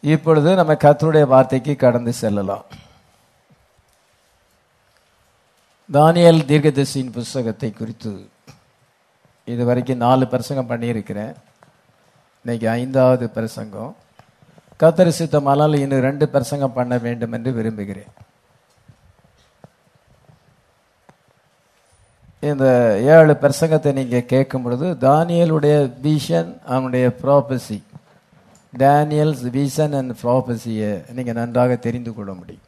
இப்பொழுது நம்ம கர்த்தருடைய வார்த்தைக்கு கடந்து செல்லலாம் தானியல் தீர்க்கதரிசியின் புஸ்தகத்தை குறித்து இதுவரைக்கும் நாலு பிரசங்கம் பண்ணியிருக்கிறேன் இன்னைக்கு ஐந்தாவது பிரசங்கம் கத்தரி சித்தமானால் இன்னும் ரெண்டு பிரசங்கம் பண்ண வேண்டும் என்று விரும்புகிறேன் இந்த ஏழு பிரசங்கத்தை நீங்க கேட்கும் பொழுது தானியலுடைய விஷன் அவனுடைய ப்ராபசி டேனியல்ஸ் விஷன் அண்ட் ப்ராபசியை நீங்க நன்றாக தெரிந்து கொள்ள முடியும்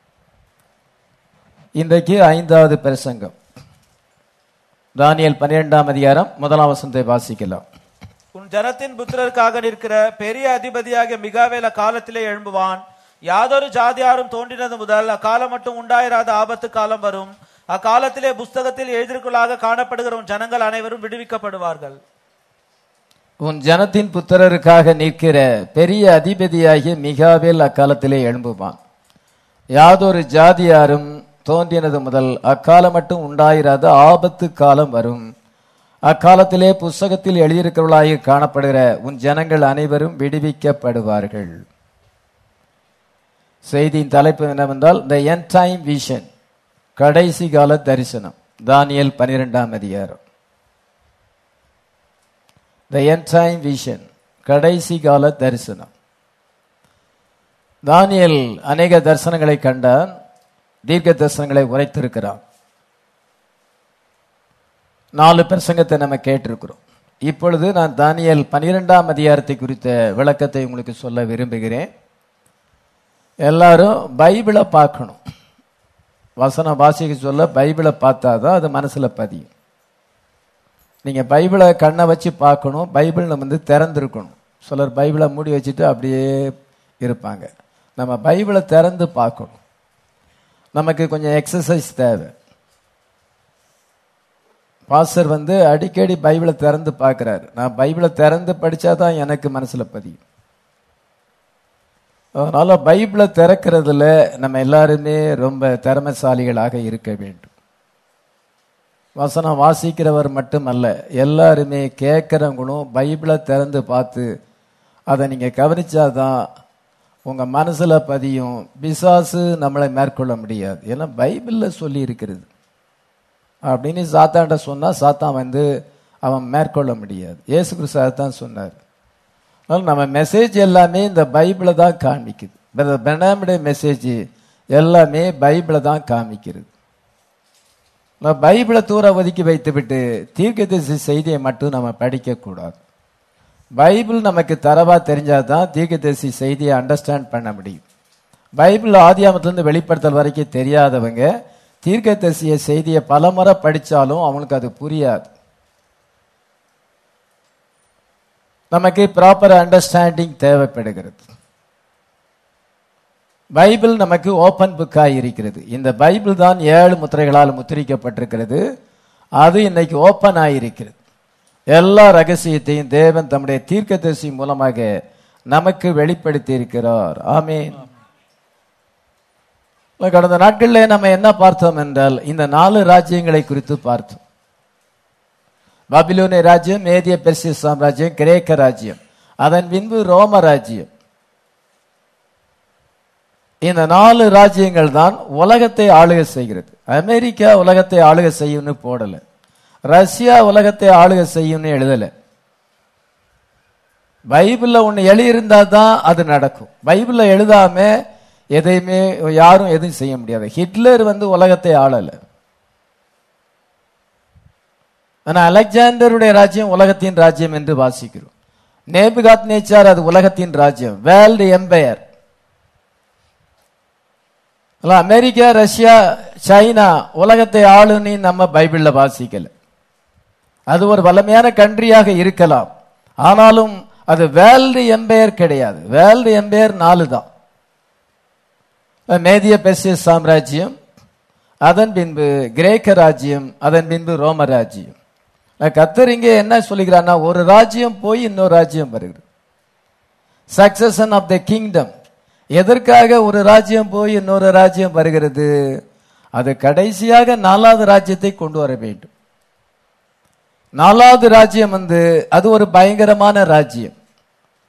இன்றைக்கு ஐந்தாவது பிரசங்கம் தானியல் பன்னிரெண்டாம் அதிகாரம் முதலாம் வசனத்தை வாசிக்கலாம் உன் ஜனத்தின் புத்திரருக்காக நிற்கிற பெரிய அதிபதியாகிய மிகாவேல காலத்திலே எழும்புவான் யாதொரு ஜாதியாரும் தோன்றினது முதல் அக்காலம் மட்டும் உண்டாயிராத ஆபத்து காலம் வரும் அக்காலத்திலே புஸ்தகத்தில் எழுதிற்குள்ளாக காணப்படுகிற உன் ஜனங்கள் அனைவரும் விடுவிக்கப்படுவார்கள் உன் ஜனத்தின் புத்திரருக்காக நிற்கிற பெரிய அதிபதியாகிய மிகாவேல் அக்காலத்திலே எழும்புவான் யாதொரு ஜாதியாரும் தோன்றினது முதல் அக்காலம் மட்டும் உண்டாயிராத ஆபத்து காலம் வரும் அக்காலத்திலே புஸ்தகத்தில் எழுதியிருக்கிறவர்களாக காணப்படுகிற உன் ஜனங்கள் அனைவரும் விடுவிக்கப்படுவார்கள் செய்தியின் தலைப்பு என்னவென்றால் த என் டைம் விஷன் கடைசி கால தரிசனம் தானியல் பனிரெண்டாம் அதிகாரம் த என் டைம் விஷன் கடைசி கால தரிசனம் தானியல் அநேக தரிசனங்களை கண்டான் தீர்க்க தரிசனங்களை உரைத்திருக்கிறான் நாலு பிரசங்கத்தை நம்ம கேட்டிருக்கிறோம் இப்பொழுது நான் தானியல் பனிரெண்டாம் அதிகாரத்தை குறித்த விளக்கத்தை உங்களுக்கு சொல்ல விரும்புகிறேன் எல்லாரும் பைபிளை பார்க்கணும் வசனம் வாசிக்க சொல்ல பைபிளை பார்த்தாதான் அது மனசுல பதியும் நீங்க பைபிளை கண்ணை வச்சு பார்க்கணும் பைபிள் நம்ம வந்து திறந்திருக்கணும் சிலர் பைபிளை மூடி வச்சுட்டு அப்படியே இருப்பாங்க நம்ம பைபிளை திறந்து பார்க்கணும் நமக்கு கொஞ்சம் எக்ஸசைஸ் தேவை பாஸ்டர் வந்து அடிக்கடி பைபிளை திறந்து பார்க்கிறாரு நான் பைபிளை திறந்து படிச்சாதான் எனக்கு மனசுல பதியும் அதனால பைபிளை திறக்கிறதுல நம்ம எல்லாருமே ரொம்ப திறமைசாலிகளாக இருக்க வேண்டும் வசனம் வாசிக்கிறவர் மட்டுமல்ல எல்லாருமே கேட்கிறவங்களும் பைபிளை திறந்து பார்த்து அதை நீங்க கவனிச்சாதான் உங்க மனசுல பதியும் பிசாசு நம்மளை மேற்கொள்ள முடியாது ஏன்னா பைபிள்ல சொல்லி இருக்கிறது அப்படின்னு சாத்தான்ட்ட சொன்னா சாத்தான் வந்து அவன் மேற்கொள்ள முடியாது இயேசு கிறிஸ்து தான் சொன்னார் அதனால நம்ம மெசேஜ் எல்லாமே இந்த பைபிளை தான் காமிக்குது பெனாமுடைய மெசேஜ் எல்லாமே பைபிளை தான் காமிக்கிறது நம்ம பைபிளை தூர ஒதுக்கி வைத்துவிட்டு தீர்க்கதரிசி செய்தியை மட்டும் நம்ம படிக்கக்கூடாது பைபிள் நமக்கு தரவா தெரிஞ்சாதான் தீர்க்கதரிசி செய்தியை அண்டர்ஸ்டாண்ட் பண்ண முடியும் பைபிள் ஆதியாமத்திலிருந்து வெளிப்படுத்தல் வரைக்கும் தெரியாதவங்க தீர்க்கதரிசிய செய்தியை பலமுறை படிச்சாலும் அவங்களுக்கு அது புரியாது நமக்கு ப்ராப்பர் அண்டர்ஸ்டாண்டிங் தேவைப்படுகிறது பைபிள் நமக்கு ஓபன் புக்காய் இருக்கிறது இந்த பைபிள் தான் ஏழு முத்திரைகளால் முத்திரிக்கப்பட்டிருக்கிறது அது இன்னைக்கு ஓபன் ஆயிருக்கிறது எல்லா ரகசியத்தையும் தேவன் தம்முடைய தீர்க்கதரிசி மூலமாக நமக்கு வெளிப்படுத்தி இருக்கிறார் ஆமேன் கடந்த நாட்களில் நம்ம என்ன பார்த்தோம் என்றால் இந்த நாலு ராஜ்யங்களை குறித்து பார்த்தோம் பாபிலோனிய ராஜ்யம் மேதிய பெர்சிய சாம்ராஜ்யம் கிரேக்க ராஜ்யம் அதன் பின்பு ரோம ராஜ்யம் இந்த நாலு ராஜ்யங்கள் தான் உலகத்தை ஆளுகை செய்கிறது அமெரிக்கா உலகத்தை ஆளுகை செய்யும்னு போடல ரஷ்யா உலகத்தை ஆளுகை செய்யும்னு எழுதல பைபிள்ல ஒண்ணு எழுதியிருந்தா தான் அது நடக்கும் பைபிள்ல எழுதாம எதையுமே யாரும் எதுவும் செய்ய முடியாது ஹிட்லர் வந்து உலகத்தை ஆளல ஆனா அலெக்சாண்டருடைய ராஜ்யம் உலகத்தின் ராஜ்யம் என்று வாசிக்கிறோம் நேபுகாத் நேச்சார் அது உலகத்தின் ராஜ்யம் world empire America Russia China உலகத்தை ஆளுன்னு நம்ம பைபிள்ல வாசிக்கல அது ஒரு வல்லமையான கண்ட்ரியாக இருக்கலாம் ஆனாலும் அது வேர்ல்டு எம்பையர் கிடையாது வேர்ல்டு எம்பையர் நாலு தான் மேதிய பெர்சிய சாம்ராஜ்யம் அதன் பின்பு கிரேக்க ராஜ்யம் அதன் பின்பு ரோம ராஜ்யம் கத்தர் இங்கே என்ன சொல்லுகிறான்னா ஒரு ராஜ்யம் போய் இன்னொரு ராஜ்யம் வருகிறது சக்சஷன் ஆஃப் த கிங்டம் எதற்காக ஒரு ராஜ்யம் போய் இன்னொரு ராஜ்யம் வருகிறது அது கடைசியாக நாலாவது ராஜ்யத்தை கொண்டு வர வேண்டும் நாலாவது ராஜ்யம் வந்து அது ஒரு பயங்கரமான ராஜ்யம்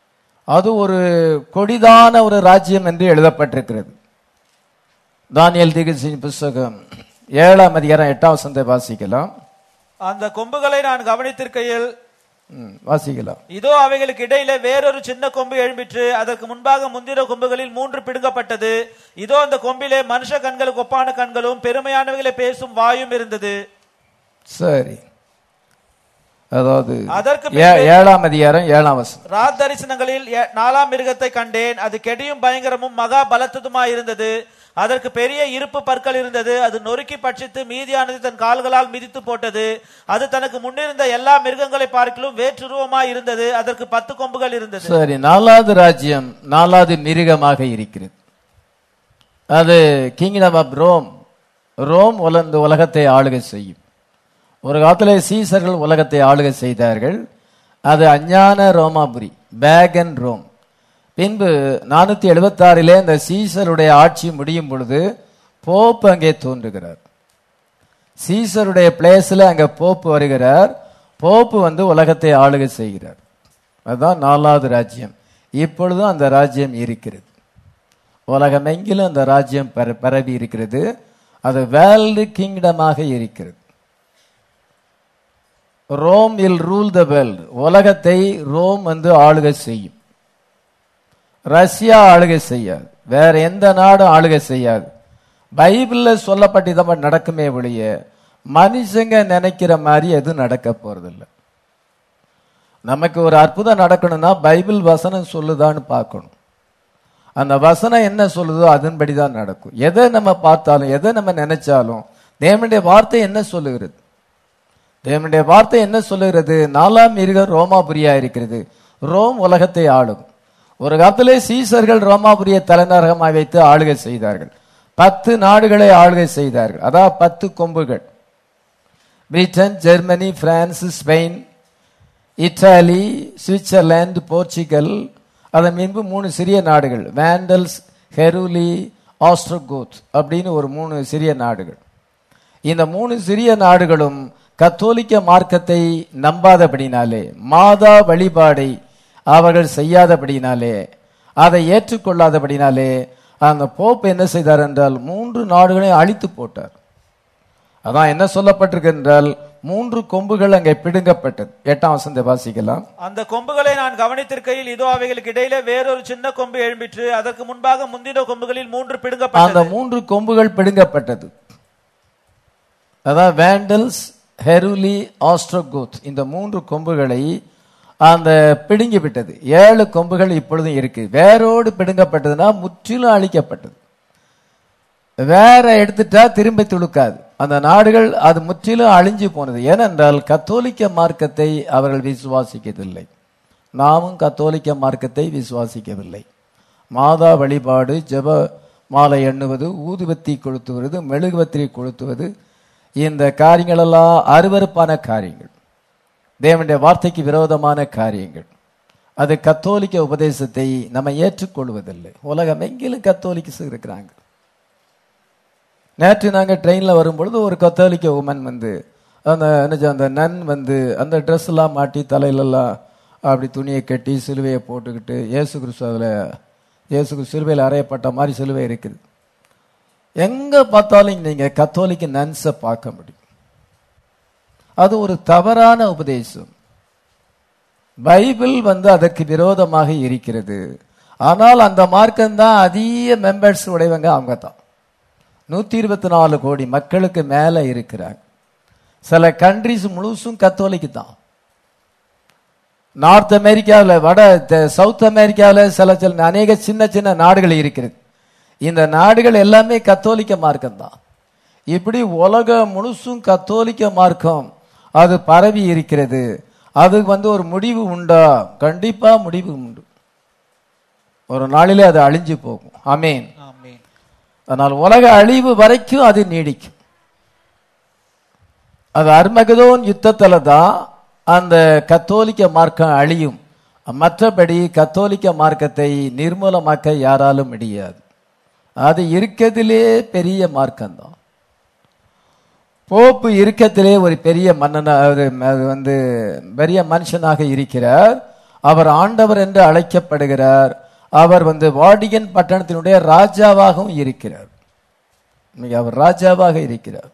அது ஒரு கொடிதான ஒரு ராஜ்யம் என்று எழுதப்பட்டிருக்கிறது தானியல் திகசின் புஸ்தகம் ஏழாம் அதிகாரம் எட்டாம் வசனத்தை வாசிக்கலாம் அந்த கொம்புகளை நான் கவனித்திருக்கையில் ம், வாசிக்கலாம் இதோ அவைகளுக்கு இடையிலே வேறொரு சின்ன கொம்பு எழும்பிற்று அதற்கு முன்பாக முந்தின கொம்புகளில் மூன்று பிடுங்கப்பட்டது இதோ அந்த கொம்பிலே மனுஷ கண்களுக்கு ஒப்பான கண்களும் பெருமையானவைகளை பேசும் வாயும் இருந்தது சரி அதாவது அதற்கு ஏ- ஏழாம் அதிகாரம் ஏழாம் வசனம் ராத் தரிசனங்களில் எ- நாலாம் மிருகத்தை கண்டேன் அது கெடியும் பயங்கரமும் மகா பலத்ததுமாய் இருந்தது அதற்கு பெரிய இருப்பு பற்கள் இருந்தது அது நொறுக்கி பட்சித்து மீதியானது தன் கால்களால் மிதித்து போட்டது அது தனக்கு முன்னிருந்த எல்லா மிருகங்களை பார்க்கிலும் வேற்றுருவமாய் இருந்தது அதற்கு பத்து கொம்புகள் இருந்தது சரி நாலாவது ராஜ்யம் நாலாவது மிருகமாக இருக்கிறது அது கிங்டம் ஆஃப் ரோம் ரோம் உலந்த உலகத்தை ஆளுகை செய்யும் ஒரு காலத்தில் சீசர்கள் உலகத்தை ஆளுகை செய்தார்கள் அது அஞ்ஞான ரோமாபுரி பேகன் ரோம் பின்பு நானூத்தி எழுபத்தாறிலே இந்த சீசருடைய ஆட்சி முடியும் பொழுது போப் அங்கே தோன்றுகிறார் சீசருடைய பிளேஸ்ல அங்க போப்பு வருகிறார் போப்பு வந்து உலகத்தை ஆளுகை செய்கிறார் அதுதான் நாலாவது ராஜ்யம் இப்பொழுதும் அந்த ராஜ்யம் இருக்கிறது உலகமெங்கிலும் அந்த ராஜ்யம் பர- பரவி இருக்கிறது அது வேர்ல்டு கிங்டமாக இருக்கிறது Rome will rule the world உலகத்தை ரோம் வந்து ஆளுகை செய்யும் ரஷ்யா ஆளுகை செய்யாது வேற எந்த நாடும் ஆளுகை செய்யாது பைபிள்ல சொல்லப்பட்டது நடக்குமே ஒழிய மனுஷங்க நினைக்கிற மாதிரி எதுவும் நடக்க போறதில்ல நமக்கு ஒரு அற்புதம் நடக்கணும்னா பைபிள் வசனம் சொல்லுதான்னு பார்க்கணும் அந்த வசனம் என்ன சொல்லுதோ அதன்படி தான் நடக்கும் எதை நம்ம பார்த்தாலும் எதை நம்ம நினைச்சாலும் தேவனுடைய வார்த்தை என்ன சொல்லுகிறது தேவனுடைய வார்த்தை என்ன சொல்லுகிறது நாலாம் மிருகம் ரோமாபுரியா இருக்கிறது ரோம் உலகத்தை ஆளும் ஒரு காலத்திலே சீசர்கள் ரோமாபுரியை தலைநகரமாக வைத்து ஆளுகை செய்தார்கள் பத்து நாடுகளை ஆளுகை செய்தார்கள் அதாவது பத்து கொம்புகள் Britain Germany France Spain Italy Switzerland Portugal அதன் பின்பு மூணு சிறிய நாடுகள் வேண்டல்ஸ் ஹெருலி ஆஸ்ட்ரோகோத் அப்படின்னு ஒரு மூணு சிறிய நாடுகள் இந்த மூணு சிறிய நாடுகளும் கத்தோலிக்க மார்க்கத்தை நம்பாதபடினாலே மாதா வழிபாடை அவர்கள் செய்யாதபடினாலே அதை ஏற்றுக்கொள்ளாதபடினாலே அந்த போப் என்ன செய்தார் என்றால் மூன்று நாடுகளையும் அழித்து போட்டார் அதான் என்ன சொல்லப்பட்டிருக்கு என்றால் மூன்று கொம்புகள் அங்கே பிடுங்கப்பட்டது எட்டாம் வசந்த வாசிக்கலாம் அந்த கொம்புகளை நான் கவனித்திருக்கையில் இதோ அவைகளுக்கு இடையிலே வேறொரு சின்ன கொம்பு எழும்பிற்று அதற்கு முன்பாக முந்தின கொம்புகளில் மூன்று அந்த பிடுங்கப்பட்டது மூன்று கொம்புகள் பிடுங்கப்பட்டது அதான் வேண்டல்ஸ் ஹெருலி ஆஸ்ட்ரோகோத் இந்த மூன்று கொம்புகளை அந்த பிடுங்கி விட்டது ஏழு கொம்புகள் இப்பொழுதும் இருக்கு வேரோடு பிடுங்கப்பட்டதுன்னா முற்றிலும் அழிக்கப்பட்டது வேற எடுத்துட்டா திரும்ப துளுக்காது அந்த நாடுகள் அது முற்றிலும் அழிஞ்சு போனது ஏனென்றால் கத்தோலிக்க மார்க்கத்தை அவர்கள் விசுவாசிக்கவில்லை நாமும் கத்தோலிக்க மார்க்கத்தை விசுவாசிக்கவில்லை மாதா வழிபாடு ஜெப மாலை எண்ணுவது ஊதுபத்தி கொளுத்துவது மெழுகுவத்திரி கொளுத்துவது இந்த காரியங்களெல்லாம் அருவருப்பான காரியங்கள் தேவனுடைய வார்த்தைக்கு விரோதமான காரியங்கள் அது கத்தோலிக்க உபதேசத்தை நம்ம ஏற்றுக்கொள்வதில்லை உலகம் எங்கிலும் கத்தோலிக்க இருக்கிறாங்க நேற்று நாங்கள் ட்ரெயினில் வரும்பொழுது ஒரு கத்தோலிக்க உமன் வந்து அந்த என்னது அந்த நன் வந்து அந்த ட்ரெஸ் எல்லாம் மாட்டி தலையிலெல்லாம் அப்படி துணியை கட்டி சிலுவையை போட்டுக்கிட்டு இயேசு கிறிஸ்து அதில் இயேசு கிறிஸ்து சிலுவையில் அறையப்பட்ட மாதிரி சிலுவை இருக்குது எங்கே பார்த்தாலும் நீங்கள் கத்தோலிக்க நன்ஸை பார்க்க முடியும் அது ஒரு தவறான உபதேசம் பைபிள் வந்து அதற்கு விரோதமாக இருக்கிறது ஆனால் அந்த மார்க்கம் தான் அதிக மெம்பர்ஸ் உடையவங்க அவங்க தான் நூத்தி இருபத்தி நாலு கோடி மக்களுக்கு மேல இருக்கிறாங்க சில கண்ட்ரிஸ் முழுசும் கத்தோலிக்கு தான் நார்த் அமெரிக்காவில் வட தெ- சவுத் அமெரிக்காவில் சில சில அநேக சின்ன சின்ன நாடுகள் இருக்கிறது இந்த நாடுகள் எல்லாமே கத்தோலிக்க மார்க்கம் தான் இப்படி உலகம் முழுசும் கத்தோலிக்க மார்க்கம் அது பரவி இருக்கிறது அதுக்கு வந்து ஒரு முடிவு உண்டா கண்டிப்பா முடிவு உண்டு ஒரு நாளிலே அது அழிஞ்சு போகும் ஆமேன் ஆமென். ஆனால் உலக அழிவு வரைக்கும் அது நீடிக்கும் அது அர்மகதோன் யுத்தத்துல தான் அந்த கத்தோலிக்க மார்க்கம் அழியும் மற்றபடி கத்தோலிக்க மார்க்கத்தை நிர்மூலமாக்க யாராலும் முடியாது அது இருக்கத்திலே பெரிய மார்க்கம் தான் போப்பு இருக்கத்திலே ஒரு பெரிய மன்னனா ஒரு ம- வந்து பெரிய மனுஷனாக இருக்கிறார் அவர் ஆண்டவர் என்று அழைக்கப்படுகிறார் அவர் வந்து வாடிகன் பட்டணத்தினுடைய ராஜாவாகவும் இருக்கிறார் இன்னைக்கு அவர் ராஜாவாக இருக்கிறார்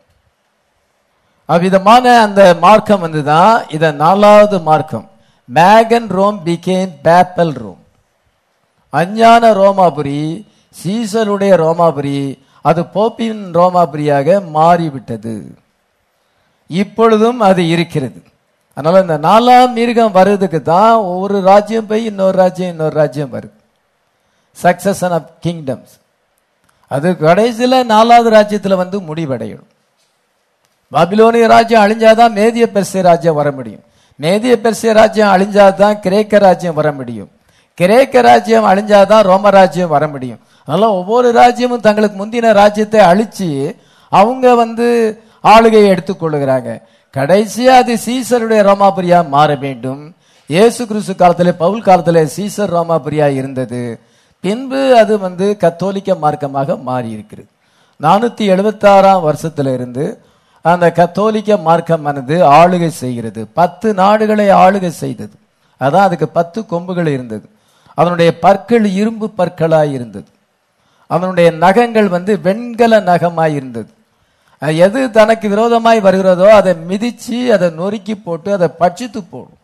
அவ்விதமான அந்த மார்க்கம் வந்துதான் இத நாலாவது மார்க்கம் மேகன் ரோம் பிகேன் பேப்பல் ரோம் அஞ்ஞான ரோமாபுரி சீசருடைய ரோமாபுரி அது போப்பின் ரோமாபுரியாக மாறிவிட்டது இப்பொழுதும் அது இருக்கிறது அதனால இந்த நாலாம் மிருகம் வர்றதுக்கு தான் ஒரு ராஜ்யம் போய் இன்னொரு ராஜ்யம் இன்னொரு ராஜ்யம் வருது சக்சஷன் ஆஃப் கிங்டம்ஸ் அது கடைசியில நாலாவது ராஜ்யத்துல வந்து முடிவடையும் பாபிலோனிய ராஜ்யம் அழிஞ்சாதான் மேதிய பெர்சிய ராஜ்யம் வர முடியும் மேதிய பெர்சிய ராஜ்யம் அழிஞ்சாதான் கிரேக்க ராஜ்யம் வர முடியும் கிரேக்க ராஜ்யம் அழிஞ்சாதான் ரோம ராஜ்யம் வர முடியும் அதனால ஒவ்வொரு ராஜ்யமும் தங்களுக்கு முந்தின ராஜ்யத்தை அழிச்சு அவங்க வந்து ஆளுகையை எடுத்துக்கொள்ளுகிறாங்க கடைசியா அது சீசருடைய ரோமாபுரியா மாற வேண்டும் இயேசு கிறிஸ்து காலத்திலே பவுல் காலத்திலே சீசர் ரோமாபுரியா இருந்தது பின்பு அது வந்து கத்தோலிக்க மார்க்கமாக மாறி இருக்கிறது நானூத்தி எழுபத்தாறாம் வருஷத்துல இருந்து அந்த கத்தோலிக்க மார்க்கமானது ஆளுகை செய்கிறது பத்து நாடுகளை ஆளுகை செய்தது அதான் அதுக்கு பத்து கொம்புகள் இருந்தது அதனுடைய பற்கள் இரும்பு பற்களாய் இருந்தது அதனுடைய நகங்கள் வந்து வெண்கல நகமாய் இருந்தது அது எது தனக்கு விரோதமாய் வருகிறதோ அதை மிதிச்சு அதை நொறுக்கி போட்டு அதை பட்சித்து போடும்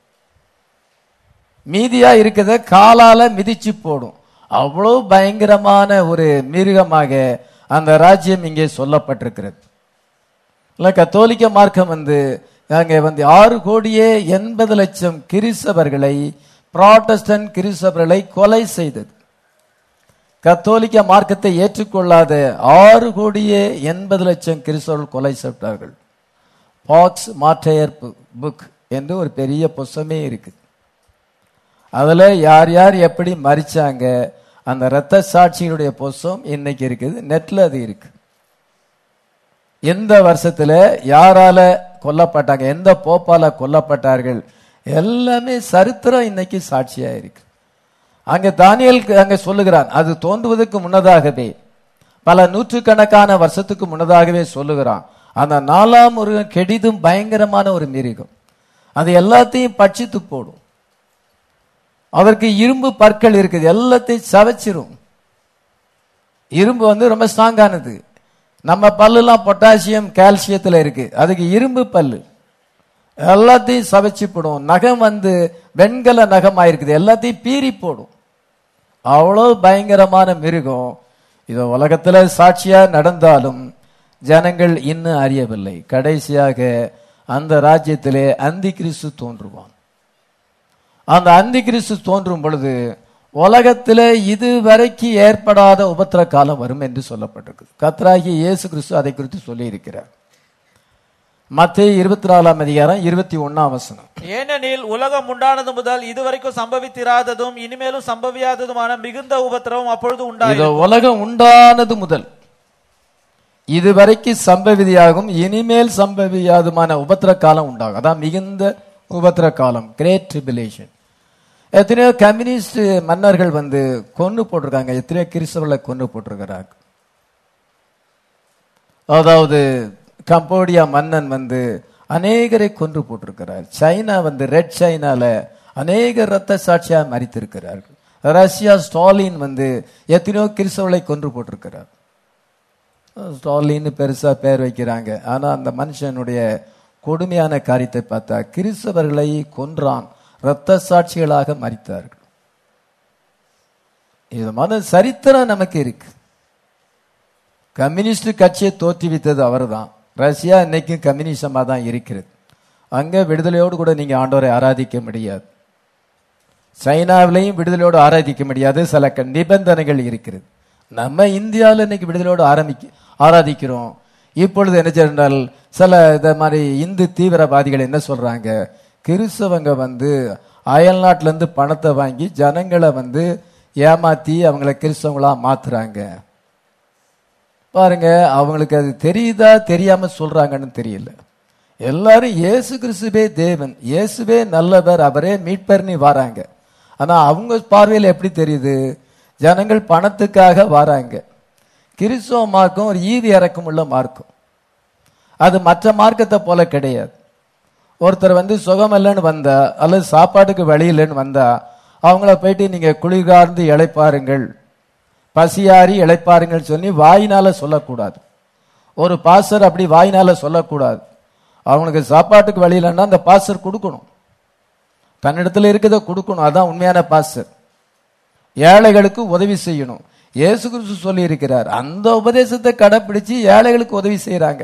மீதியா இருக்கிறத காலால மிதிச்சு போடும் அவ்வளவு பயங்கரமான ஒரு மிருகமாக அந்த ராஜ்யம் இங்கே சொல்லப்பட்டிருக்கிறது இல்ல கத்தோலிக்க மார்க்கம் வந்து அங்கே வந்து ஆறு கோடியே எண்பது லட்சம் கிறிஸ்தவர்களை புராட்டஸ்டன்ட் கிறிஸ்தவர்களை கொலை செய்தது கத்தோலிக்க மார்க்கத்தை ஏற்றுக்கொள்ளாத ஆறு கோடியே எண்பது லட்சம் கிறிஸ்தவர்கள் கொலை செய்தார்கள் பாக்ஸ் மாற்றையர் புக் என்று ஒரு பெரிய புஸ்தமே இருக்கு அதுல யார் யார் எப்படி மறிச்சாங்க அந்த இரத்த சாட்சிகளுடைய புஸ்தம் இன்னைக்கு இருக்குது நெட்ல அது இருக்கு எந்த வருஷத்துல யாரால கொல்லப்பட்டாங்க எந்த போப்பால கொல்லப்பட்டார்கள் எல்லாமே சரித்திரம் இன்னைக்கு சாட்சியா இருக்கு அங்க தானியல் அங்க சொல்லுகிறான் அது தோன்றுவதற்கு முன்னதாகவே பல நூற்றுக்கணக்கான வருஷத்துக்கு முன்னதாகவே சொல்லுகிறான் அந்த நாலாம் ஒரு கெடிதும் பயங்கரமான ஒரு மிருகம் அது எல்லாத்தையும் பட்சித்து போடும் அதற்கு இரும்பு பற்கள் இருக்குது எல்லாத்தையும் சவைச்சிரும் இரும்பு வந்து ரொம்ப ஸ்ட்ராங்கானது நம்ம பல்லுலாம் பொட்டாசியம் கால்சியத்துல இருக்கு அதுக்கு இரும்பு பல்லு எல்லாத்தையும் சவைச்சு போடும் நகம் வந்து வெண்கல நகமா இருக்குது எல்லாத்தையும் பீறி போடும் அவ்வளவு பயங்கரமான மிருகம் இது உலகத்துல சாட்சியா நடந்தாலும் ஜனங்கள் இன்னும் அறியவில்லை கடைசியாக அந்த ராஜ்யத்திலே அந்தி கிறிஸ்து தோன்றுவான் அந்த அந்தி கிறிஸ்து தோன்றும் பொழுது உலகத்திலே இதுவரைக்கும் ஏற்படாத உபத்திர காலம் வரும் என்று சொல்லப்பட்டிருக்கு கத்ராகி இயேசு கிறிஸ்து அதை குறித்து சொல்லி இருக்கிறார் மத்திய இருபத்தி நாலாம் அதிகாரம் இருபத்தி ஒன்னாம் வசனம் ஏனெனில் உலகம் உண்டானது முதல் இதுவரைக்கும் சம்பவித்திராததும் இனிமேலும் சம்பவியாததுமான மிகுந்த உபத்திரவம் அப்பொழுது இதோ உண்டாயிரும் உலகம் உண்டானது முதல் இதுவரைக்கும் சம்பவிதியாகும் இனிமேல் சம்பவியாதுமான உபத்திர காலம் உண்டாகும் அதான் மிகுந்த உபத்திர காலம் கிரேட் ட்ரிபிலேஷன் எத்தனையோ கம்யூனிஸ்ட் மன்னர்கள் வந்து கொன்னு போட்டிருக்காங்க எத்தனையோ கிறிஸ்தவர்களை கொன்னு போட்டிருக்கிறாங்க அதாவது கம்போடியா மன்னன் வந்து அநேகரை கொன்று போட்டிருக்கிறார் சைனா வந்து ரெட் சைனால அநேக ரத்த சாட்சியா மறித்திருக்கிறார்கள் ரஷ்யா ஸ்டாலின் வந்து எத்தனையோ கிறிஸ்தவர்களை கொன்று போட்டிருக்கிறார் ஸ்டாலின்னு பெருசா பேர் வைக்கிறாங்க ஆனா அந்த மனுஷனுடைய கொடுமையான காரியத்தை பார்த்தா கிறிஸ்தவர்களை கொன்றான் இரத்த சாட்சிகளாக மறித்தார்கள் இது மன சரித்திரம் நமக்கு இருக்கு கம்யூனிஸ்ட் கட்சியை தோற்றுவித்தது அவர்தான் ரஷ்யா இன்னைக்கு கம்யூனிசமா தான் இருக்கிறது அங்க விடுதலையோடு கூட நீங்க ஆண்டவரை ஆராதிக்க முடியாது சைனாவிலையும் விடுதலையோடு ஆராதிக்க முடியாது சில க- நிபந்தனைகள் இருக்கிறது நம்ம இந்தியாவில் இன்னைக்கு விடுதலையோடு ஆரம்பிக்க ஆராதிக்கிறோம் இப்பொழுது என்ன சொன்னால் சில இந்த மாதிரி இந்து தீவிரவாதிகள் என்ன சொல்றாங்க கிறிஸ்தவங்க வந்து அயல் நாட்டுல இருந்து பணத்தை வாங்கி ஜனங்களை வந்து ஏமாத்தி அவங்கள கிறிஸ்தவங்களா மாத்துறாங்க பாருங்க அவங்களுக்கு அது தெரியுதா தெரியாம சொல்றாங்கன்னு தெரியல எல்லாரும் இயேசு கிறிஸ்துவே தேவன் இயேசுவே நல்லவர் அவரே மீட்பர்னு வராங்க ஆனா அவங்க பார்வையில் எப்படி தெரியுது ஜனங்கள் பணத்துக்காக வராங்க கிறிஸ்துவ மார்க்கம் ஒரு ஈவி இறக்கம் உள்ள மார்க்கம் அது மற்ற மார்க்கத்தை போல கிடையாது ஒருத்தர் வந்து சுகம் இல்லைன்னு வந்தா அல்லது சாப்பாட்டுக்கு வழி இல்லைன்னு வந்தா அவங்கள போயிட்டு நீங்க குளிர்கார்ந்து இளைப்பாருங்கள் பசியாரி இளைப்பாருங்கள் சொல்லி வாயினால சொல்லக்கூடாது ஒரு பாஸ்டர் அப்படி வாயினால சொல்லக்கூடாது அவங்களுக்கு சாப்பாட்டுக்கு வழி இல்லைன்னா அந்த பாஸ்டர் கொடுக்கணும் தன்னிடத்துல இருக்கிறத கொடுக்கணும் அதான் உண்மையான பாஸ்டர் ஏழைகளுக்கு உதவி செய்யணும் இயேசு கிறிஸ்து சொல்லி இருக்கிறார் அந்த உபதேசத்தை கடைப்பிடிச்சு ஏழைகளுக்கு உதவி செய்யறாங்க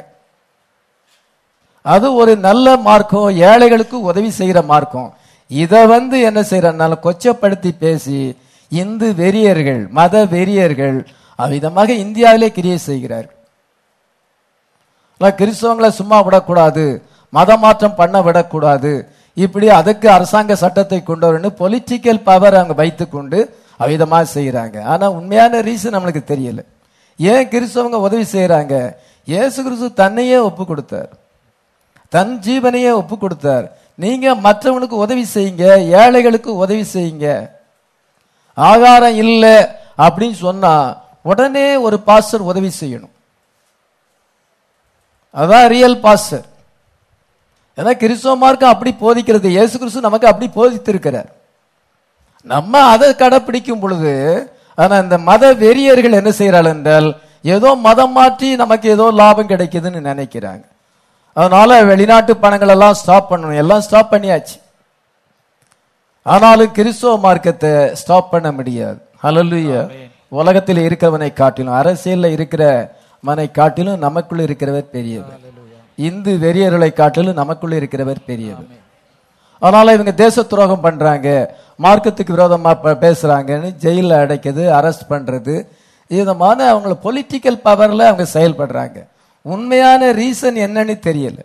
அது ஒரு நல்ல மார்க்கம் ஏழைகளுக்கு உதவி செய்யற மார்க்கம் இத வந்து என்ன செய்யறதுனால கொச்சப்படுத்தி பேசி இந்து வெறியர்கள் மத வெறியர்கள் அவ்விதமாக இந்தியாவிலே கிரியை செய்கிறார்கள் ஆனா, கிறிஸ்தவங்களை சும்மா விடக்கூடாது மத மாற்றம் பண்ண விடக்கூடாது இப்படி அதுக்கு அரசாங்க சட்டத்தை கொண்டு வரணும் பொலிட்டிக்கல் பவர் அவங்க வைத்துக்கொண்டு அவ்விதமா செய்யறாங்க ஆனா உண்மையான ரீசன் நம்மளுக்கு தெரியல ஏன் கிறிஸ்தவங்க உதவி செய்யறாங்க இயேசு கிறிஸ்து தன்னையே ஒப்பு கொடுத்தார் தன் ஜீவனையே ஒப்பு கொடுத்தார் நீங்க மற்றவங்களுக்கு உதவி செய்யுங்க ஏழைகளுக்கு உதவி செய்யுங்க ஆகாரம் இல்லை அப்படின்னு சொன்னா உடனே ஒரு பாஸ்டர் உதவி செய்யணும் அதான் ரியல் பாஸ்டர் ஏன்னா கிறிஸ்துவ மார்க்கம் அப்படி போதிக்கிறது இயேசு கிறிஸ்து நமக்கு அப்படி போதித்திருக்கிறார் நம்ம அதை கடைப்பிடிக்கும் பொழுது ஆனா இந்த மத வெறியர்கள் என்ன செய்யறாள் என்றால் ஏதோ மதம் மாற்றி நமக்கு ஏதோ லாபம் கிடைக்குதுன்னு நினைக்கிறாங்க அதனால வெளிநாட்டு பணங்கள் எல்லாம் ஸ்டாப் பண்ணணும் எல்லாம் ஸ்டாப் பண்ணியாச்சு ஆனாலும் கிறிஸ்துவ மார்க்கத்தை ஸ்டாப் பண்ண முடியாது ஹalleluya உலகத்தில் இருக்கிறவனை காட்டிலும் அரசியல்ல இருக்கிற மனை காட்டிலும் நமக்குள்ள இருக்கிறவர் பெரியவர் இந்து வெறியர்களை காட்டிலும் நமக்குள்ள இருக்கிறவர் பெரியவர் அதனால இவங்க தேச துரோகம் பண்றாங்க மார்க்கத்துக்கு விரோதமா ப- பேசுறாங்கன்னு ஜெயில அடைக்கிறது அரெஸ்ட் பண்றது இதமான அவங்கள பொலிட்டிக்கல் பவர்ல அவங்க செயல்படுறாங்க உண்மையான ரீசன் என்னன்னு தெரியல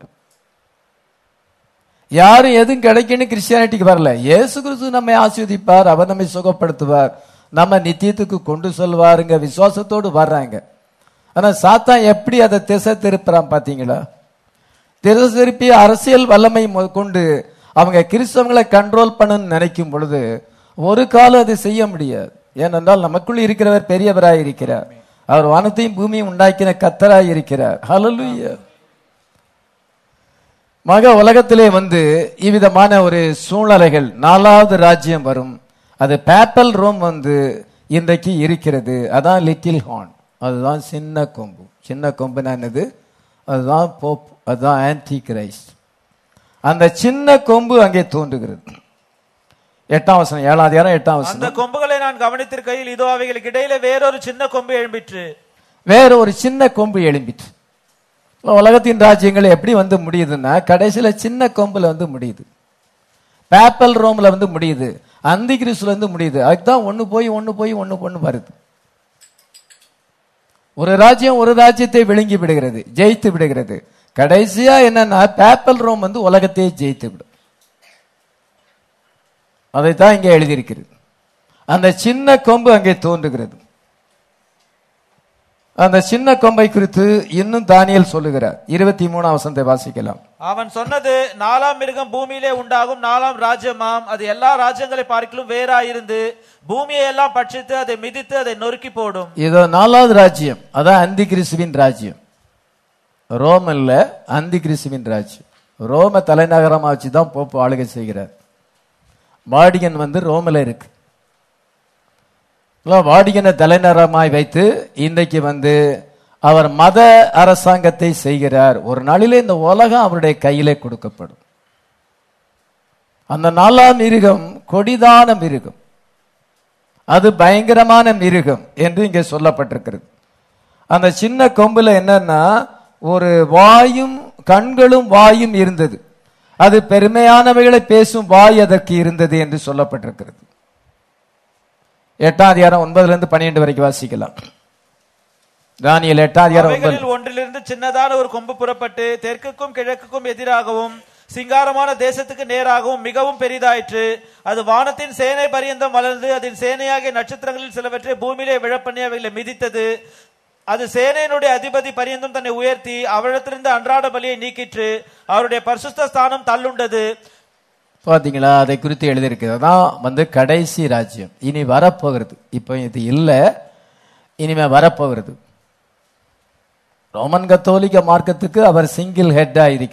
யாரும் எதுவும் கிடைக்குன்னு கிறிஸ்டியானிட்டிக்கு வரல இயேசு கிறிஸ்து நம்மை ஆஸ்வதிப்பார் அவர் நம்மை சுகப்படுத்துவார் நம்ம நித்தியத்துக்கு கொண்டு செல்வாருங்க விசுவாசத்தோடு வர்றாங்க ஆனா சாத்தான் எப்படி அதை திசை திருப்புறான் பாத்தீங்களா திசை திருப்பி அரசியல் வல்லமை மொ- கொண்டு அவங்க கிறிஸ்தவங்களை கண்ட்ரோல் பண்ணணும்னு நினைக்கும் பொழுது ஒரு காலம் அதை செய்ய முடியாது ஏனென்றால் நமக்குள் இருக்கிறவர் பெரியவராய் இருக்கிறார் அவர் வானத்தையும் பூமியும் உண்டாக்கின கத்தராய் இருக்கிறார் ஹalleluya மக உலகத்திலே வந்து இவ்விதமான ஒரு சூழ்நிலைகள் நாலாவது ராஜ்யம் வரும் அது பேப்பல் ரோம் வந்து இன்றைக்கு இருக்கிறது அதான் லிட்டில் ஹார்ன் அதுதான் சின்ன கொம்பு சின்ன கொம்புனா என்னது அதுதான் போப் அதுதான் ஆன்டி கிரைஸ்ட் அந்த சின்ன கொம்பு அங்கே தோன்றுகிறது எட்டாம் வசனம் ஏழாம் அதிகாரம் எட்டாம் அந்த வசனம் கொம்புகளை நான் கவனித்திருக்கையில் இதோ அவைகளுக்கு இடையில வேறொரு சின்ன கொம்பு எழும்பிற்று வேற ஒரு சின்ன கொம்பு எழும்பிட்டு இப்ப உலகத்தின் ராஜ்யங்கள் எப்படி வந்து முடியுதுன்னா கடைசியில சின்ன கொம்புல வந்து முடியுது பேப்பல் ரோம்ல வந்து முடியுது அந்தி கிறிஸ்துல வந்து முடியுது அதுதான் ஒண்ணு போய் ஒண்ணு போய் ஒண்ணு பொண்ணு வருது ஒரு ராஜ்யம் ஒரு ராஜ்யத்தை விழுங்கி விடுகிறது ஜெயித்து விடுகிறது கடைசியா என்னன்னா பேப்பல் ரோம் வந்து உலகத்தையே ஜெயித்து விடும் அதைத்தான் இங்கே எழுதியிருக்கிறது அந்த சின்ன கொம்பு அங்கே தோன்றுகிறது அந்த சின்ன கொம்பை குறித்து இன்னும் தானியல் சொல்லுகிறார் இருபத்தி மூணாம் வசனத்தை வாசிக்கலாம் அவன் சொன்னது நாலாம் மிருகம் பூமியிலே உண்டாகும் நாலாம் ராஜ்யமாம் அது எல்லா ராஜ்யங்களை பார்க்கிலும் வேறாயிருந்து பூமியை எல்லாம் பட்சித்து அதை மிதித்து அதை நொறுக்கி போடும் இது நாலாவது ராஜ்யம் அதான் அந்தி கிறிஸ்துவின் ராஜ்யம் ரோம் இல்ல அந்தி கிறிஸ்துவின் ராஜ்யம் ரோம தலைநகரமா வச்சு தான் போப்பு ஆளுகை செய்கிறார் வாடிகன் வந்து ரோமில் இருக்கு இல்ல, வாடிகனை தலைநகரமாய் வைத்து இன்றைக்கு வந்து அவர் மத அரசாங்கத்தை செய்கிறார் ஒரு நாளிலே இந்த உலகம் அவருடைய கையிலே கொடுக்கப்படும் அந்த நாலாம் மிருகம் கொடிதான மிருகம் அது பயங்கரமான மிருகம் என்று இங்கே சொல்லப்பட்டிருக்கிறது அந்த சின்ன கொம்புல என்னன்னா ஒரு வாயும் கண்களும் வாயும் இருந்தது அது பெருமையானவைகளை பேசும் வாய் அதற்கு இருந்தது என்று சொல்லப்பட்டிருக்கிறது எட்டாம் அதிகாரம் ஒன்பதுல இருந்து பன்னிரண்டு வரைக்கும் வாசிக்கலாம் தானியல் எட்டாம் அதிகாரம் ஒன்பது அவைகளில் ஒன்றிலிருந்து சின்னதான ஒரு கொம்பு புறப்பட்டு தெற்குக்கும் கிழக்குக்கும் எதிராகவும் சிங்காரமான தேசத்துக்கு நேராகவும் மிகவும் பெரிதாயிற்று அது வானத்தின் சேனை பரியந்தம் வளர்ந்து அதன் சேனையாகிய நட்சத்திரங்களில் சிலவற்றை பூமியிலே விழப்பண்ணி அவைகளை மிதித்தது அது சேனையினுடைய அதிபதி பரியந்தம் தன்னை உயர்த்தி அவரிடத்திலிருந்து அன்றாட பலியை நீக்கிற்று அவருடைய பரிசுத்த ஸ்தானம் தள்ளுண்டது பாத்தீங்களா அதை குறித்து எழுதியிருக்கிறது அதான் வந்து கடைசி ராஜ்யம் இனி வரப்போகிறது இப்போ இது இல்ல இனிமே வரப்போகிறது ரோமன் கத்தோலிக்க மார்க்கத்துக்கு அவர் சிங்கிள் ஹெட்டா இருக்கிறார்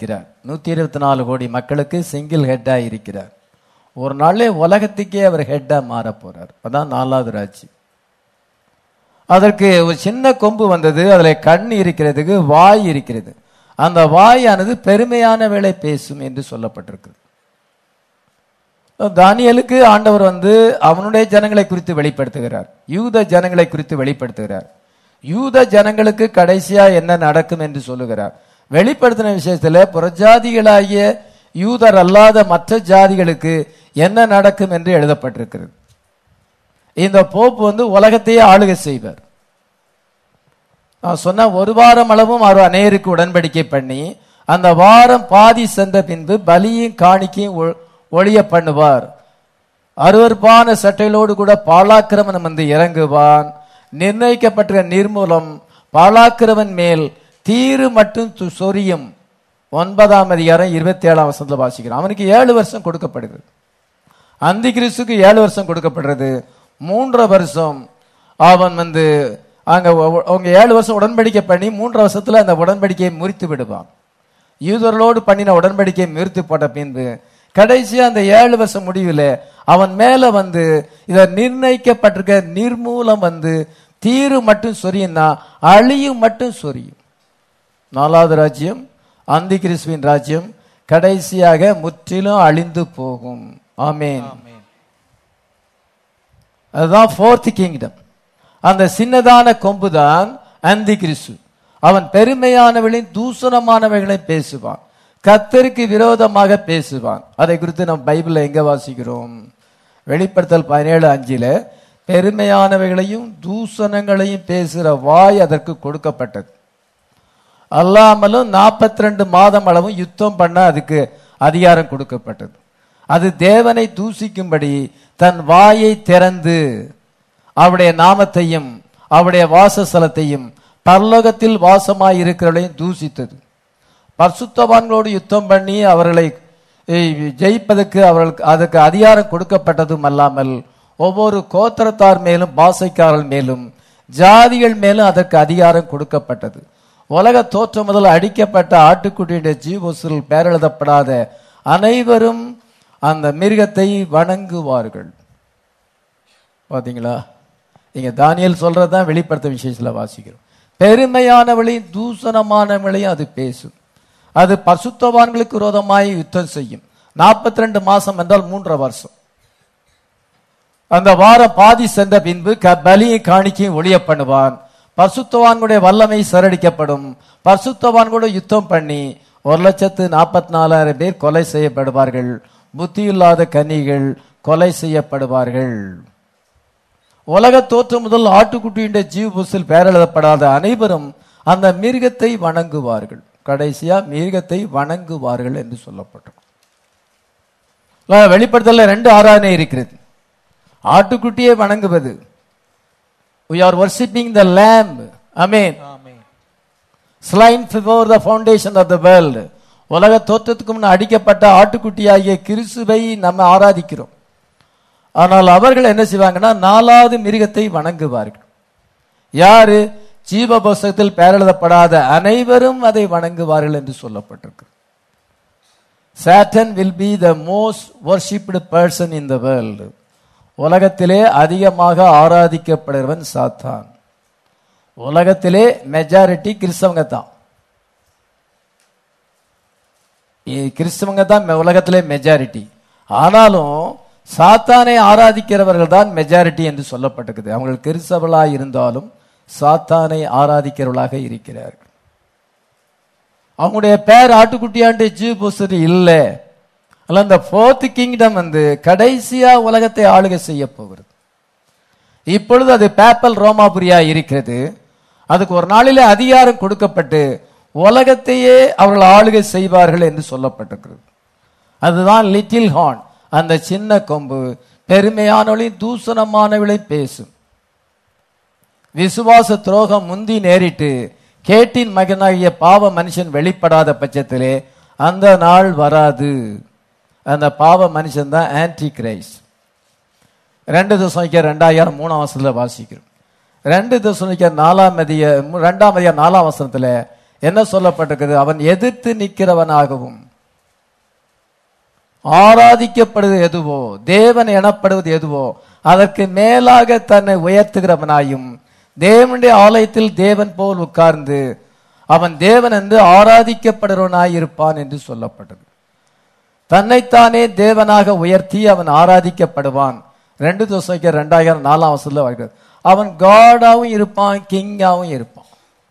நூத்தி இருபத்தி நாலு கோடி மக்களுக்கு சிங்கிள் ஹெட்டா இருக்கிறார் ஒரு நாள்லே உலகத்துக்கே அவர் ஹெட்டா மாற போறார் அதான் நாலாவது ராஜ்யம் அதற்கு ஒரு சின்ன கொம்பு வந்தது அதுல கண் இருக்கிறதுக்கு வாய் இருக்கிறது அந்த வாயானது பெருமையான வேலை பேசும் என்று சொல்லப்பட்டிருக்கு தானியலுக்கு ஆண்டவர் வந்து அவனுடைய ஜனங்களை குறித்து வெளிப்படுத்துகிறார் யூத ஜனங்களை குறித்து வெளிப்படுத்துகிறார் யூத ஜனங்களுக்கு கடைசியா என்ன நடக்கும் என்று சொல்லுகிறார் வெளிப்படுத்தின விஷயத்துல புறஜாதிகளாகிய யூதர் அல்லாத மற்ற ஜாதிகளுக்கு என்ன நடக்கும் என்று எழுதப்பட்டிருக்கிறது இந்த போப்பு வந்து உலகத்தையே ஆளுகை செய்வார் நான் சொன்ன ஒரு வாரம் அளவும் அவர் அநேருக்கு உடன்படிக்கை பண்ணி அந்த வாரம் பாதி சென்ற பின்பு பலியும் காணிக்கையும் ஒ- ஒழிய பண்ணுவார் அருவருப்பான சட்டைகளோடு கூட பாலாக்கிரமன் வந்து இறங்குவான் நிர்ணயிக்கப்பட்ட நிர்மூலம் பாலாக்கிரமன் மேல் தீரு மட்டும் து- சொரியும் ஒன்பதாம் அதிகாரம் இருபத்தி ஏழாம் வசனத்துல வாசிக்கிறோம் அவனுக்கு ஏழு வருஷம் கொடுக்கப்படுது அந்தி கிறிஸ்துக்கு ஏழு வருஷம் கொடுக்கப்படுறது மூன்றரை வருஷம் அவன் வந்து அங்க ஒ- அவங்க ஏழு வருஷம் உடன்படிக்கை பண்ணி மூன்றரை வருஷத்துல அந்த உடன்படிக்கையை முறித்து விடுவான் யூதர்களோடு பண்ணின உடன்படிக்கையை முறித்து போட்ட பின்பு கடைசியா அந்த ஏழு வருஷம் முடிவில் அவன் மேல வந்து இத நிர்ணயிக்கப்பட்டிருக்க நிர்மூலம் வந்து தீரு மட்டும் சொரியும்னா அழியும் மட்டும் சொரியும் நாலாவது ராஜ்யம் அந்தி கிறிஸ்துவின் ராஜ்யம் கடைசியாக முற்றிலும் அழிந்து போகும் ஆமென் அதுதான் ஃபோர்த் கிங்டம் அந்த சின்னதான கொம்பு தான் அந்தி கிறிஸ்து அவன் பெருமையானவர்களின் தூசணமானவைகளை பேசுவான் கத்தருக்கு விரோதமாக பேசுவான் அதை குறித்து நம்ம பைபிள்ல எங்க வாசிக்கிறோம் வெளிப்படுத்தல் பதினேழு அஞ்சில பெருமையானவைகளையும் தூசணங்களையும் பேசுகிற வாய் அதற்கு கொடுக்கப்பட்டது அல்லாமலும் 42 ரெண்டு மாதம் அளவும் யுத்தம் பண்ண அதுக்கு அதிகாரம் கொடுக்கப்பட்டது அது தேவனை தூசிக்கும்படி தன் வாயை திறந்து அவருடைய நாமத்தையும் அவருடைய வாசஸ்தலத்தையும் பரலோகத்தில் வாசமாய் இருக்கிறவர்களையும் தூசித்தது பரிசுத்தவான்களோடு யுத்தம் பண்ணி அவர்களை ஏய், ஜெயிப்பதற்கு அவர்களுக்கு அதற்கு அதிகாரம் கொடுக்கப்பட்டதும் அல்லாமல் ஒவ்வொரு கோத்திரத்தார் மேலும் பாசைக்காரர் மேலும் ஜாதிகள் மேலும் அதற்கு அதிகாரம் கொடுக்கப்பட்டது உலக தோற்றம் முதல் அடிக்கப்பட்ட ஆட்டுக்குட்டியுடைய ஜீவசுல் பெயரெழுதப்படாத அனைவரும் அந்த மிருகத்தை வணங்குவார்கள் பாத்தீங்களா இங்க தானியல் சொல்றதுதான் வெளிப்படுத்த விசேஷத்துல வாசிக்கிறோம் பெருமையானவளையும் தூசணமானவளையும் அது பேசும் அது பசுத்தவான்களுக்கு விரோதமாய் யுத்தம் செய்யும் 42 ரெண்டு மாசம் என்றால் மூன்றரை வருஷம் அந்த வாரம் பாதி சென்ற பின்பு க- பலியை காணிக்கையும் ஒளிய பண்ணுவான் பரிசுத்தவான்களுடைய வல்லமை சரடிக்கப்படும் பரிசுத்தவான்களோட யுத்தம் பண்ணி ஒரு லட்சத்து நாற்பத்தி நாலாயிரம் பேர் கொலை செய்யப்படுவார்கள் புத்தியில்லாத கன்னிகள் கொலை செய்யப்படுவார்கள் உலக தோற்றம் முதல் ஆட்டுக்குட்டியுடைய ஜீவ புஸ்தில் பெயரெழுதப்படாத அனைவரும் அந்த மிருகத்தை வணங்குவார்கள் கடைசியா மிருகத்தை வணங்குவார்கள் என்று சொல்லப்பட்டது வெளிப்படுத்தல ரெண்டு ஆராதனை இருக்கிறது ஆட்டுக்குட்டியை வணங்குவது we are worshipping the lamb amen amen slain before the foundation of the world உலக தோற்றத்துக்கு முன் அடிக்கப்பட்ட ஆட்டுக்குட்டியாகிய கிறிஸ்துவை நம்ம ஆராதிக்கிறோம் ஆனால் அவர்கள் என்ன செய்வாங்கன்னா நாலாவது மிருகத்தை வணங்குவார்கள் யாரு ஜீவ புஸ்தகத்தில் பெயரெழுதப்படாத அனைவரும் அதை வணங்குவார்கள் என்று சொல்லப்பட்டிருக்கு Satan will be the most worshipped person in the world உலகத்திலே அதிகமாக ஆராதிக்கப்படுகிறவன் சாத்தான் உலகத்திலே மெஜாரிட்டி கிறிஸ்தவங்க தான் இ- கிறிஸ்தவங்க தான் மெ- உலகத்திலே மெஜாரிட்டி ஆனாலும் சாத்தானை ஆராதிக்கிறவர்கள் தான் மெஜாரிட்டி என்று சொல்லப்பட்டிருக்குது அவங்க கிறிஸ்தவர்களாக இருந்தாலும் சாத்தானை ஆராதிக்கிறவர்களாக இருக்கிறார்கள் அவங்களுடைய பேர் ஆட்டுக்குட்டியாண்டு ஜீவ புஸ்தர் இல்லை அல்ல இந்த ஃபோர்த் கிங்டம் வந்து கடைசியா உலகத்தை ஆளுகை செய்ய போகிறது இப்பொழுது அது பேப்பல் ரோமாபுரியா இருக்கிறது அதுக்கு ஒரு நாளிலே அதிகாரம் கொடுக்கப்பட்டு உலகத்தையே அவர்கள் ஆளுகை செய்வார்கள் என்று சொல்லப்பட்டிருக்கிறது அதுதான் லிட்டில் ஹார்ன் அந்த சின்ன கொம்பு பெருமையானவளையும் தூசணமானவளை பேசும் விசுவாச துரோகம் முந்தி நேரிட்டு கேட்டின் மகனாகிய பாவ மனுஷன் வெளிப்படாத பட்சத்திலே அந்த நாள் வராது அந்த பாவ மனுஷன் தான் ஆன்டி கிரைஸ்ட் ரெண்டு தசமிக்க ரெண்டாயிரம் மூணாம் வசனத்துல வாசிக்கிறோம் ரெண்டு தசமிக்க நாலாம் அதிக ரெண்டாம் அதிக நாலாம் வசனத்துல என்ன சொல்லப்பட்டிருக்குது அவன் எதிர்த்து நிற்கிறவனாகவும் ஆராதிக்கப்படுவது எதுவோ தேவன் எனப்படுவது எதுவோ அதற்கு மேலாக தன்னை உயர்த்துகிறவனாயும் தேவனுடைய ஆலயத்தில் தேவன் போல் உட்கார்ந்து அவன் தேவன் என்று ஆராதிக்கப்படுகிறவனாய் இருப்பான் என்று சொல்லப்பட்டது தன்னைத்தானே தேவனாக உயர்த்தி அவன் ஆராதிக்கப்படுவான் ரெண்டு தோசைக்கு ரெண்டாயிரம் நாலாம் வருஷத்துல வருகிறது அவன் காடாவும் இருப்பான் கிங்காவும் இருப்பான்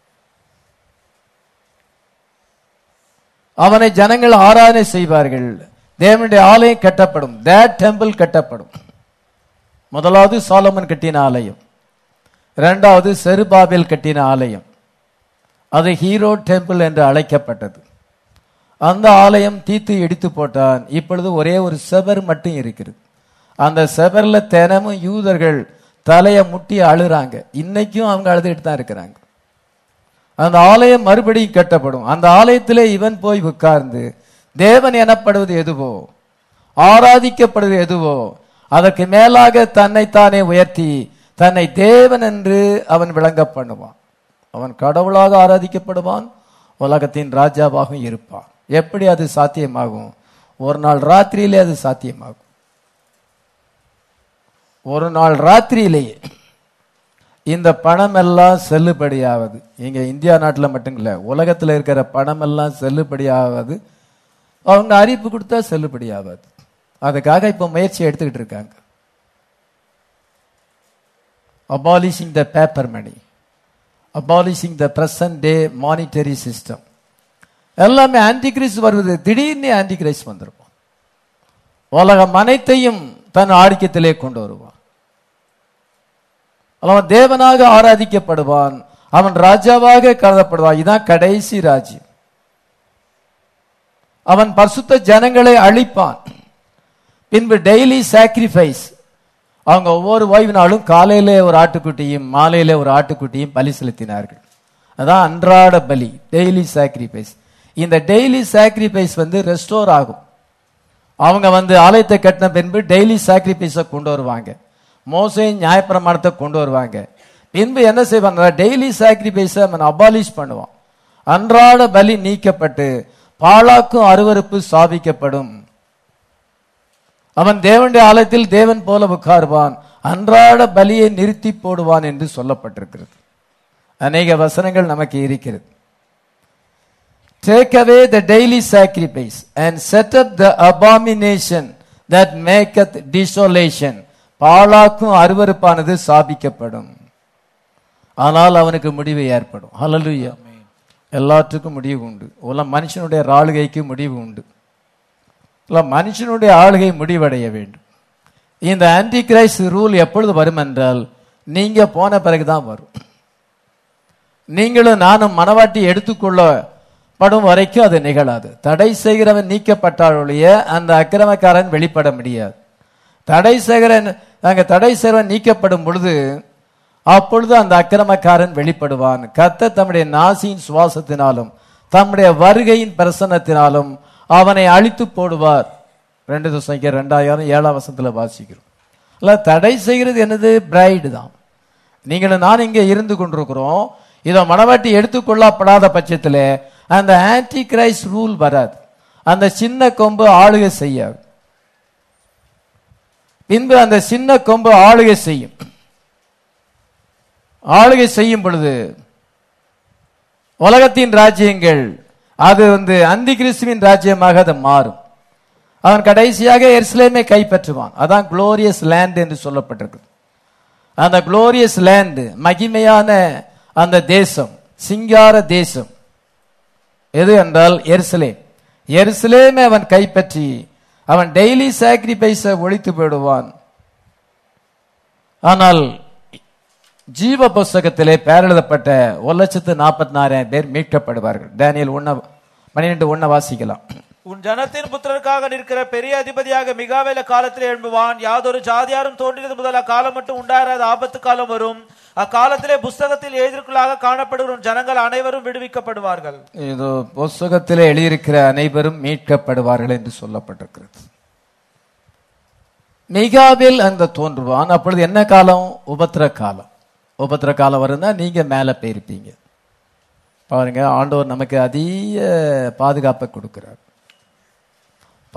அவனை ஜனங்கள் ஆராதனை செய்வார்கள் தேவனுடைய ஆலயம் கட்டப்படும் தேட் டெம்பிள் கட்டப்படும் முதலாவது சாலமன் கட்டின ஆலயம் இரண்டாவது செருபாபேல் கட்டின ஆலயம் அது ஹீரோ டெம்பிள் என்று அழைக்கப்பட்டது அந்த ஆலயம் தீத்து இடித்து போட்டான் இப்பொழுது ஒரே ஒரு செவர் மட்டும் இருக்கிறது அந்த செவர்ல தினமும் யூதர்கள் தலையை முட்டி அழுறாங்க இன்னைக்கும் அவங்க அழுதுகிட்டு தான் இருக்கிறாங்க அந்த ஆலயம் மறுபடியும் கட்டப்படும் அந்த ஆலயத்திலே இவன் போய் உட்கார்ந்து தேவன் எனப்படுவது எதுவோ ஆராதிக்கப்படுவது எதுவோ அதற்கு மேலாக தன்னைத்தானே உயர்த்தி தன்னை தேவன் என்று அவன் விளங்க பண்ணுவான் அவன் கடவுளாக ஆராதிக்கப்படுவான் உலகத்தின் ராஜாவாகவும் இருப்பான் எப்படி அது சாத்தியமாகும் ஒரு நாள் ராத்திரியிலே அது சாத்தியமாகும் ஒரு நாள் ராத்திரியிலேயே இந்த பணம் எல்லாம் செல்லுபடியாவது இங்க இந்தியா நாட்டில் மட்டும் இல்ல உலகத்துல இருக்கிற பணம் எல்லாம் செல்லுபடியாவது அவங்க அறிவிப்பு கொடுத்தா செல்லுபடியாகாது அதுக்காக இப்ப முயற்சி எடுத்துக்கிட்டு இருக்காங்க abolishing the paper money abolishing the present day monetary system எல்லாமே ஆன்டிகிரைஸ் வருவது திடீர்னு ஆன்டிகிரைஸ் வந்திருப்பான் உலகம் அனைத்தையும் தன் ஆதிக்கத்திலே கொண்டு வருவான் அவன் தேவனாக ஆராதிக்கப்படுவான் அவன் ராஜாவாக கருதப்படுவான் இதான் கடைசி ராஜ்யம் அவன் பரிசுத்த ஜனங்களை அழிப்பான் பின்பு டெய்லி சாக்ரிஃபைஸ் அவங்க ஒவ்வொரு ஓய்வு நாளும் காலையிலே ஒரு ஆட்டுக்குட்டியும் மாலையிலே ஒரு ஆட்டுக்குட்டியும் பலி செலுத்தினார்கள் அதான் அன்றாட பலி டெய்லி சாக்ரிஃபைஸ் இந்த டெய்லி சாக்ரிஃபைஸ் வந்து ரெஸ்டோர் ஆகும் அவங்க வந்து ஆலயத்தை கட்டின பின்பு டெய்லி சாக்ரிஃபைஸை கொண்டு வருவாங்க மோசையும் நியாயப்பிரமாணத்தை கொண்டு வருவாங்க பின்பு என்ன செய்வாங்க டெய்லி சாக்ரிஃபைஸை அவன் அபாலிஷ் பண்ணுவான் அன்றாட பலி நீக்கப்பட்டு பாழாக்கும் அருவருப்பு சாபிக்கப்படும் அவன் தேவனுடைய ஆலயத்தில் தேவன் போல உட்காருவான் அன்றாட பலியை நிறுத்தி போடுவான் என்று சொல்லப்பட்டிருக்கிறது அநேக வசனங்கள் நமக்கு இருக்கிறது Take away the daily sacrifice and set up the abomination that maketh desolation. பாழாக்கும் அருவருப்பானது சாபிக்கப்படும் ஆனால் அவனுக்கு முடிவு ஏற்படும் ஹalleluya எல்லாத்துக்கும் முடிவு உண்டு உல மனுஷனுடைய ஆளுகைக்கு முடிவு உண்டு இல்ல மனுஷனுடைய ஆளுகை முடிவடைய வேண்டும் இந்த ஆன்டி கிரைஸ்ட் ரூல் எப்பொழுது வரும் என்றால் நீங்க போன பிறகுதான் வரும் நீங்களும் நானும் மனவாட்டி எடுத்துக்கொள்ள படும் வரைக்கும் அது நிகழாது தடை செய்கிறவன் நீக்கப்பட்டாலுடைய அந்த அக்கிரமக்காரன் வெளிப்பட முடியாது தடை செய்கிறன் அங்க தடை செய்கிறவன் நீக்கப்படும் பொழுது அப்பொழுது அந்த அக்கிரமக்காரன் வெளிப்படுவான் கத்த தம்முடைய நாசியின் சுவாசத்தினாலும் தம்முடைய வருகையின் பிரசன்னத்தினாலும் அவனை அழித்து போடுவார் ரெண்டு தசைக்கு ரெண்டாயிரம் ஏழாம் வருஷத்துல வாசிக்கிறோம் இல்ல தடை செய்கிறது என்னது பிரைடு தான் நீங்களும் நான் இங்கே இருந்து கொண்டிருக்கிறோம் இதை மனவாட்டி எடுத்துக்கொள்ளப்படாத பட்சத்தில் அந்த ஆன்டி கிரைஸ்ட் ரூல் வராது அந்த சின்ன கொம்பு ஆளுகை செய்யாது பின்பு அந்த சின்ன கொம்பு ஆளுகை செய்யும் ஆளுகை செய்யும் பொழுது உலகத்தின் ராஜ்யங்கள் அது வந்து அந்தி கிறிஸ்துவின் ராஜ்யமாக அது மாறும் அவன் கடைசியாக எருசலேமை கைப்பற்றுவான் அதான் குளோரியஸ் லேண்ட் என்று சொல்லப்பட்டிருக்கு அந்த குளோரியஸ் லேண்ட் மகிமையான அந்த தேசம் சிங்கார தேசம் எது என்றால் எருசலேம் எருசலேமை அவன் கைப்பற்றி அவன் டெய்லி சாக்ரிஃபைஸை ஒழித்து போயிடுவான் ஆனால் ஜீவ புஸ்தகத்திலே பெயரெழுதப்பட்ட ஒரு லட்சத்து நாற்பத்தி நாலாயிரம் பேர் மீட்கப்படுவார்கள் டேனியல் ஒன்ன பன்னிரெண்டு ஒன்ன வாசிக்கலாம் உன் ஜனத்தின் புத்திரருக்காக நிற்கிற பெரிய அதிபதியாக மிகாவேல காலத்தில் எழும்புவான் யாதொரு ஜாதியாரும் தோன்றினது முதல் அக்காலம் மட்டும் உண்டாயிராத ஆபத்து காலம் வரும் அக்காலத்திலே புஸ்தகத்தில் எழுதிற்குள்ளாக காணப்படுகிற உன் ஜனங்கள் அனைவரும் விடுவிக்கப்படுவார்கள் இது புஸ்தகத்திலே எழுதியிருக்கிற அனைவரும் மீட்கப்படுவார்கள் என்று சொல்லப்பட்டிருக்கிறது மிகாவில் அந்த தோன்றுவான் அப்பொழுது என்ன காலம் உபத்திர காலம் உபத்திர காலம் வரும்னா நீங்க மேல போயிருப்பீங்க பாருங்க ஆண்டவர் நமக்கு அதிக பாதுகாப்பை கொடுக்கிறார்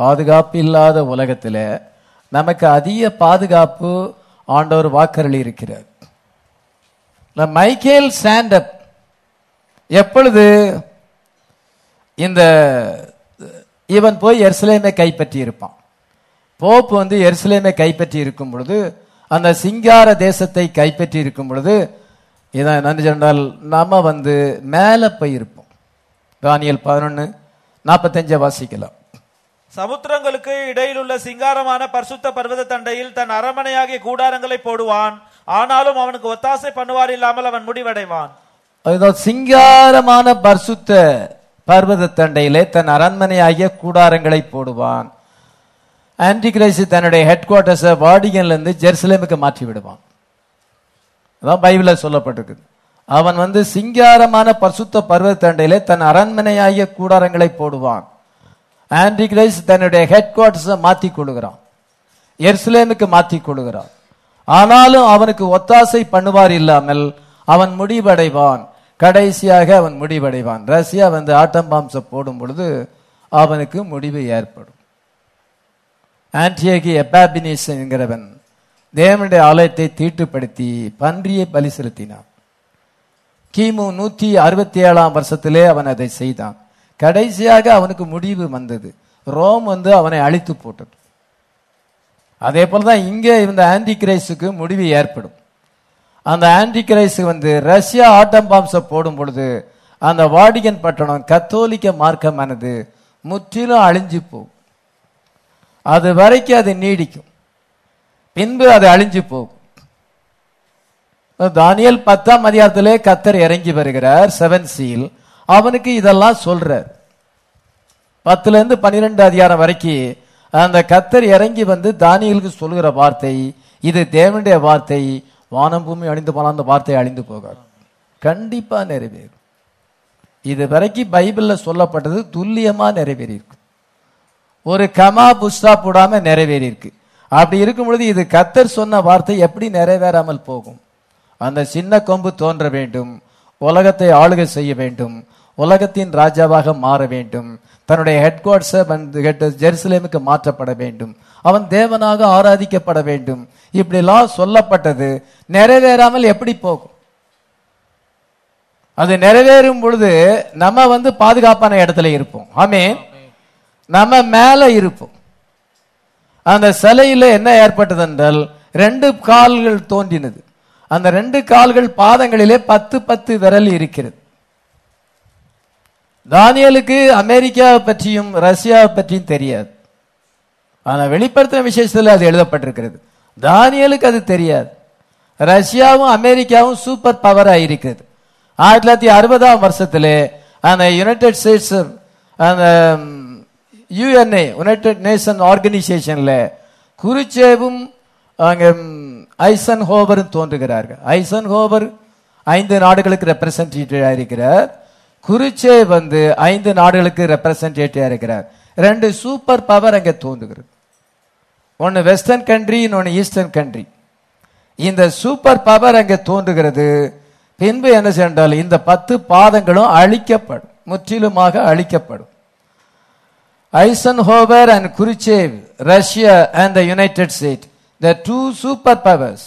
பாதுகாப்பு இல்லாத உலகத்துல நமக்கு அதிக பாதுகாப்பு ஆண்டவர் வாக்கரளி இருக்கிறார் இந்த மைக்கேல் ஸ்டாண்டப் எப்பொழுது இந்த இவன் போய் எருசலேமை கைப்பற்றி இருப்பான் போப் வந்து எருசலேமை கைப்பற்றி இருக்கும் பொழுது அந்த சிங்கார தேசத்தை கைப்பற்றி இருக்கும் பொழுது இதான் நன்றி சொன்னால் நம்ம வந்து மேலே போய் இருப்போம் தானியல் பதினொன்று நாற்பத்தஞ்சை வாசிக்கலாம் சமுத்திரங்களுக்கு இடையிலுள்ள சிங்காரமான பரிசுத்த பர்வத தண்டையில் தன் அரமனையாகிய கூடாரங்களை போடுவான் ஆனாலும் அவனுக்கு ஒத்தாசை பண்ணுவார் இல்லாமல் அவன் முடிவடைவான் அதுதான் சிங்காரமான பரிசுத்த பர்வத தண்டையிலே தன் அரண்மனையாகிய கூடாரங்களை போடுவான் ஆன்டி கிரைஸ்ட் தன்னுடைய ஹெட் குவார்ட்டர்ஸை வாடிகன்ல இருந்து ஜெருசலேமுக்கு மாற்றி விடுவான் அதான் பைபிளில் சொல்லப்பட்டிருக்குது அவன் வந்து சிங்காரமான பரிசுத்த பர்வத தண்டையிலே தன் அரண்மனையாகிய கூடாரங்களை போடுவான் ஆன்டி கிரைஸ்ட் தன்னுடைய ஹெட் குவார்ட்டர்ஸை மாற்றி கொள்கிறான் எருசலேமுக்கு மாற்றி கொள்கிறான் ஆனாலும் அவனுக்கு ஒத்தாசை பண்ணுவார் இல்லாமல் அவன் முடிவடைவான் கடைசியாக அவன் முடிவடைவான் ரஷ்யா வந்து ஆட்டம் பாம்ச போடும் பொழுது அவனுக்கு முடிவு ஏற்படும் ஆன்டியோகி எப்பாபினிஸ் என்கிறவன் தேவனுடைய ஆலயத்தை தீட்டுப்படுத்தி பன்றியை பலி செலுத்தினான் கிமு நூத்தி அறுபத்தி ஏழாம் வருஷத்திலே அவன் அதை செய்தான் கடைசியாக அவனுக்கு முடிவு வந்தது ரோம் வந்து அவனை அழித்து போட்டது அதே போலதான் இங்கே இந்த ஆன்டி கிரைஸுக்கு முடிவு ஏற்படும் அந்த ஆன்டி கிரைஸ் வந்து ரஷ்யா ஆட்டம் பாம்ச போடும் பொழுது அந்த வாடிகன் பட்டணம் கத்தோலிக்க மார்க்கமானது முற்றிலும் அழிஞ்சு போகும் அது வரைக்கும் அது நீடிக்கும் பின்பு அது அழிஞ்சு போகும் தானியல் பத்தாம் அதிகாரத்திலே கத்தர் இறங்கி வருகிறார் செவன் சீல் அவனுக்கு இதெல்லாம் சொல்றார் பத்துல இருந்து பன்னிரெண்டு அதிகாரம் வரைக்கும் அந்த கத்தர் இறங்கி வந்து தானியலுக்கு சொல்லுகிற வார்த்தை இது தேவனுடைய வார்த்தை வானம் பூமி அழிந்து போனால் அந்த வார்த்தை அழிந்து போகாது கண்டிப்பா நிறைவேறும் இது வரைக்கும் பைபிள்ல சொல்லப்பட்டது துல்லியமா நிறைவேறி இருக்கு ஒரு கமா புஸ்தா போடாம நிறைவேறி இருக்கு அப்படி இருக்கும் பொழுது இது கத்தர் சொன்ன வார்த்தை எப்படி நிறைவேறாமல் போகும் அந்த சின்ன கொம்பு தோன்ற வேண்டும் உலகத்தை ஆளுகை செய்ய வேண்டும் உலகத்தின் ராஜாவாக மாற வேண்டும் தன்னுடைய ஹெட் குவார்ட்ஸை வந்து ஜெருசலேமுக்கு மாற்றப்பட வேண்டும் அவன் தேவனாக ஆராதிக்கப்பட வேண்டும் இப்படிலாம் சொல்லப்பட்டது நிறைவேறாமல் எப்படி போகும் அது நிறைவேறும் பொழுது நம்ம வந்து பாதுகாப்பான இடத்துல இருப்போம் ஆமே நம்ம மேல இருப்போம் அந்த சிலையில என்ன ஏற்பட்டது என்றால் ரெண்டு கால்கள் தோன்றினது அந்த ரெண்டு கால்கள் பாதங்களிலே பத்து பத்து விரல் இருக்கிறது தானியலுக்கு அமெரிக்காவை பற்றியும் ரஷ்யாவை பற்றியும் தெரியாது ஆனா வெளிப்படுத்தின விசேஷத்தில் அது எழுதப்பட்டிருக்கிறது தானியலுக்கு அது தெரியாது ரஷ்யாவும் அமெரிக்காவும் சூப்பர் பவரா இருக்கிறது ஆயிரத்தி தொள்ளாயிரத்தி அறுபதாம் வருஷத்திலே அந்த யுனைடெட் ஸ்டேட்ஸ் அந்த யுஎன்ஏ யுனைடெட் நேஷன் ஆர்கனைசேஷன்ல குருச்சேவும் அங்க ஐசன் ஹோவரும் தோன்றுகிறார்கள் ஐசன் ஹோவர் ஐந்து நாடுகளுக்கு ரெப்ரசன்டேட்டிவ் இருக்கிறார் குருச்சே வந்து ஐந்து நாடுகளுக்கு ரெப்ரசன்டேட்டிவ் இருக்கிறார் ரெண்டு சூப்பர் பவர் அங்கே தோன்றுகிறது ஒன்னு வெஸ்டர்ன் கண்ட்ரி இன்னொன்னு ஈஸ்டர்ன் கண்ட்ரி இந்த சூப்பர் பவர் அங்கே தோன்றுகிறது பின்பு என்ன சென்றால் இந்த பத்து பாதங்களும் அழிக்கப்படும் முற்றிலுமாக அழிக்கப்படும் Eisenhower and Khrushchev Russia and the United State the two super powers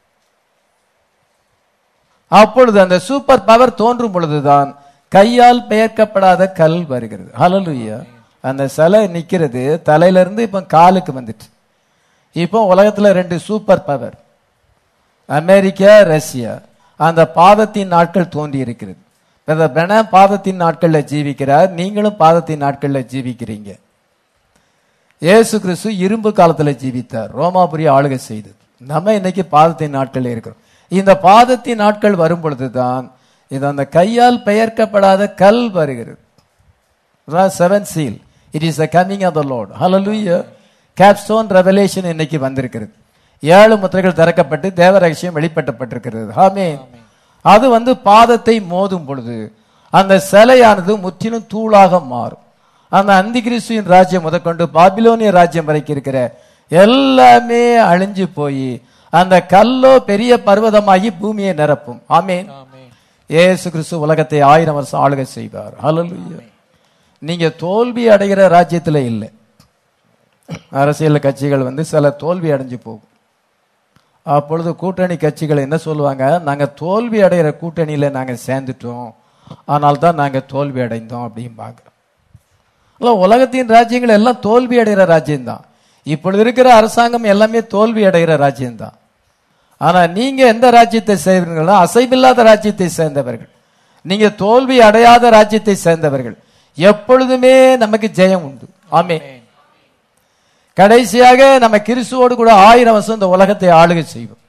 அப்பொழுது அந்த சூப்பர் பவர் தோன்றும் பொழுதுதான் கையால் பெயர்க்கப்படாத கல் வருகிறது ஹலலுயா அந்த சிலை நிக்கிறது தலையில இருந்து இப்ப காலுக்கு வந்துட்டு இப்போ உலகத்துல ரெண்டு சூப்பர் பவர் அமெரிக்கா ரஷ்யா அந்த பாதத்தின் நாட்கள் தோன்றி இருக்கிறது பென பாதத்தின் நாட்கள்ல ஜீவிக்கிறார் நீங்களும் பாதத்தின் நாட்கள்ல ஜீவிக்கிறீங்க இயேசு கிறிஸ்து இரும்பு காலத்துல ஜீவித்தார் ரோமாபுரி ஆளுகை செய்தது நம்ம இன்னைக்கு பாதத்தின் நாட்கள்ல இருக்கிறோம் இந்த பாதத்தின் நாட்கள் வரும் பொழுதுதான் இது அந்த கையால் பெயர்க்கப்படாத கல் வருகிறது seven seal it is the coming of the lord hallelujah capstone revelation இன்னைக்கு வந்திருக்கிறது ஏழு முத்திரைகள் திறக்கப்பட்டு தேவ ரகசியம் வெளிப்படுத்தப்பட்டிருக்கிறது ஆமே அது வந்து பாதத்தை மோதும் பொழுது அந்த சிலையானது முற்றிலும் தூளாக மாறும் அந்த அந்தி கிறிஸ்துவின் ராஜ்யம் முதற்கொண்டு பாபிலோனிய ராஜ்யம் வரைக்கும் இருக்கிற எல்லாமே அழிஞ்சு போய் அந்த கல்லோ பெரிய பர்வதமாகி பூமியை நிரப்பும் ஆமேன் ஏசு கிறிஸ்து உலகத்தை ஆயிரம் வருஷம் ஆளுகை செய்வார் ஹalleluya நீங்க தோல்வி அடைகிற ராஜ்யத்துல இல்லை அரசியல் கட்சிகள் வந்து சில தோல்வி அடைஞ்சு போகும் அப்பொழுது கூட்டணி கட்சிகள் என்ன சொல்லுவாங்க நாங்க தோல்வி அடைகிற கூட்டணியில நாங்க சேர்ந்துட்டோம் ஆனால் தான் நாங்க தோல்வி அடைந்தோம் அப்படிம்பாங்க இல்ல, உலகத்தின் ராஜ்யங்கள் எல்லாம் தோல்வி அடைகிற ராஜ்யம்தான் இப்பொழுது இருக்கிற அரசாங்கம் எல்லாமே தோல்வி அடைகிற ராஜ்யம்தான் ஆனா நீங்க எந்த ராஜ்யத்தை சேர்ந்தீர்களோ அசைவில்லாத ராஜ்யத்தை சேர்ந்தவர்கள் நீங்க தோல்வி அடையாத ராஜ்யத்தை சேர்ந்தவர்கள் எப்பொழுதுமே நமக்கு ஜெயம் உண்டு ஆமே கடைசியாக நம்ம கிறிஸ்துவோடு கூட ஆயிரம் வருஷம் இந்த உலகத்தை ஆளுகை செய்வோம்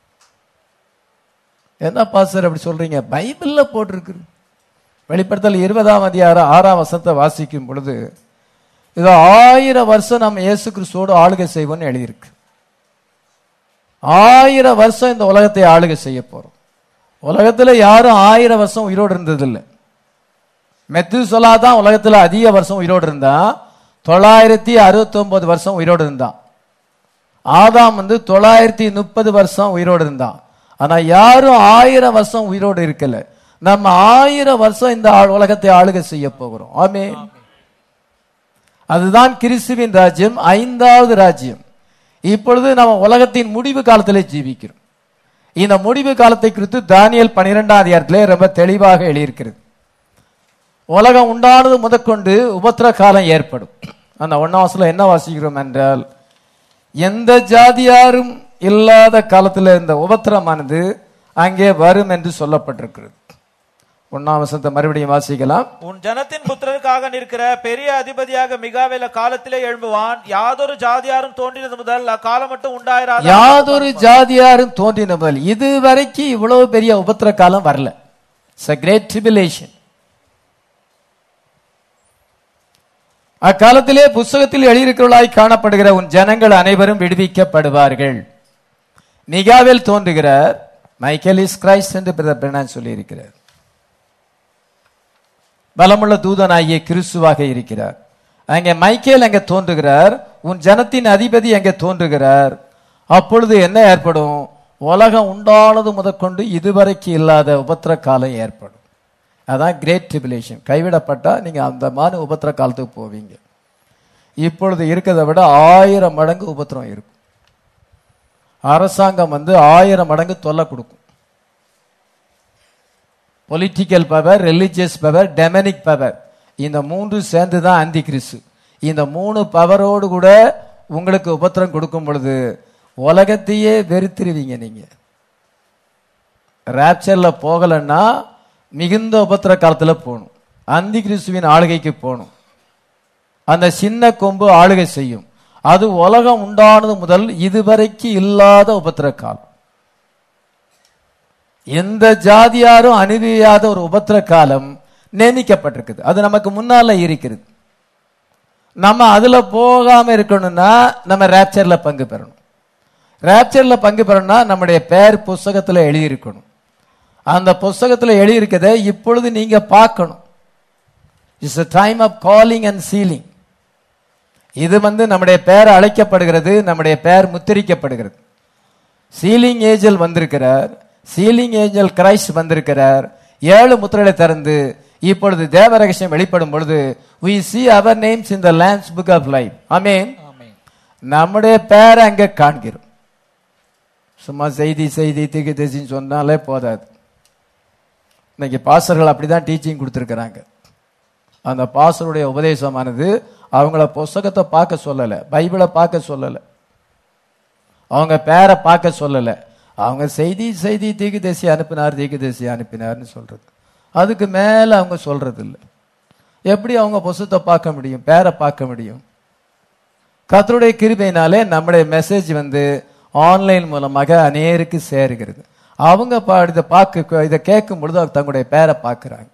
என்ன பாஸ்டர் அப்படி சொல்றீங்க பைபிள்ல போட்டிருக்கு வெளிப்படுத்தல் இருபதாம் அதிகாரம் ஆறாம் வசனத்தை வாசிக்கும் பொழுது இது ஆயிரம் வருஷம் நம்ம இயேசு கிறிஸ்துவோடு ஆளுகை செய்வோம்னு எழுதியிருக்கு ஆயிரம் வருஷம் இந்த உலகத்தை ஆளுகை செய்ய போறோம் உலகத்துல யாரும் ஆயிரம் வருஷம் உயிரோடு இருந்ததில்லை மெத்து தான் உலகத்துல அதிக வருஷம் உயிரோடு இருந்தான் தொள்ளாயிரத்தி அறுபத்தி ஒன்பது வருஷம் உயிரோடு இருந்தான் ஆதாம் வந்து தொள்ளாயிரத்தி முப்பது வருஷம் உயிரோடு இருந்தான் ஆனா யாரும் ஆயிரம் வருஷம் உயிரோடு இருக்கல நம்ம ஆயிரம் வருஷம் இந்த ஆ- உலகத்தை ஆளுகை செய்ய போகிறோம் ஆமே அதுதான் கிறிஸ்துவின் ராஜ்யம் ஐந்தாவது ராஜ்யம் இப்பொழுது நம்ம உலகத்தின் முடிவு காலத்திலே ஜீவிக்கிறோம் இந்த முடிவு காலத்தை குறித்து தானியல் பனிரெண்டாம் அதிகாரத்திலே ரொம்ப தெளிவாக எழுதியிருக்கிறது உலகம் உண்டானது முதற்கொண்டு உபத்திர காலம் ஏற்படும் அந்த ஒன்னாவசில என்ன வாசிக்கிறோம் என்றால் எந்த ஜாதியாரும் இல்லாத காலத்தில் இந்த உபத்திரமானது அங்கே வரும் என்று சொல்லப்பட்டிருக்கிறது ஒன்னாம் வசனத்தை மறுபடியும் வாசிக்கலாம் உன் ஜனத்தின் புத்திரருக்காக நிற்கிற பெரிய அதிபதியாக மிகாவேல காலத்திலே எழும்புவான் யாதொரு ஜாதியாரும் தோன்றினது முதல் அக்காலம் மட்டும் உண்டாயிராத யாதொரு ஜாதியாரும் தோன்றின முதல் இதுவரைக்கும் இவ்வளவு பெரிய உபத்திர காலம் வரல இட்ஸ் கிரேட் ட்ரிபிலேஷன் அக்காலத்திலே புஸ்தகத்தில் எழுதியிருக்கிறவர்களாய் காணப்படுகிற உன் ஜனங்கள் அனைவரும் விடுவிக்கப்படுவார்கள் மிகாவில் தோன்றுகிறார் மைக்கேல் இஸ் கிரைஸ்ட் என்று பிரதர் பிரணான் சொல்லியிருக்கிறார் பலமுள்ள தூதனாகிய கிறிஸ்துவாக இருக்கிறார் அங்கே மைக்கேல் அங்கே தோன்றுகிறார் உன் ஜனத்தின் அதிபதி அங்கே தோன்றுகிறார் அப்பொழுது என்ன ஏற்படும் உலகம் உண்டானது முதற்கொண்டு இதுவரைக்கும் இல்லாத உபத்திர காலம் ஏற்படும் அதான் கிரேட் ட்ரிபிலேஷன் கைவிடப்பட்டா நீங்க அந்த மாதிரி உபத்திர காலத்துக்கு போவீங்க இப்பொழுது இருக்கிறதை விட ஆயிரம் மடங்கு உபத்திரம் இருக்கும் அரசாங்கம் வந்து ஆயிரம் மடங்கு தொல்லை கொடுக்கும் political power religious power demonic power இந்த மூன்று சேர்ந்து தான் அந்தி கிறிஸ்து இந்த மூணு பவரோடு கூட உங்களுக்கு உபத்திரம் கொடுக்கும் பொழுது உலகத்தையே வெறுத்துருவீங்க நீங்க ரேப்சர்ல போகலன்னா மிகுந்த உபத்திர காலத்துல போகணும் அந்தி கிறிஸ்துவின் ஆளுகைக்கு போகணும் அந்த சின்ன கொம்பு ஆளுகை செய்யும் அது உலகம் உண்டானது முதல் இதுவரைக்கும் இல்லாத உபத்திர காலம் எந்த ஜாதியாரும் அனுபவியாத ஒரு உபத்திர காலம் நியமிக்கப்பட்டிருக்குது அது நமக்கு முன்னால இருக்கிறது நம்ம அதுல போகாம இருக்கணும்னா நம்ம ரேப்சர்ல பங்கு பெறணும் ரேப்சர்ல பங்கு பெறணும்னா நம்முடைய பெயர் புஸ்தகத்துல எழுதியிருக்கணும் அந்த புஸ்தகத்துல எழுதியிருக்கதை இப்பொழுது நீங்க பார்க்கணும் it's a time of calling and sealing இது வந்து நம்முடைய பெயர் அழைக்கப்படுகிறது நம்முடைய பெயர் முத்திரிக்கப்படுகிறது சீலிங் ஏஞ்சல் வந்திருக்கிறார் சீலிங் ஏஞ்சல் கிரைஸ்ட் வந்திருக்கிறார் ஏழு முத்திரைகளை திறந்து இப்பொழுது தேவ ரகசியம் வெளிப்படும் பொழுது we see our names in the lamb's book of life ஆமென் நம்முடைய பெயரை அங்க காண்கிறோம் சும்மா செய்தி செய்தி திக்கு திசின்னு சொன்னாலே போதாது இன்னைக்கு பாஸ்டர்கள் அப்படிதான் டீச்சிங் கொடுத்துருக்கிறாங்க அந்த பாஸ்டருடைய உபதேசமானது அவங்கள புஸ்தகத்தை பார்க்க சொல்லல பைபிளை பார்க்க சொல்லல அவங்க பேரை பார்க்க சொல்லல அவங்க செய்தி செய்தி தீக்கு தேசி அனுப்பினார் தீக்கு தேசி அனுப்பினார்னு சொல்றது அதுக்கு மேல அவங்க சொல்றது இல்ல எப்படி அவங்க புஸ்தகத்தை பார்க்க முடியும் பேரை பார்க்க முடியும் கர்த்தருடைய கிருபையினாலே நம்முடைய மெசேஜ் வந்து ஆன்லைன் மூலமாக அநேருக்கு சேருகிறது அவங்க பா- இதை பார்க்க இதை கேட்கும் பொழுது அவங்க தங்களுடைய பேரை பார்க்கறாங்க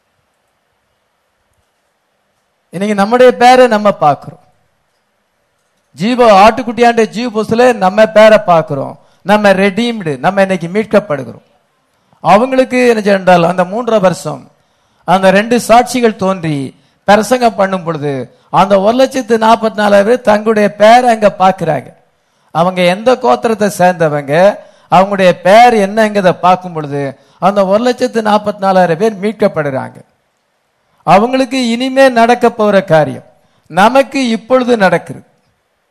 இன்னைக்கு நம்முடைய பேரை நம்ம பார்க்கிறோம் ஜீவ ஆட்டுக்குட்டியாண்ட ஜீவ புஸ்தல நம்ம பேரை பார்க்கிறோம் நம்ம ரெடீம்டு நம்ம இன்னைக்கு மீட்கப்படுகிறோம் அவங்களுக்கு என்ன என்றால் அந்த மூன்றரை வருஷம் அந்த ரெண்டு சாட்சிகள் தோன்றி பிரசங்கம் பண்ணும் பொழுது அந்த ஒரு லட்சத்து நாற்பத்தி நாலாயிரம் பேர் தங்களுடைய பேரை அங்க பார்க்கறாங்க அவங்க எந்த கோத்திரத்தை சேர்ந்தவங்க அவங்களுடைய பேர் என்னங்கிறத பார்க்கும் பொழுது அந்த ஒரு லட்சத்து நாற்பத்தி நாலாயிரம் பேர் மீட்கப்படுறாங்க அவங்களுக்கு இனிமே நடக்க போற காரியம் நமக்கு இப்பொழுது நடக்குது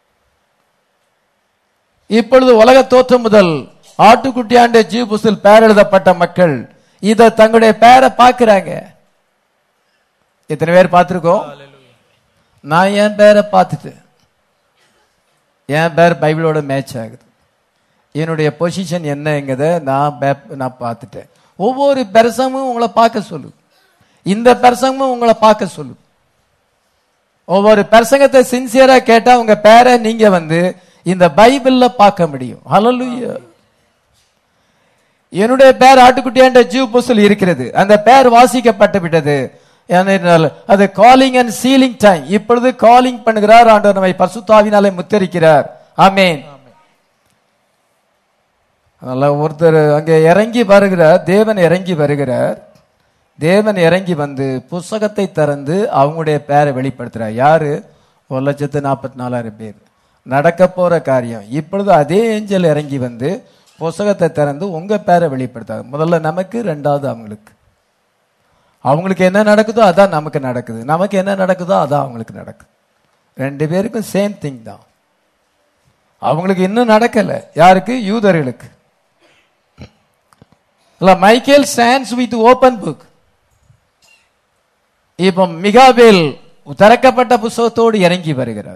இப்பொழுது உலக தோற்றம் முதல் ஆட்டுக்குட்டியாண்ட ஜீவ புஸ்தில் பெயர் எழுதப்பட்ட மக்கள் இத தங்களுடைய பெயரை பார்க்கிறாங்க எத்தனை பேர் பார்த்திருக்கோம் நான் என் பேரை பார்த்துட்டேன் என் பேர் பைபிளோட மேட்ச் ஆகுது என்னுடைய பொசிஷன் என்னங்கிறத நான் பே- நான் பார்த்துட்டேன் ஒவ்வொரு பிரசங்கமும் உங்களை பார்க்க சொல்லு இந்த பிரசங்கமும் உங்களை பார்க்க சொல்லு ஒவ்வொரு பிரசங்கத்தை சின்சியரா கேட்டா உங்க பேரை நீங்க வந்து இந்த பைபிள்ல பார்க்க முடியும் ஹalleluya என்னுடைய பேர் ஆட்டுக்குட்டியாண்ட ஜீவ புஸ்தல் இருக்கிறது அந்த பேர் வாசிக்கப்பட்டு விட்டது ஏனென்றால் அது காலிங் அண்ட் சீலிங் டைம் இப்பொழுது காலிங் பண்ணுகிறார் ஆண்டவர் நம்மை பசுத்தாவினாலே முத்தரிக்கிறார் ஆமென் அதனால ஒருத்தர் அங்கே இறங்கி வருகிறார் தேவன் இறங்கி வருகிறார் தேவன் இறங்கி வந்து புஸ்தகத்தை திறந்து அவங்களுடைய பேரை வெளிப்படுத்துறார் யாரு ஒரு லட்சத்து நாற்பத்தி நாலாயிரம் பேர் நடக்க போற காரியம் இப்பொழுது அதே ஏஞ்சல் இறங்கி வந்து புஸ்தகத்தை திறந்து உங்க பேரை வெளிப்படுத்தாது முதல்ல நமக்கு ரெண்டாவது அவங்களுக்கு அவங்களுக்கு என்ன நடக்குதோ அதான் நமக்கு நடக்குது நமக்கு என்ன நடக்குதோ அதான் அவங்களுக்கு நடக்குது ரெண்டு பேருக்கும் சேம் திங் தான் அவங்களுக்கு இன்னும் நடக்கல யாருக்கு யூதர்களுக்கு இல்ல Michael stands with open book இப்போ மிகாபேல் திறக்கப்பட்ட புஸ்தகத்தோடு இறங்கி வருகிறார்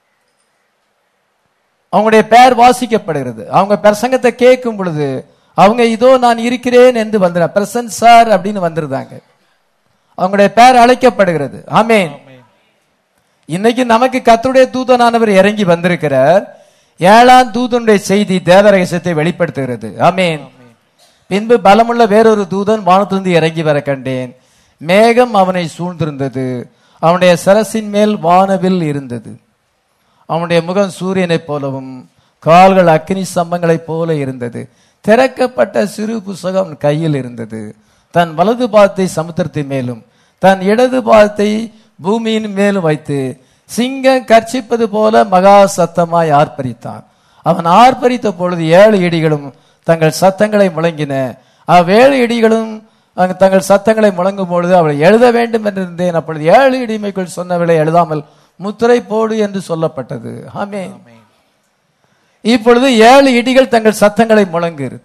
அவங்களுடைய பெயர் வாசிக்கப்படுகிறது அவங்க பிரசங்கத்தை கேட்கும் பொழுது அவங்க இதோ நான் இருக்கிறேன் என்று வந்து பிரசன்ட் சார் அப்படின்னு வந்திருந்தாங்க அவங்களுடைய பெயர் அழைக்கப்படுகிறது ஆமென் இன்னைக்கு நமக்கு கர்த்தருடைய தூதனானவர் இறங்கி வந்திருக்கிறார் ஏழாம் தூதனுடைய செய்தி தேவ ரகசியத்தை வெளிப்படுத்துகிறது ஆமென் பின்பு பலமுள்ள வேறொரு தூதன் வானத்திலிருந்து இறங்கி வர கண்டேன் மேகம் அவனை சூழ்ந்திருந்தது அவனுடைய சரசின் மேல் வானவில் இருந்தது அவனுடைய முகம் சூரியனைப் போலவும் கால்கள் அக்கினி ஸ்தம்பங்களைப் போல இருந்தது திறக்கப்பட்ட சிறு புஸ்தகம் அவன் கையில் இருந்தது தன் வலது பாதத்தை சமுத்திரத்தின் மேலும் தன் இடது பாதத்தை பூமியின் மேலும் வைத்து சிங்கம் கர்ச்சிப்பது போல மகா சத்தமாய் ஆர்ப்பரித்தான் அவன் ஆர்ப்பரித்த பொழுது ஏழு இடிகளும் தங்கள் சத்தங்களை முழங்கின அவ்வேழு இடிகளும் அங்கு தங்கள் சத்தங்களை முழங்கும் பொழுது அவளை எழுத வேண்டும் என்று இருந்தேன் அப்பொழுது ஏழு இடிமைக்குள் சொன்னவளை எழுதாமல் முத்திரை போடு என்று சொல்லப்பட்டது ஆமே இப்பொழுது ஏழு இடிகள் தங்கள் சத்தங்களை முழங்குகிறது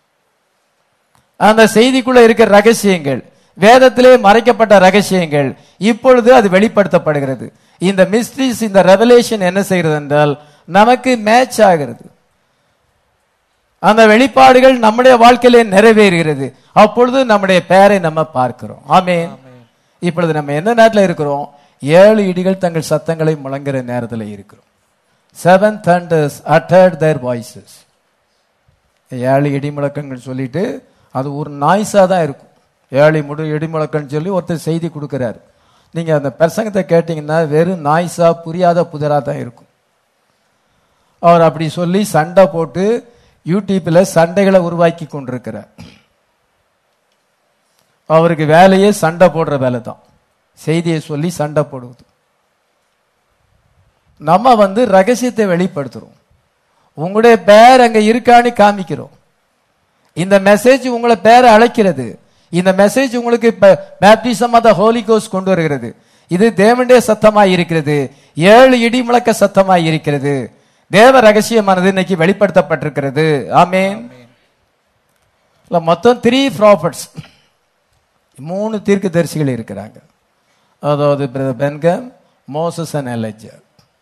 அந்த செய்திக்குள்ள இருக்கிற ரகசியங்கள் வேதத்திலே மறைக்கப்பட்ட ரகசியங்கள் இப்பொழுது அது வெளிப்படுத்தப்படுகிறது இந்த மிஸ்ட்ரிஸ் இந்த ரெவலேஷன் என்ன செய்கிறது என்றால் நமக்கு மேட்ச் ஆகிறது அந்த வெளிப்பாடுகள் நம்முடைய வாழ்க்கையிலே நிறைவேறுகிறது அப்பொழுது நம்முடைய பெயரை நம்ம பார்க்கிறோம் ஆமென் இப்பொழுது நம்ம எந்த நேரத்தில் இருக்கிறோம் ஏழு இடிகள் தங்கள் சத்தங்களை முழங்குற நேரத்தில் இருக்கிறோம் seven thunders uttered their voices ஏழு இடி முழக்கங்கள் சொல்லிட்டு அது ஒரு நாய்ஸா தான் இருக்கும் ஏழு முடு இடி முழக்கம்னு சொல்லி ஒருத்தர் செய்தி கொடுக்கிறாரு நீங்க அந்த பிரசங்கத்தை கேட்டீங்கன்னா வெறும் நாய்ஸா புரியாத புதிரா தான் இருக்கும் அவர் அப்படி சொல்லி சண்டை போட்டு யூடியூப்ல சண்டைகளை உருவாக்கி கொண்டிருக்கிறார் அவருக்கு வேலையே சண்டை போடுற வேலை தான் செய்தியை சொல்லி சண்டை போடுவது நம்ம வந்து ரகசியத்தை வெளிப்படுத்துறோம் உங்களுடைய பேர் அங்க இருக்கான்னு காமிக்கிறோம் இந்த மெசேஜ் உங்களை பேரை அழைக்கிறது இந்த மெசேஜ் உங்களுக்கு பேப்டிசம் ஆஃப் த ஹோலி கோஸ் கொண்டு வருகிறது இது தேவனுடைய சத்தமாய் இருக்கிறது ஏழு இடி முழக்க சத்தமாய் இருக்கிறது தேவ ரகசியமானது இன்னைக்கு வெளிப்படுத்தப்பட்டிருக்கிறது ஆமென் இல்ல, மொத்தம் த்ரீ ப்ராஃபட்ஸ் மூணு தீர்க்கதரிசிகள் இருக்கிறாங்க அதாவது பென்கம் மோசஸ் அண்ட் எலஜா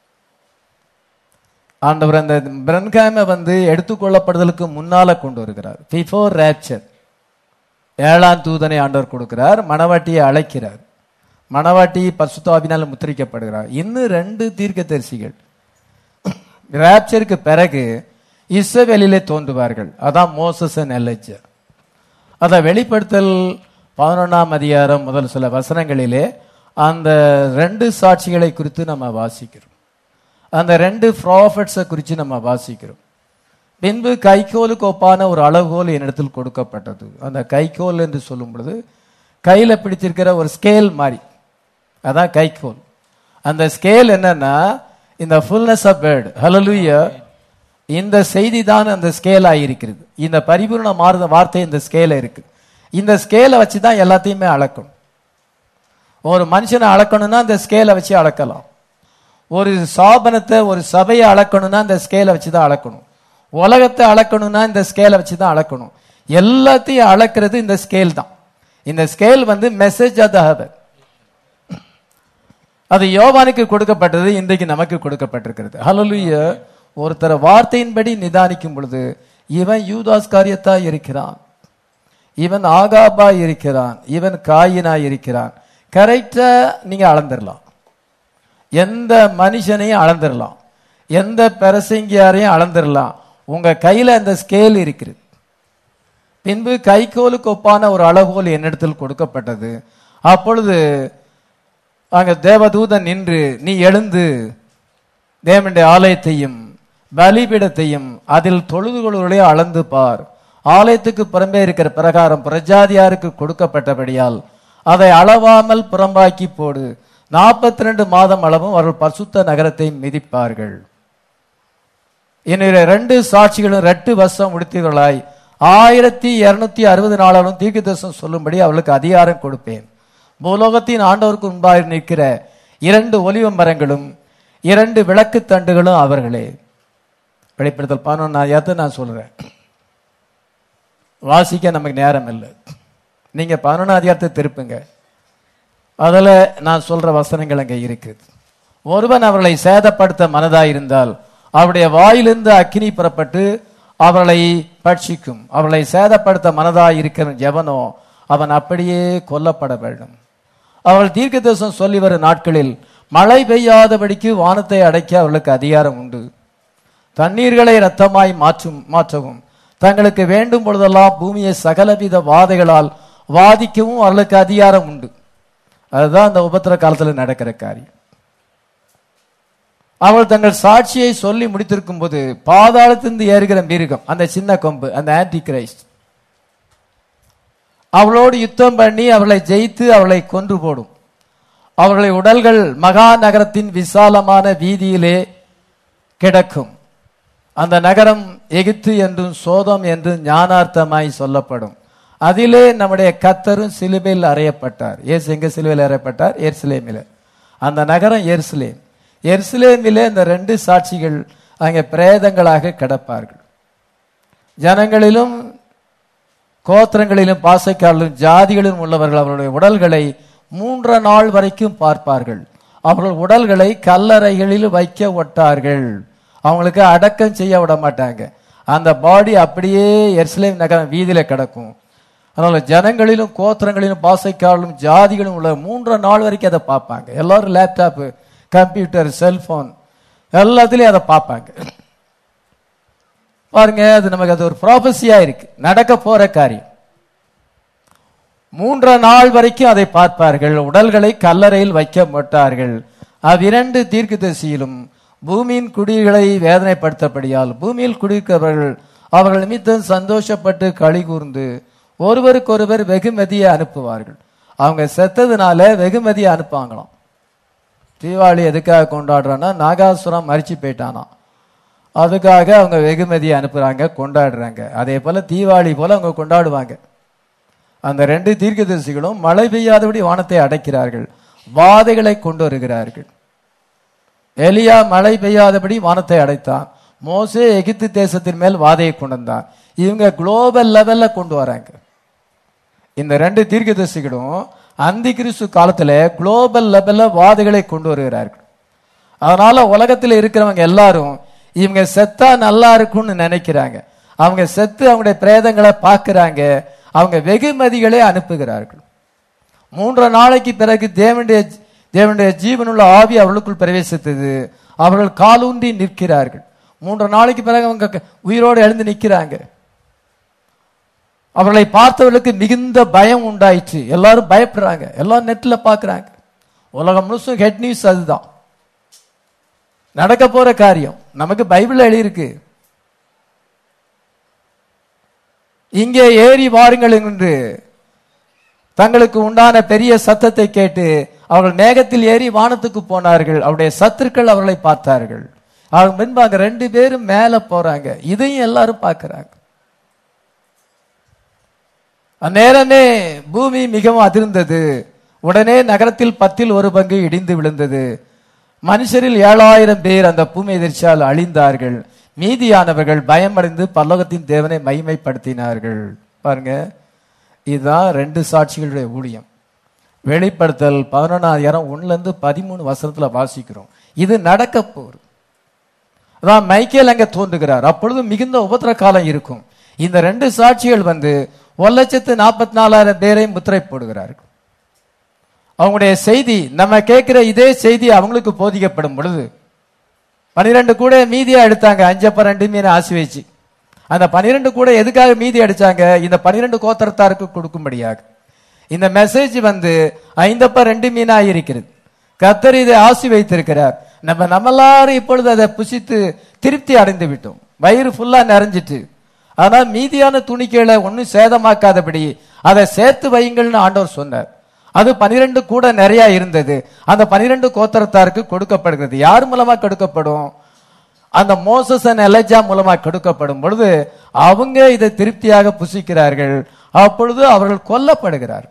ஆண்டவர் அந்த பிரன்காமை வந்து எடுத்துக்கொள்ளப்படுதலுக்கு முன்னால கொண்டு வருகிறார் பிஃபோர் ரேப்சர் ஏழாம் தூதனை ஆண்டவர் கொடுக்கிறார் மணவாட்டியை அழைக்கிறார் மணவாட்டி பசுத்தாவினால் முத்திரிக்கப்படுகிறார் இன்னும் ரெண்டு தீர்க்கதரிசிகள் ரேப்சருக்கு பிறகு இஸ்ரவேலிலே தோன்றுவார்கள் அதான் மோசஸ் அண்ட் எலஜா அதை வெளிப்படுத்தல் பதினொன்றாம் அதிகாரம் முதல் சில வசனங்களிலே அந்த ரெண்டு சாட்சிகளை குறித்து நம்ம வாசிக்கிறோம் அந்த ரெண்டு ப்ராஃபட்ஸை குறித்து நம்ம வாசிக்கிறோம் பின்பு கைக்கோலுக்கு ஒப்பான ஒரு அளவுகோல் என்னிடத்தில் கொடுக்கப்பட்டது அந்த கைக்கோல் என்று சொல்லும் பொழுது கையில பிடிச்சிருக்கிற ஒரு ஸ்கேல் மாதிரி அதான் கைக்கோல் அந்த ஸ்கேல் என்னன்னா இந்த ஃபுல்னஸ் ஆஃப் வேர்டு ஹலலூயா இந்த செய்தி தான் அந்த ஸ்கேல் ஆகியிருக்கிறது இந்த பரிபூர்ண மாறுத வார்த்தை இந்த ஸ்கேல இருக்கு இந்த ஸ்கேலை வச்சு தான் எல்லாத்தையுமே அளக்கணும் ஒரு மனுஷனை அளக்கணும்னா அந்த ஸ்கேலை வச்சு அளக்கலாம் ஒரு சாபனத்தை ஒரு சபையை அளக்கணும்னா அந்த ஸ்கேலை வச்சு தான் அளக்கணும் உலகத்தை அளக்கணும்னா இந்த ஸ்கேலை வச்சு தான் அளக்கணும் எல்லாத்தையும் அளக்கிறது இந்த ஸ்கேல் தான் இந்த ஸ்கேல் வந்து மெசேஜ் ஆஃப் த ஹவர் அது யோவானுக்கு கொடுக்கப்பட்டது இன்றைக்கு நமக்கு கொடுக்கப்பட்டிருக்கிறது ஹalleluya ஒருத்தர் வார்த்தையின்படி நிதானிக்கும் பொழுது இவன் யூதாஸ் காரியத்தா இருக்கிறான் இவன் ஆகாபா இருக்கிறான் இவன் காயினா இருக்கிறான் கரெக்டா நீங்க அளந்துடலாம் எந்த மனுஷனையும் அளந்துடலாம் எந்த பிரசங்கியாரையும் அளந்துடலாம் உங்க கையில அந்த ஸ்கேல் இருக்கிறது பின்பு கைகோலுக்கு ஒப்பான ஒரு அளவுகோல் என்னிடத்தில் கொடுக்கப்பட்டது அப்பொழுது அங்க தேவதூதன் நின்று நீ எழுந்து தேவனுடைய ஆலயத்தையும் பலிபீடத்தையும் அதில் தொழுதுகளுடைய அளந்து பார் ஆலயத்துக்கு புறம்பே இருக்கிற பிரகாரம் பிரஜாதியாருக்கு கொடுக்கப்பட்டபடியால் அதை அளவாமல் புறம்பாக்கி போடு நாற்பத்தி ரெண்டு மாதம் அளவும் அவர்கள் பரிசுத்த நகரத்தை மிதிப்பார்கள் என்னுடைய ரெண்டு சாட்சிகளும் ரெட்டு வருஷம் முடித்தவர்களாய் ஆயிரத்தி இருநூத்தி அறுபது நாளாலும் தீர்க்கதரிசனம் சொல்லும்படி அவளுக்கு அதிகாரம் கொடுப்பேன் பூலோகத்தின் ஆண்டவருக்கு முன்பாக நிற்கிற இரண்டு ஒலிவ மரங்களும் இரண்டு விளக்கு தண்டுகளும் அவர்களே வெளிப்படுத்தல் பதினொன்னாயிரத்தை நான் சொல்றேன் வாசிக்க நமக்கு நேரம் இல்லை நீங்க பதினொன்றாம் அதிகாரத்தை திருப்புங்க அதில் நான் சொல்ற வசனங்கள் அங்கே இருக்குது ஒருவன் அவர்களை சேதப்படுத்த மனதாயிருந்தால் அவருடைய வாயிலிருந்து அக்கினி புறப்பட்டு அவர்களை பட்சிக்கும் அவர்களை சேதப்படுத்த மனதாய் இருக்கிற எவனோ அவன் அப்படியே கொல்லப்பட வேண்டும் அவர்கள் தீர்க்கதரிசனம் சொல்லி வரும் நாட்களில் மழை பெய்யாதபடிக்கு வானத்தை அடைக்க அவர்களுக்கு அதிகாரம் உண்டு தண்ணீர்களை இரத்தமாய் மாற்றும் மாற்றவும் தங்களுக்கு வேண்டும் பொழுதெல்லாம் பூமியை சகலவித வாதைகளால் வாதிக்கவும் அவர்களுக்கு அதிகாரம் உண்டு அதுதான் அந்த உபத்திர காலத்தில் நடக்கிற காரியம் அவள் தங்கள் சாட்சியை சொல்லி முடித்திருக்கும் போது பாதாளத்திலிருந்து ஏறுகிற மிருகம் அந்த சின்ன கொம்பு அந்த ஆன்டி கிரைஸ்ட் அவளோடு யுத்தம் பண்ணி அவளை ஜெயித்து அவளை கொன்று போடும் அவர்களுடைய உடல்கள் மகா நகரத்தின் விசாலமான வீதியிலே கிடக்கும் அந்த நகரம் எகிப்து என்றும் சோதம் என்றும் ஞானார்த்தமாய் சொல்லப்படும் அதிலே நம்முடைய கத்தரும் சிலுவையில் அறையப்பட்டார் ஏசு எங்க சிலுவையில் அறையப்பட்டார் எர்சிலேமில அந்த நகரம் எர்சிலேம் எர்சிலேமிலே இந்த ரெண்டு சாட்சிகள் அங்கே பிரேதங்களாக கிடப்பார்கள் ஜனங்களிலும் கோத்திரங்களிலும் பாசைக்காரர்களும் ஜாதிகளிலும் உள்ளவர்கள் அவர்களுடைய உடல்களை மூன்று நாள் வரைக்கும் பார்ப்பார்கள் அவர்கள் உடல்களை கல்லறைகளில் வைக்க ஒட்டார்கள் அவங்களுக்கு அடக்கம் செய்ய விட மாட்டாங்க அந்த பாடி அப்படியே எர்ஸ்லேம் நகரம் வீதியில கிடக்கும் அதனால ஜனங்களிலும் கோத்திரங்களிலும் பாசைக்காரர்களும் ஜாதிகளும் உள்ள மூன்று நாள் வரைக்கும் அதை பார்ப்பாங்க எல்லாரும் லேப்டாப்பு கம்ப்யூட்டர் செல்போன் எல்லாத்துலயும் அதை பார்ப்பாங்க பாருங்க அது நமக்கு அது ஒரு ப்ராபஸியா இருக்கு நடக்க போற காரியம் மூன்று நாள் வரைக்கும் அதை பார்ப்பார்கள் உடல்களை கல்லறையில் வைக்க மாட்டார்கள் அவ்விரண்டு தீர்க்கதரிசியிலும் பூமியின் குடிகளை வேதனைப்படுத்தபடியால் பூமியில் குடிக்கிறவர்கள் அவர்கள் நிமித்தம் சந்தோஷப்பட்டு களி கூர்ந்து ஒருவருக்கொருவர் வெகுமதியை அனுப்புவார்கள் அவங்க செத்ததுனால வெகுமதியை அனுப்பாங்களாம் தீபாவளி எதுக்காக கொண்டாடுறோன்னா நாகாசுரம் மறிச்சு போயிட்டானாம் அதுக்காக அவங்க வெகுமதியை அனுப்புறாங்க கொண்டாடுறாங்க அதே போல தீபாவளி போல அவங்க கொண்டாடுவாங்க அந்த ரெண்டு தீர்க்கதரிசிகளும் மழை பெய்யாதபடி வானத்தை அடைக்கிறார்கள் வாதைகளை கொண்டு வருகிறார்கள் எலியா மழை பெய்யாதபடி வானத்தை அடைத்தான் மோசே எகிப்து தேசத்தின் மேல் வாதையை கொண்டு வந்தான் இவங்க குளோபல் லெவல்ல கொண்டு வராங்க இந்த ரெண்டு தீர்க்கதரிசிகளும் அந்தி கிறிஸ்து காலத்துல குளோபல் லெவல்ல வாதைகளை கொண்டு வருகிறார்கள் அதனால உலகத்தில் இருக்கிறவங்க எல்லாரும் இவங்க செத்தா நல்லா இருக்கும்னு நினைக்கிறாங்க அவங்க செத்து அவங்களுடைய பிரேதங்களை பார்க்கறாங்க அவங்க வெகுமதிகளை அனுப்புகிறார்கள் மூன்று நாளைக்கு பிறகு தேவனுடைய தேவனுடைய ஜீவனுள்ள ஆவி அவர்களுக்குள் பிரவேசித்தது அவர்கள் காலூன்றி நிற்கிறார்கள் மூன்று நாளைக்கு பிறகு அவங்க க- உயிரோடு எழுந்து நிற்கிறாங்க அவர்களை பார்த்தவர்களுக்கு மிகுந்த பயம் உண்டாயிற்று எல்லாரும் பயப்படுறாங்க எல்லாரும் நெட்ல பார்க்கறாங்க உலகம் முழுசும் ஹெட் நியூஸ் அதுதான் நடக்க போற காரியம் நமக்கு பைபிள் எழுதியிருக்கு இங்கே ஏறி வாருங்கள் என்று தங்களுக்கு உண்டான பெரிய சத்தத்தை கேட்டு அவர்கள் மேகத்தில் ஏறி வானத்துக்கு போனார்கள் அவருடைய சத்துருக்கள் அவர்களை பார்த்தார்கள் அவங்க முன்பு அங்க ரெண்டு பேரும் மேல போறாங்க இதையும் எல்லாரும் பார்க்கறாங்க அந்நேரமே பூமி மிகவும் அதிர்ந்தது உடனே நகரத்தில் பத்தில் ஒரு பங்கு இடிந்து விழுந்தது மனுஷரில் ஏழாயிரம் பேர் அந்த பூமி எதிர்ச்சியால் அழிந்தார்கள் மீதியானவர்கள் பயமடைந்து பல்லோகத்தின் தேவனை மகிமைப்படுத்தினார்கள் பாருங்க இதுதான் ரெண்டு சாட்சிகளுடைய ஊழியம் வெளிப்படுத்தல் பதினொன்னாயிரம் ஒண்ணுல இருந்து பதிமூணு வசனத்துல வாசிக்கிறோம் இது நடக்க போகுது அதான் மைக்கேல் அங்க தோன்றுகிறார் அப்பொழுது மிகுந்த உபத்திர காலம் இருக்கும் இந்த ரெண்டு சாட்சிகள் வந்து ஒரு லட்சத்து நாற்பத்தி நாலாயிரம் பேரை முத்திரை போடுகிறார்கள் அவங்களுடைய செய்தி நம்ம கேட்கிற இதே செய்தி அவங்களுக்கு போதிக்கப்படும் பொழுது பனிரெண்டு கூட மீதியா எடுத்தாங்க அஞ்சப்ப ரெண்டு மீன் ஆசி வச்சு அந்த பனிரெண்டு கூட எதுக்காக மீதி அடிச்சாங்க இந்த பனிரெண்டு கோத்திரத்தாருக்கு கொடுக்கும்படியாக இந்த மெசேஜ் வந்து ஐந்தப்ப ரெண்டு மீனா இருக்கிறது கத்தர் இதை ஆசி வைத்திருக்கிறார் நம்ம நம்மளாரும் இப்பொழுது அதை புசித்து திருப்தி அடைந்து விட்டோம் வயிறு ஃபுல்லா நிறைஞ்சிட்டு ஆனா மீதியான துணிக்கைகளை ஒன்னும் சேதமாக்காதபடி அதை சேர்த்து வையுங்கள்னு ஆண்டவர் சொன்னார் அது பனிரெண்டு கூட நிறைய இருந்தது அந்த பனிரெண்டு கோத்திரத்தாருக்கு கொடுக்கப்படுகிறது யார் மூலமா கொடுக்கப்படும் அந்த மோசஸ் அண்ட் எலஜா மூலமா கொடுக்கப்படும் பொழுது அவங்க இதை திருப்தியாக புசிக்கிறார்கள் அப்பொழுது அவர்கள் கொல்லப்படுகிறார்கள்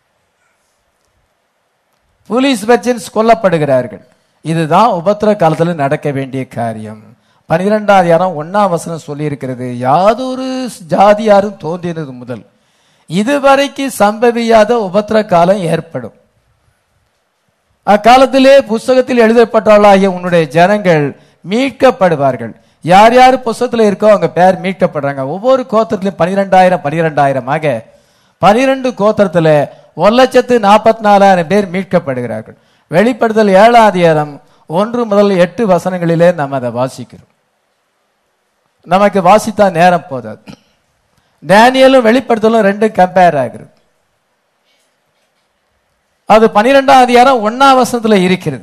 போலீஸ் வெர்ஜன்ஸ் கொல்லப்படுகிறார்கள் இதுதான் உபத்திர காலத்துல நடக்க வேண்டிய காரியம் பனிரெண்டாவது யாரம் ஒன்னாம் வசனம் சொல்லி இருக்கிறது யாதொரு ஜாதியாரும் தோன்றினது முதல் இதுவரைக்கு சம்பவியாத உபத்திர காலம் ஏற்படும் அக்காலத்திலே புஸ்தகத்தில் எழுதப்பட்டவர்களாகிய உன்னுடைய ஜனங்கள் மீட்கப்படுவார்கள் யார் யார் புஸ்தகத்துல இருக்கோ அவங்க பேர் மீட்கப்படுறாங்க ஒவ்வொரு கோத்திரத்திலும் பனிரெண்டாயிரம் பனிரெண்டாயிரமாக பனிரெண்டு கோத்திரத்துல ஒரு லட்சத்து நாற்பத்தி நாலாயிரம் பேர் மீட்கப்படுகிறார்கள் வெளிப்படுத்தல் ஏழாம் அதிகாரம் ஒன்று முதல் எட்டு வசனங்களிலே நம்ம அதை வாசிக்கிறோம் நமக்கு வாசித்தா நேரம் போதாது டேனியலும் வெளிப்படுத்தலும் ரெண்டும் கம்பேர் ஆகிறது அது பனிரெண்டாம் அதிகாரம் ஒன்னாம் வசனத்துல இருக்கிறது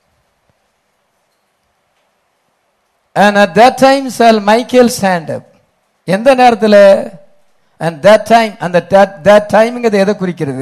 and at that time shall Michael stand up எந்த நேரத்துல and that time அந்த that, that timeங்கிறது எதை குறிக்கிறது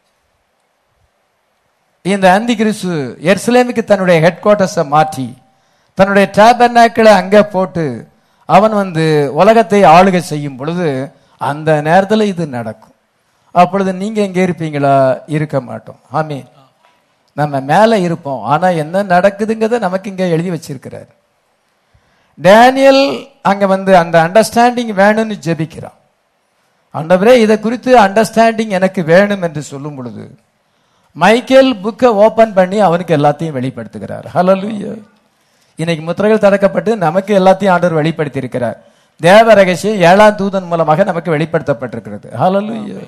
இந்த அந்தி கிறிஸ்து எருசலேமுக்கு தன்னுடைய ஹெட் குவார்டர்ஸை மாற்றி தன்னுடைய டேபர்னாக்களை அங்க போட்டு அவன் வந்து உலகத்தை ஆளுகை செய்யும் பொழுது அந்த நேரத்துல இது நடக்கும் அப்பொழுது நீங்க எங்க இருப்பீங்களா இருக்க மாட்டோம் ஆமே நம்ம மேல இருப்போம் ஆனா என்ன நடக்குதுங்கிறத நமக்கு இங்க எழுதி வச்சிருக்கிறார் டேனியல் அங்க வந்து அந்த அண்டர்ஸ்டாண்டிங் வேணும்னு ஜெபிக்கிறான் ஆண்டவரே இதை குறித்து அண்டர்ஸ்டாண்டிங் எனக்கு வேணும் என்று சொல்லும் பொழுது மைக்கேல் புக்கை ஓபன் பண்ணி அவனுக்கு எல்லாத்தையும் வெளிப்படுத்துகிறார் ஹalleluya இன்னைக்கு முத்திரைகள் திறக்கப்பட்டு நமக்கு எல்லாத்தையும் ஆண்டவர் வெளிப்படுத்தி இருக்கிறார் தேவ ரகசியம் ஏழாம் தூதன் மூலமாக நமக்கு வெளிப்படுத்தப்பட்டிருக்கிறது hallelujah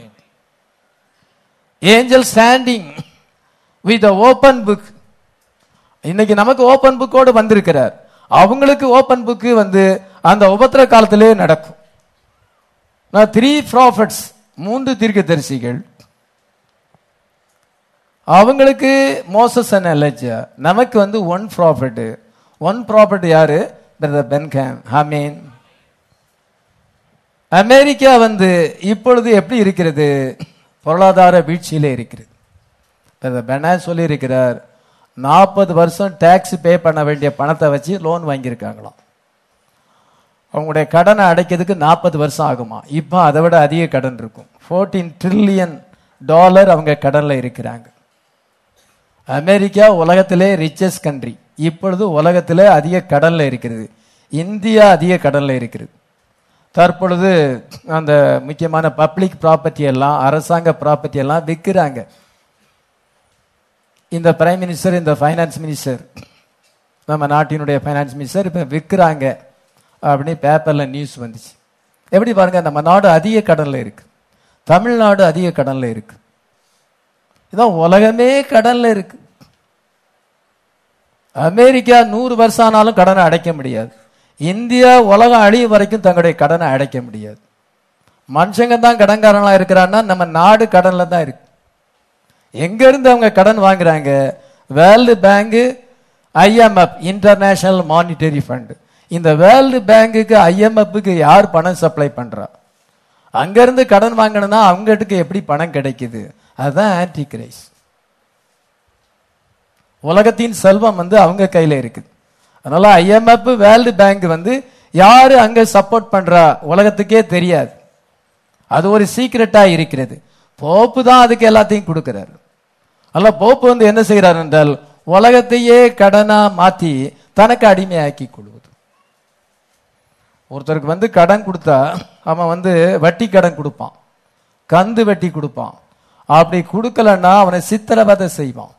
angel standing with open book இன்னைக்கு நமக்கு ஓபன் புக்கோடு வந்திருக்கிறார் அவங்களுக்கு ஓபன் புக்கு வந்து அந்த உபத்திர காலத்திலே நடக்கும் நான் த்ரீ ப்ராஃபட்ஸ் மூன்று தீர்க்கதரிசிகள் அவங்களுக்கு மோசஸ் அண்ட் எலஜா நமக்கு வந்து ஒன் ப்ராஃபிட் ஒன் ப்ராஃபிட் யாரு பிரதர் பென்கேம் ஹமீன் அமெரிக்கா வந்து இப்பொழுது எப்படி இருக்கிறது பொருளாதார வீழ்ச்சியில இருக்கிறது பிரதர் பெனா சொல்லி இருக்கிறார் நாற்பது வருஷம் டேக்ஸ் பே பண்ண வேண்டிய பணத்தை வச்சு லோன் வாங்கியிருக்காங்களாம் அவங்களுடைய கடனை அடைக்கிறதுக்கு நாற்பது வருஷம் ஆகுமா இப்போ அதை விட அதிக கடன் இருக்கும் ஃபோர்டீன் ட்ரில்லியன் டாலர் அவங்க கடன்ல இருக்கிறாங்க அமெரிக்கா உலகத்திலே ரிச்சஸ்ட் கண்ட்ரி இப்பொழுது உலகத்திலே அதிக கடன்ல இருக்கிறது இந்தியா அதிக கடன்ல இருக்கிறது தற்பொழுது அந்த முக்கியமான பப்ளிக் ப்ராப்பர்ட்டி எல்லாம் அரசாங்க ப்ராப்பர்ட்டி எல்லாம் விற்கிறாங்க இந்த பிரைம் மினிஸ்டர் இந்த ஃபைனான்ஸ் மினிஸ்டர் நம்ம நாட்டினுடைய ஃபைனான்ஸ் மினிஸ்டர் இப்போ விற்கிறாங்க அப்படின்னு பேப்பர்ல நியூஸ் வந்துச்சு எப்படி பாருங்க நம்ம நாடு அதிக கடன்ல இருக்கு தமிழ்நாடு அதிக கடன்ல இருக்கு இதான் உலகமே கடன்ல இருக்கு அமெரிக்கா நூறு வருஷம் ஆனாலும் கடனை அடைக்க முடியாது இந்தியா உலகம் அழியும் வரைக்கும் தங்களுடைய கடனை அடைக்க முடியாது மனுஷங்க தான் கடன்காரங்களா இருக்கிறான்னா நம்ம நாடு கடன்ல தான் இருக்கு எங்க இருந்து அவங்க கடன் வாங்குறாங்க world bank IMF international monetary fund இந்த வேர்ல்டு பேங்குக்கு ஐஎம்எஃப்க்கு யார் பணம் சப்ளை பண்றா அங்க இருந்து கடன் வாங்கணும்னா அவங்ககிட்ட எப்படி பணம் கிடைக்குது அதுதான் ஆன்டி கிரைஸ் உலகத்தின் செல்வம் வந்து அவங்க கையில இருக்குது அதனால ஐஎம்எஃப் வேர்ல்டு பேங்க் வந்து யாரு அங்க சப்போர்ட் பண்றா உலகத்துக்கே தெரியாது அது ஒரு சீக்கிரட்டா இருக்கிறது போப்பு தான் அதுக்கு எல்லாத்தையும் கொடுக்கிறாரு அல்ல போப்பு வந்து என்ன செய்கிறார் என்றால் உலகத்தையே கடனா மாத்தி தனக்கு அடிமையாக்கி கொள்வது ஒருத்தருக்கு வந்து கடன் கொடுத்தா அவன் வந்து வட்டி கடன் கொடுப்பான் கந்து வட்டி கொடுப்பான் அப்படி கொடுக்கலன்னா அவனை சித்திரவதை செய்வான்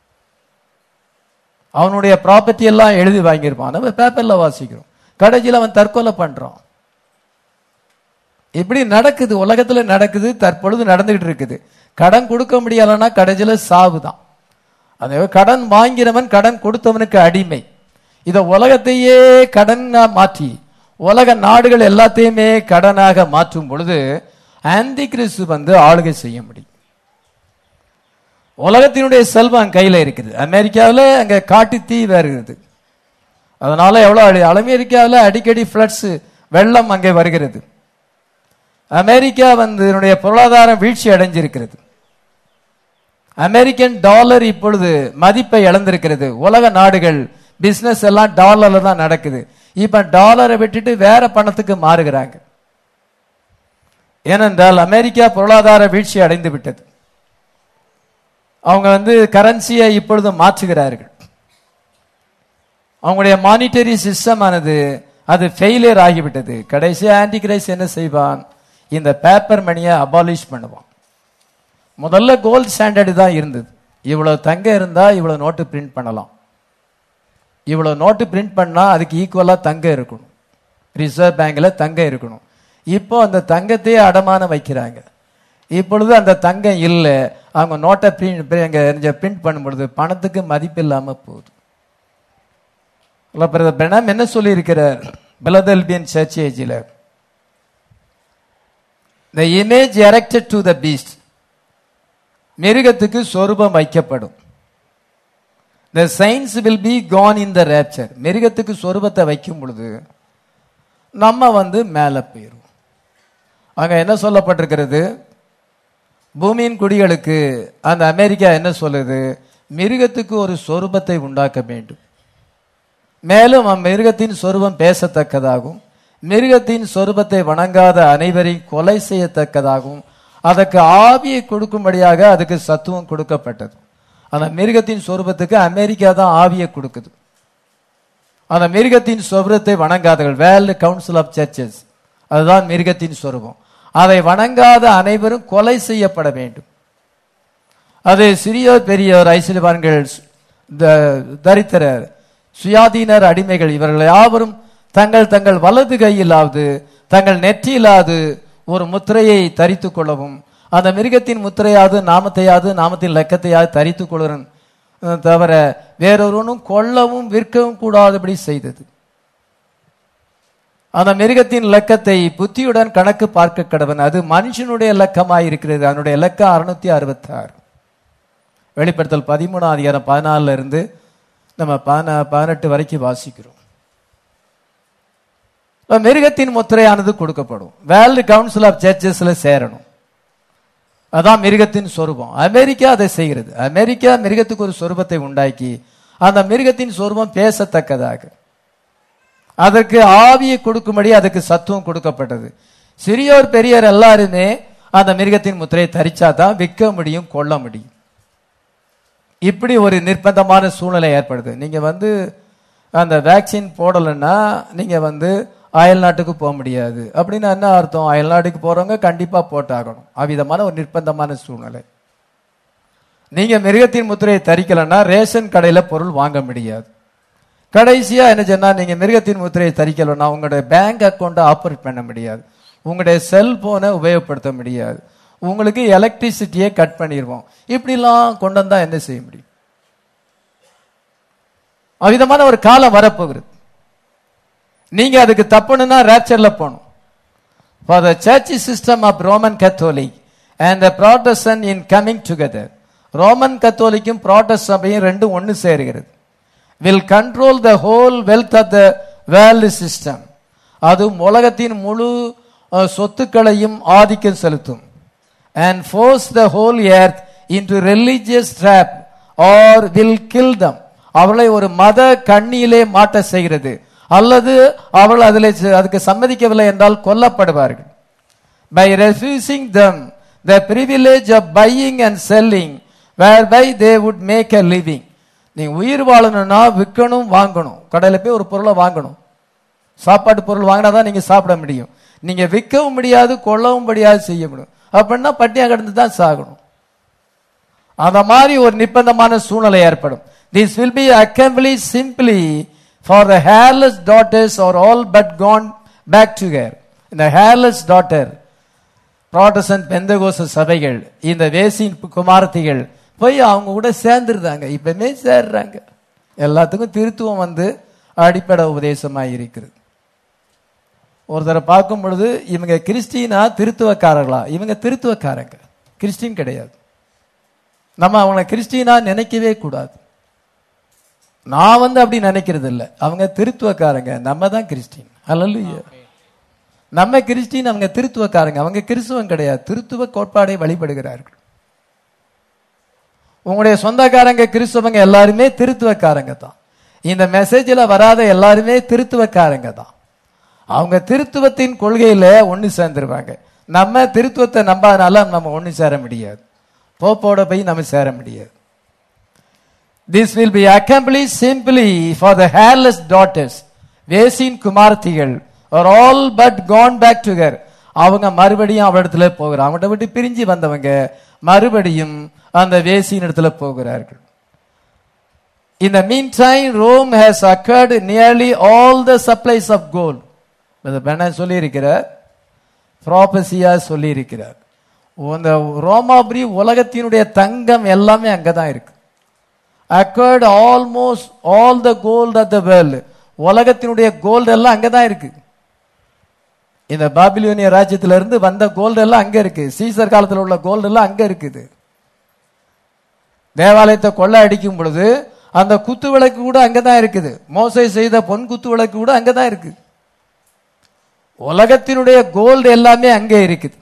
அவனுடைய ப்ராப்பர்ட்டி எல்லாம் எழுதி வாங்கியிருப்பான் நம்ம பேப்பர்ல வாசிக்கிறோம் கடைசியில் அவன் தற்கொலை பண்றான் இப்படி நடக்குது உலகத்துல நடக்குது தற்பொழுது நடந்துகிட்டு இருக்குது கடன் கொடுக்க முடியலன்னா கடைசியில சாவு தான் அது கடன் வாங்கிறவன் கடன் கொடுத்தவனுக்கு அடிமை இத உலகத்தையே கடனா மாற்றி உலக நாடுகள் எல்லாத்தையுமே கடனாக மாற்றும் பொழுது ஆந்தி கிறிஸ்து வந்து ஆளுகை செய்ய முடியும் உலகத்தினுடைய செல்வம் கையில இருக்குது அமெரிக்காவில் அங்க காட்டு தீ வருகிறது அதனால எவ்வளவு அழி- அமெரிக்காவில் அடிக்கடி ஃபிளட்ஸ் வெள்ளம் அங்கே வருகிறது அமெரிக்கா வந்து இதனுடைய பொருளாதாரம் வீழ்ச்சி அடைஞ்சிருக்கிறது அமெரிக்கன் டாலர் இப்பொழுது மதிப்பை இழந்திருக்கிறது உலக நாடுகள் பிசினஸ் எல்லாம் டாலர்ல தான் நடக்குது இப்ப டாலரை விட்டுட்டு வேற பணத்துக்கு மாறுகிறாங்க ஏனென்றால் அமெரிக்கா பொருளாதார வீழ்ச்சி அடைந்து விட்டது அவங்க வந்து கரன்சியை இப்பொழுது மாற்றுகிறார்கள் அவங்களுடைய மானிட்டரி சிஸ்டம் ஆனது அது ஃபெயிலியர் ஆகிவிட்டது கடைசியா ஆன்டி கிரைஸ் என்ன செய்வான் இந்த பேப்பர் மணியை அபாலிஷ் பண்ணுவான் முதல்ல கோல்ட் ஸ்டாண்டர்டு தான் இருந்தது இவ்வளவு தங்கம் இருந்தா இவ்வளவு நோட்டு பிரிண்ட் பண்ணலாம் இவ்வளவு நோட்டு பிரிண்ட் பண்ணா அதுக்கு ஈக்குவலா தங்கம் இருக்கணும் ரிசர்வ் பேங்க்ல தங்கம் இருக்கணும் இப்போ அந்த தங்கத்தையே அடமானம் வைக்கிறாங்க இப்பொழுது அந்த தங்கம் இல்லை அவங்க நோட்டை பிரிண்ட் பிரிண்ட் பண்ணும் பொழுது பணத்துக்கு மதிப்பு இல்லாம போகுது பிரதர் பிரணாம் என்ன சொல்லி இருக்கிறார் பிலதெல்பியன் சர்ச் ஏஜில் the image erected to the beast மிருகத்துக்கு சொரூபம் வைக்கப்படும் the saints will be gone in the rapture மிருகத்துக்கு சொரூபத்தை வைக்கும் பொழுது நம்ம வந்து மேலே போயிரும் அங்க என்ன சொல்லப்பட்டிருக்கிறது பூமியின் குடிகளுக்கு அந்த அமெரிக்கா என்ன சொல்லுது மிருகத்துக்கு ஒரு சொரூபத்தை உண்டாக்க வேண்டும் மேலும் அம்மிருகத்தின் சொரூபம் பேசத்தக்கதாகும் மிருகத்தின் சொரூபத்தை வணங்காத அனைவரையும் கொலை செய்யத்தக்கதாகும் அதற்கு ஆவியை கொடுக்கும்படியாக அதுக்கு சத்துவம் கொடுக்கப்பட்டது அந்த மிருகத்தின் சொரூபத்துக்கு அமெரிக்கா தான் ஆவியை கொடுக்குது அந்த மிருகத்தின் சொரூபத்தை வணங்காதவர்கள் வேர்ல்டு கவுன்சில் ஆஃப் சர்ச்சஸ் அதுதான் மிருகத்தின் சொரூபம் அதை வணங்காத அனைவரும் கொலை செய்யப்பட வேண்டும் அது சிறியோர் பெரியோர் ஐஸ்வர்யவான்கள் த- தரித்திரர் சுயாதீனர் அடிமைகள் இவர்கள் யாவரும் தங்கள் தங்கள் வலது கையிலாவது தங்கள் நெற்றியிலாவது ஒரு முத்திரையை தரித்துக் கொள்ளவும் அந்த மிருகத்தின் முத்திரையாவது நாமத்தையாவது நாமத்தின் லக்கத்தையாவது தரித்துக் கொள்ளுறன் தவிர வேறொருவனும் கொல்லவும் விற்கவும் கூடாதபடி செய்தது அந்த மிருகத்தின் இலக்கத்தை புத்தியுடன் கணக்கு பார்க்க கடவன் அது மனுஷனுடைய இலக்கமாய் இருக்கிறது அதனுடைய இலக்கம் அறுநூத்தி அறுபத்தி ஆறு வெளிப்படுத்தல் பதிமூணாம் அதிகாரம் பதினாலுல இருந்து நம்ம பதினா- பதினெட்டு வரைக்கும் வாசிக்கிறோம் இப்ப மிருகத்தின் முத்திரையானது கொடுக்கப்படும் வேர்ல்டு கவுன்சில் ஆஃப் சர்ச்சஸ்ல சேரணும் அதான் மிருகத்தின் சொரூபம் அமெரிக்கா அதை செய்கிறது அமெரிக்கா மிருகத்துக்கு ஒரு சொரூபத்தை உண்டாக்கி அந்த மிருகத்தின் சொரூபம் பேசத்தக்கதாக அதற்கு ஆவியை கொடுக்கும்படி அதுக்கு சத்துவம் கொடுக்கப்பட்டது சிறியோர் பெரியோர் எல்லாருமே அந்த மிருகத்தின் முத்திரையை தரிச்சாதான் விற்க முடியும் கொள்ள முடியும் இப்படி ஒரு நிர்பந்தமான சூழ்நிலை ஏற்படுது நீங்க வந்து அந்த வேக்சின் போடலைன்னா நீங்க வந்து அயல் நாட்டுக்கு போக முடியாது அப்படின்னு என்ன அர்த்தம் அயல் நாட்டுக்கு போறவங்க கண்டிப்பா போட்டாகணும் அவ்விதமான ஒரு நிர்பந்தமான சூழ்நிலை நீங்க மிருகத்தின் முத்திரையை தரிக்கலைன்னா ரேஷன் கடையில பொருள் வாங்க முடியாது கடைசியா என்ன சொன்னா நீங்க மிருகத்தின் முத்திரையை தரிக்கலைன்னா உங்களுடைய பேங்க் அக்கௌண்ட்டை ஆப்ரேட் பண்ண முடியாது உங்களுடைய செல்போனை உபயோகப்படுத்த முடியாது உங்களுக்கு எலக்ட்ரிசிட்டியை கட் பண்ணிடுவோம் இப்படிலாம் கொண்டு வந்தா என்ன செய்ய முடியும் அவ்விதமான ஒரு காலம் வரப்போகிறது நீங்க அதுக்கு தப்புணுன்னா ரேப்சர்ல போகணும் for the church system of Roman Catholic and the Protestant in coming together Roman கத்தோலிக்கும் ப்ராட்டஸ்ட் சபையும் ரெண்டும் ஒன்று சேருகிறது will control the whole wealth of the world system அது உலகத்தின் முழு அஹ், சொத்துக்களையும் ஆதிக்கம் செலுத்தும் and force the whole earth into religious trap or will kill them அவளை ஒரு மத கண்ணியிலே மாட்ட செய்கிறது அல்லது அவள் அதில் அதுக்கு சம்மதிக்கவில்லை என்றால் கொல்லப்படுவார்கள் by refusing them the privilege of buying and selling whereby they would make a living நீங்க உயிர் வாழணும்னா விற்கணும் வாங்கணும் கடையில போய் ஒரு பொருளை வாங்கணும் சாப்பாட்டு பொருள் வாங்கினா தான் நீங்க சாப்பிட முடியும் நீங்க விற்கவும் முடியாது கொள்ளவும் முடியாது செய்ய முடியும் அப்படின்னா பட்டியா கிடந்து தான் சாகணும் அந்த மாதிரி ஒரு நிர்பந்தமான சூழ்நிலை ஏற்படும் this will be accomplished simply for the harlot's daughters are all but gone back to her இந்த ஹேர்லெஸ் டாட்டர் ப்ராட்டசன்ட் பெந்தகோச சபைகள் இந்த வேசின் குமாரத்திகள் போய் அவங்க கூட சேர்ந்துருந்தாங்க இப்பவுமே சேர்றாங்க எல்லாத்துக்கும் திருத்துவம் வந்து அடிப்படை உபதேசமாக இருக்கிறது ஒருத்தரை பார்க்கும் பொழுது இவங்க கிறிஸ்டினா திருத்துவக்காரர்களா இவங்க திருத்துவக்காரங்க கிறிஸ்டின் கிடையாது நம்ம அவங்கள கிறிஸ்டினா நினைக்கவே கூடாது நான் வந்து அப்படி நினைக்கிறது இல்லை அவங்க திருத்துவக்காரங்க நம்ம தான் கிறிஸ்டின் அல்ல நம்ம கிறிஸ்டின் அவங்க திருத்துவக்காரங்க அவங்க கிறிஸ்துவம் கிடையாது திருத்துவ கோட்பாடை வழிபடுகிறார்கள் உங்களுடைய சொந்தக்காரங்க கிறிஸ்தவங்க எல்லாருமே திருத்துவக்காரங்க தான் இந்த மெசேஜில் வராத எல்லாருமே திருத்துவக்காரங்க தான் அவங்க திருத்துவத்தின் கொள்கையில ஒன்று சேர்ந்துருவாங்க நம்ம திருத்துவத்தை நம்பாதனால நம்ம ஒன்று சேர முடியாது போப்போட போய் நம்ம சேர முடியாது this will be accomplished simply for the harlot's daughters வேசின் குமார்த்திகள் are all but gone back to her அவங்க மறுபடியும் அவரிடத்துல போகிறாங்க அவங்கள்ட்ட விட்டு பிரிஞ்சு வந்தவங்க மறுபடியும் அந்த வேசியின் இடத்துல போகிறார்கள் In the meantime, Rome has acquired nearly all the supplies of gold. பெண்ண சொல்லியிருக்கிறார் ப்ராபசியா சொல்லியிருக்கிறார் இந்த ரோமாபுரி உலகத்தினுடைய தங்கம் எல்லாமே அங்கதான் இருக்கு acquired almost all the gold of the world உலகத்தினுடைய கோல்டு எல்லாம் அங்கதான் இருக்கு இந்த பாபிலோனிய ராஜ்யத்துல இருந்து வந்த கோல்டு எல்லாம் அங்க இருக்கு சீசர் காலத்துல உள்ள கோல்டு எல்லாம் அங்க இருக்குது தேவாலயத்தை கொள்ளை அடிக்கும் பொழுது அந்த குத்து விளக்கு கூட அங்கதான் இருக்குது மோசை செய்த பொன் குத்து விளக்கு கூட அங்கதான் இருக்கு உலகத்தினுடைய கோல்டு எல்லாமே அங்கே இருக்குது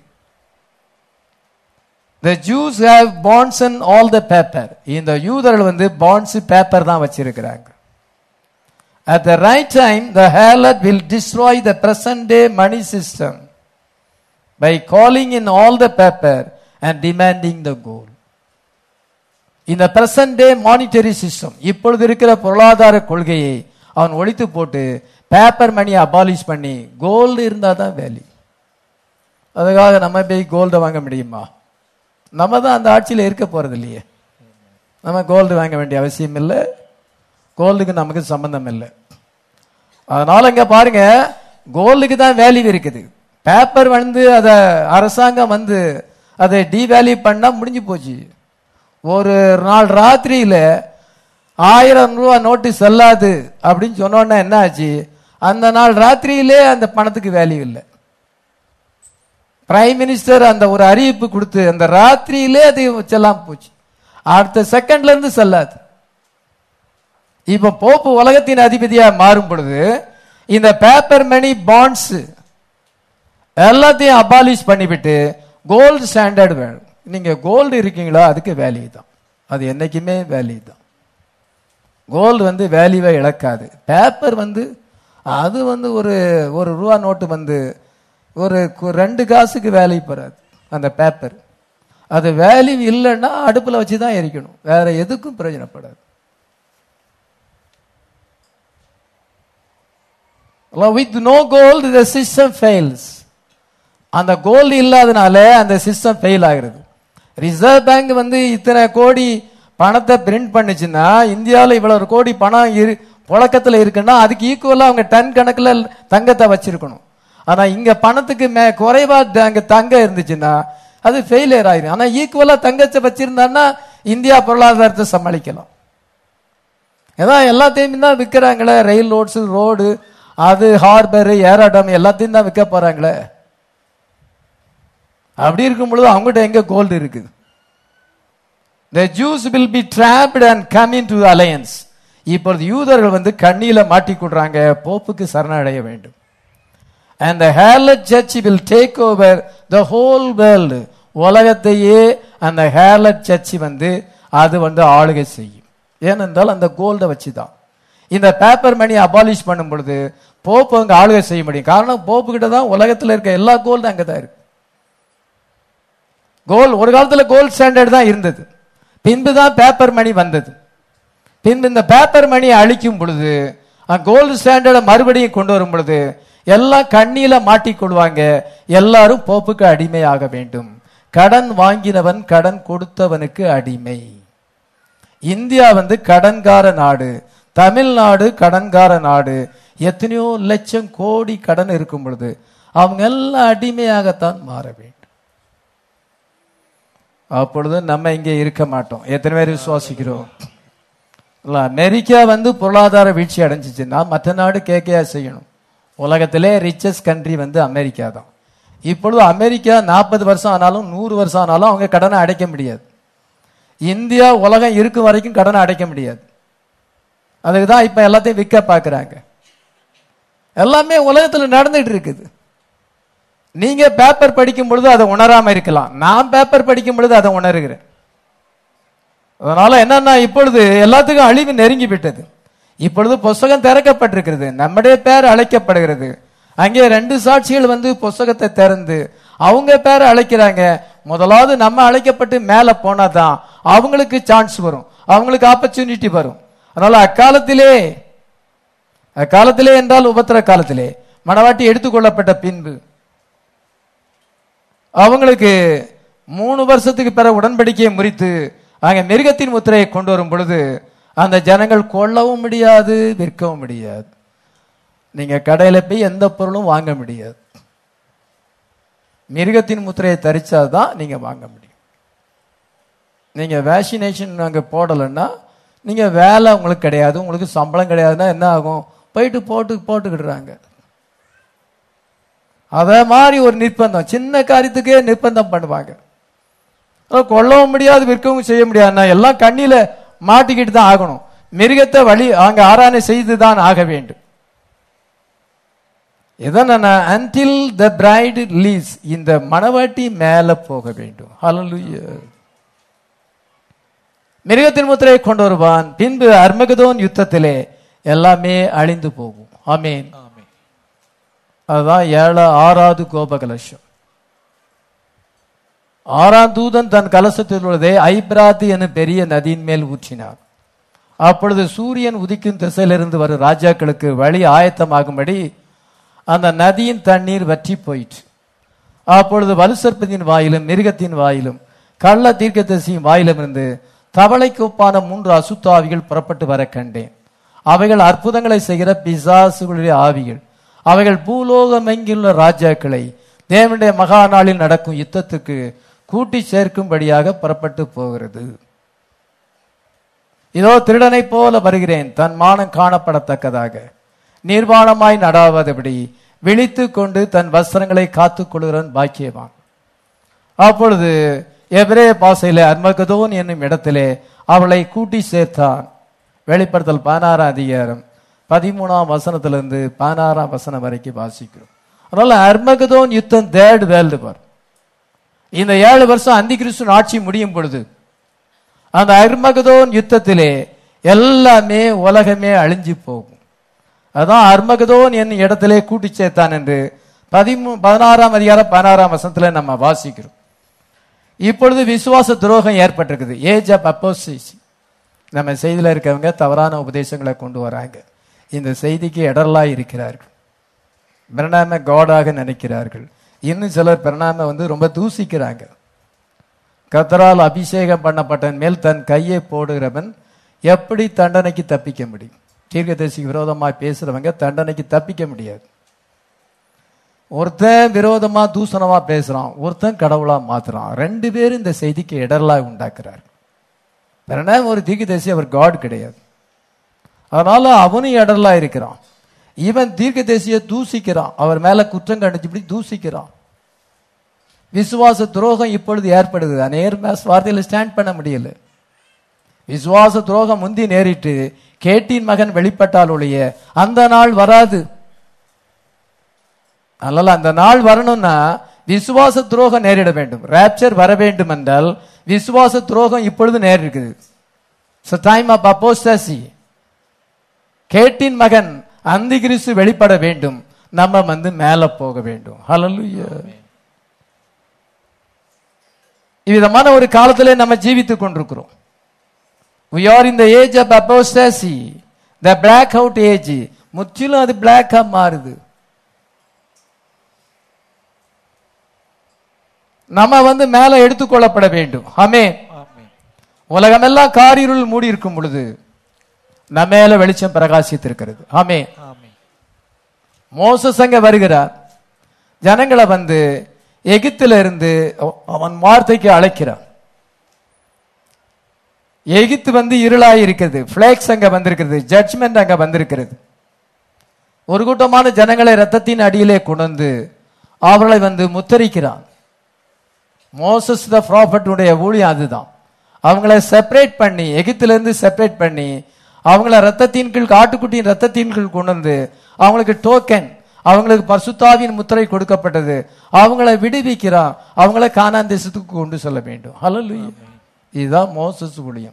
The Jews have bonds and all the paper. இந்த யூதர்கள் வந்து bonds பேப்பர் தான் வச்சிருக்கிறாங்க At the right time, the harlot will destroy the present day money system by calling in all the paper and demanding the gold. இந்த present day monetary system இப்பொழுது இருக்கிற பொருளாதார கொள்கையை அவன் ஒழித்து போட்டு பேப்பர் மணியை அபாலிஷ் பண்ணி கோல்டு இருந்தா தான் வேல்யூ அதுக்காக நம்ம போய் கோல்டு வாங்க முடியுமா நம்ம தான் அந்த ஆட்சியில் இருக்க போறது இல்லையே நம்ம கோல்டு வாங்க வேண்டிய அவசியம் இல்லை கோல்டுக்கு நமக்கு சம்பந்தம் இல்லை அதனால இங்க பாருங்க கோல்டுக்கு தான் வேல்யூ இருக்குது பேப்பர் வந்து அதை அரசாங்கம் வந்து அதை டிவேல்யூ பண்ணா முடிஞ்சு போச்சு ஒரு நாள் ராத்திரியில ஆயிரம் ரூபா நோட்டு செல்லாது அப்படின்னு சொன்னோன்னா என்ன ஆச்சு அந்த நாள் ராத்திரியிலே அந்த பணத்துக்கு வேல்யூ இல்லை பிரைம் மினிஸ்டர் அந்த ஒரு அறிவிப்பு கொடுத்து அந்த ராத்திரியிலே அது செல்லாம போச்சு அடுத்த செகண்ட்ல இருந்து செல்லாது இப்ப போப்பு உலகத்தின் அதிபதியா மாறும் பொழுது இந்த பேப்பர் மணி பாண்ட்ஸ் எல்லாத்தையும் அபாலிஷ் பண்ணிவிட்டு கோல்டு ஸ்டாண்டர்ட் வேணும் நீங்க கோல்டு இருக்கீங்களோ அதுக்கு வேல்யூ தான் அது என்னைக்குமே வேல்யூ தான் கோல்டு வந்து வேல்யூவை இழக்காது பேப்பர் வந்து அது வந்து ஒரு ஒரு ரூபா நோட்டு வந்து ஒரு கு- ரெண்டு காசுக்கு வேல்யூ பெறாது அந்த பேப்பர் அது வேல்யூ இல்லைன்னா அடுப்பில் வச்சு தான் எரிக்கணும் வேற எதுக்கும் பிரயோஜனப்படாது with no gold the system fails அந்த கோல்டு இல்லாதனால அந்த சிஸ்டம் ஃபெயில் ஆகிறது ரிசர்வ் பேங்க் வந்து இத்தனை கோடி பணத்தை பிரிண்ட் பண்ணுச்சுன்னா இந்தியாவில் இவ்வளவு கோடி பணம் இரு புழக்கத்தில் இருக்குன்னா அதுக்கு ஈக்குவலா அவங்க டன் கணக்குல தங்கத்தை வச்சிருக்கணும் ஆனா இங்க பணத்துக்கு மே குறைவா த- அங்க தங்கம் இருந்துச்சுன்னா அது ஃபெயிலியர் ஆயிரும் ஆனா ஈக்குவலா தங்கத்தை வச்சிருந்தான்னா இந்தியா பொருளாதாரத்தை சமாளிக்கலாம் ஏதான் எல்லாத்தையும் தான் விற்கிறாங்களே ரயில் ரோட்ஸ் ரோடு அது ஹார்பர் ஏராடம் எல்லாத்தையும் தான் விற்க போறாங்களே அப்படி இருக்கும் பொழுது அவங்ககிட்ட எங்க கோல்டு இருக்குது the Jews will be trapped and come into alliance இப்பொழுது யூதர்கள் வந்து கண்ணியில மாட்டிக்கொள்றாங்க போப்புக்கு சரணடைய வேண்டும் and the harlot church will take over the whole world உலகத்தையே அந்த ஹேர்லட் சர்ச் வந்து அது வந்து ஆளுகை செய்யும் ஏனென்றால் அந்த கோல்டை வச்சு தான் இந்த பேப்பர் மணி அபாலிஷ் பண்ணும் பொழுது போப்பு அங்க ஆளுகை செய்ய முடியும் காரணம் போப்பு கிட்ட தான் உலகத்துல இருக்க எல்லா கோல்டும் அங்க தான் இருக்கு கோல் ஒரு காலத்துல கோல்ட் ஸ்டாண்டர்ட் தான் இருந்தது பின்பு தான் பேப்பர் மணி வந்தது பின்பு இந்த பேப்பர் மணி அழிக்கும் பொழுது கோல்டு ஸ்டாண்டர்டை மறுபடியும் கொண்டு வரும் பொழுது எல்லாம் கண்ணியில மாட்டிக்கொள்வாங்க எல்லாரும் போப்புக்கு அடிமையாக வேண்டும் கடன் வாங்கினவன் கடன் கொடுத்தவனுக்கு அடிமை இந்தியா வந்து கடன்கார நாடு தமிழ்நாடு கடன்கார நாடு எத்தனையோ லட்சம் கோடி கடன் இருக்கும் பொழுது அவங்க எல்லாம் அடிமையாகத்தான் மாற வேண்டும் அப்பொழுது நம்ம இங்கே இருக்க மாட்டோம் எத்தனை பேர் விசுவாசிக்கிறோம் இல்ல, அமெரிக்கா வந்து பொருளாதார வீழ்ச்சி அடைஞ்சிச்சுன்னா மற்ற நாடு கேட்கையா செய்யணும் உலகத்திலே ரிச்சஸ்ட் கண்ட்ரி வந்து அமெரிக்கா தான் இப்பொழுது அமெரிக்கா நாற்பது வருஷம் ஆனாலும் நூறு வருஷம் ஆனாலும் அவங்க கடனை அடைக்க முடியாது இந்தியா உலகம் இருக்கும் வரைக்கும் கடனை அடைக்க முடியாது அதுக்கு தான் இப்ப எல்லாத்தையும் விற்க பார்க்கறாங்க எல்லாமே உலகத்துல நடந்துட்டு இருக்குது நீங்க பேப்பர் படிக்கும் பொழுது அதை உணராம இருக்கலாம் நான் பேப்பர் படிக்கும் பொழுது அதை உணர்கிறேன் அதனால என்னன்னா இப்பொழுது எல்லாத்துக்கும் அழிவு நெருங்கி விட்டது இப்பொழுது புஸ்தகம் திறக்கப்பட்டிருக்கிறது நம்முடைய பேர் அழைக்கப்படுகிறது அங்கே ரெண்டு சாட்சிகள் வந்து புஸ்தகத்தை திறந்து அவங்க பேரை அழைக்கிறாங்க முதலாவது நம்ம அழைக்கப்பட்டு மேல போனாதான் அவங்களுக்கு சான்ஸ் வரும் அவங்களுக்கு ஆப்பர்ச்சுனிட்டி வரும் அதனால அக்காலத்திலே அக்காலத்திலே என்றால் உபத்திர காலத்திலே மணவாட்டி எடுத்துக்கொள்ளப்பட்ட பின்பு அவங்களுக்கு மூணு வருஷத்துக்கு பிறகு உடன்படிக்கையை முறித்து அங்க மிருகத்தின் முத்திரையை கொண்டு வரும் பொழுது அந்த ஜனங்கள் கொல்லவும் முடியாது விற்கவும் முடியாது நீங்க கடையில போய் எந்த பொருளும் வாங்க முடியாது மிருகத்தின் முத்திரையை தரிச்சாதான் நீங்க வாங்க முடியும் நீங்க வேக்சினேஷன் அங்க போடலைன்னா நீங்க வேலை உங்களுக்கு கிடையாது உங்களுக்கு சம்பளம் கிடையாதுன்னா என்ன ஆகும் போயிட்டு போட்டு போட்டுக்கிடுறாங்க அதே மாதிரி ஒரு நிர்பந்தம் சின்ன காரியத்துக்கே நிர்பந்தம் பண்ணுவாங்க அதாவது கொல்லவும் முடியாது விற்கவும் செய்ய முடியாதுன்னா எல்லாம் கண்ணில மாட்டிக்கிட்டு தான் ஆகணும் மிருகத்தை வழி அங்க ஆராதனை செய்து தான் ஆக வேண்டும் இதனா அன்டில் த பிரைடு லீஸ் இந்த மணவாட்டி மேல போக வேண்டும் ஹalleluya மிருகத்தின் முத்திரையை கொண்டு வருவான் பின்பு அர்மகதோன் யுத்தத்திலே எல்லாமே அழிந்து போகும் ஆமீன் ஆமென். அதுதான் ஏழு ஆறாவது கோப கலசம் ஆறாம் தூதன் தன் கலசத்தில் உள்ளதை ஐப்ராத்து எனும் பெரிய நதியின் மேல் ஊற்றினார் அப்பொழுது சூரியன் உதிக்கும் திசையிலிருந்து வரும் ராஜாக்களுக்கு வழி ஆயத்தமாகும்படி அந்த நதியின் தண்ணீர் வற்றி போயிற்று அப்பொழுது வலுசற்பத்தின் வாயிலும் மிருகத்தின் வாயிலும் கள்ள தீர்க்கதரிசியின் வாயிலும் இருந்து தவளைக்கு ஒப்பான மூன்று அசுத்தாவிகள் புறப்பட்டு வர கண்டேன் அவைகள் அற்புதங்களை செய்கிற பிசாசுகளுடைய ஆவிகள் அவைகள் பூலோகமெங்கிலுள்ள ராஜாக்களை தேவனுடைய மகா நாளில் நடக்கும் யுத்தத்துக்கு கூட்டி சேர்க்கும்படியாக புறப்பட்டு போகிறது இதோ திருடனைப் போல வருகிறேன் தன் மானம் காணப்படத்தக்கதாக நிர்வாணமாய் நடாவதபடி விழித்து கொண்டு தன் வஸ்திரங்களை காத்துக் கொள்கிறவன் பாக்கியவான் அப்பொழுது எபிரே பாசையிலே அர்மகதோன் என்னும் இடத்திலே அவளை கூட்டி சேர்த்தான் வெளிப்படுத்தல் பதினாறாம் அதிகாரம் பதிமூணாம் வசனத்திலிருந்து பதினாறாம் வசனம் வரைக்கும் வாசிக்கிறோம் அதனால அர்மகதோன் யுத்தம் தேர்ட் வேர்ல்டு வார் இந்த ஏழு வருஷம் அந்தி கிறிஸ்துவின் ஆட்சி முடியும் பொழுது அந்த அர்மகதோன் யுத்தத்திலே எல்லாமே உலகமே அழிஞ்சு போகும் அதான் அர்மகதோன் என்னும் இடத்திலே கூட்டி சேர்த்தான் என்று பதிமூ பதினாறாம் அதிகாரம் பதினாறாம் வசனத்துல நம்ம வாசிக்கிறோம் இப்பொழுது விசுவாச துரோகம் ஏற்பட்டிருக்குது ஏஜ் ஆஃப் அப்போசிஸ் நம்ம செய்தியில் இருக்கவங்க தவறான உபதேசங்களை கொண்டு வராங்க இந்த செய்திக்கு இடரலா இருக்கிறார்கள் பிரணாம காடாக நினைக்கிறார்கள் இன்னும் சிலர் பிரணாம வந்து ரொம்ப தூசிக்கிறாங்க கத்தரால் அபிஷேகம் பண்ணப்பட்டவன் மேல் தன் கையை போடுகிறவன் எப்படி தண்டனைக்கு தப்பிக்க முடியும் தீர்க்கதரிசிக்கு விரோதமாய் பேசுறவங்க தண்டனைக்கு தப்பிக்க முடியாது ஒருத்தன் விரோதமா தூசணமா பேசுறான் ஒருத்தன் கடவுளா மாத்துறான் ரெண்டு பேரும் இந்த செய்திக்கு இடரலா உண்டாக்குறார் பிரணாம் ஒரு தீர்க்கதரிசி அவர் காட் கிடையாது அதனால அவனும் இடரலா இருக்கிறான் இவன் தீர்க்கதரிசிய தூசிக்கிறான் அவர் மேல குற்றம் கண்டுச்சு தூசிக்கிறான் விசுவாச துரோகம் இப்பொழுது ஏற்படுது அநேர் வார்த்தையில ஸ்டாண்ட் பண்ண முடியல விசுவாச துரோகம் முந்தி நேரிட்டு கேட்டின் மகன் வெளிப்பட்டால் ஒழிய அந்த நாள் வராது அதனால அந்த நாள் வரணும்னா விசுவாச துரோகம் நேரிட வேண்டும் ரேப்சர் வர வேண்டும் என்றால் விசுவாச துரோகம் இப்பொழுது நேரிருக்குது டைம் ஆஃப் அப்போஸ்டசி கேட்டின் மகன் அந்தி கிறிஸ்து வெளிப்பட வேண்டும் நம்ம வந்து மேல போக வேண்டும் ஹalleluya இவ்விதமான ஒரு காலத்திலே நம்ம ஜீவித்துக் கொண்டிருக்கிறோம் we are in the age of apostasy the blackout age முற்றிலும் அது பிளாக்கா மாறுது நம்ம வந்து மேல எடுத்துக்கொள்ளப்பட வேண்டும் ஆமே ஆமென் உலகமெல்லாம் காரிருள் மூடி இருக்கும் பொழுது நம்ம மேல வெளிச்சம் பிரகாசித்திருக்கிறது ஆமே ஆமென் மோசஸ் அங்க வருகிறார் ஜனங்களை வந்து எகிப்தில இருந்து அவ- அவன் வார்த்தைக்கு அழைக்கிறான் எகிப்து வந்து இருளாய் இருக்கிறது பிளேக்ஸ் அங்க வந்திருக்கிறது ஜட்ஜ்மெண்ட் அங்க வந்திருக்கிறது ஒரு கூட்டமான ஜனங்களை ரத்தத்தின் அடியிலே கொண்டு அவர்களை வந்து முத்தரிக்கிறான் மோசஸ் த ப்ராஃபட்டுடைய ஊழியம் அதுதான் அவங்கள செப்பரேட் பண்ணி எகிப்துல இருந்து செப்பரேட் பண்ணி அவங்கள ரத்தத்தின் கீழ் காட்டுக்குட்டியின் ரத்தத்தின் கீழ் கொண்டு வந்து அவங்களுக்கு டோக்கன் அவங்களுக்கு பரிசுத்தாவின் முத்திரை கொடுக்கப்பட்டது அவங்கள விடுவிக்கிறான் அவங்கள கானான் தேசத்துக்கு கொண்டு செல்ல வேண்டும் ஹalleluya இதுதான் மோசஸ் ஊழியம்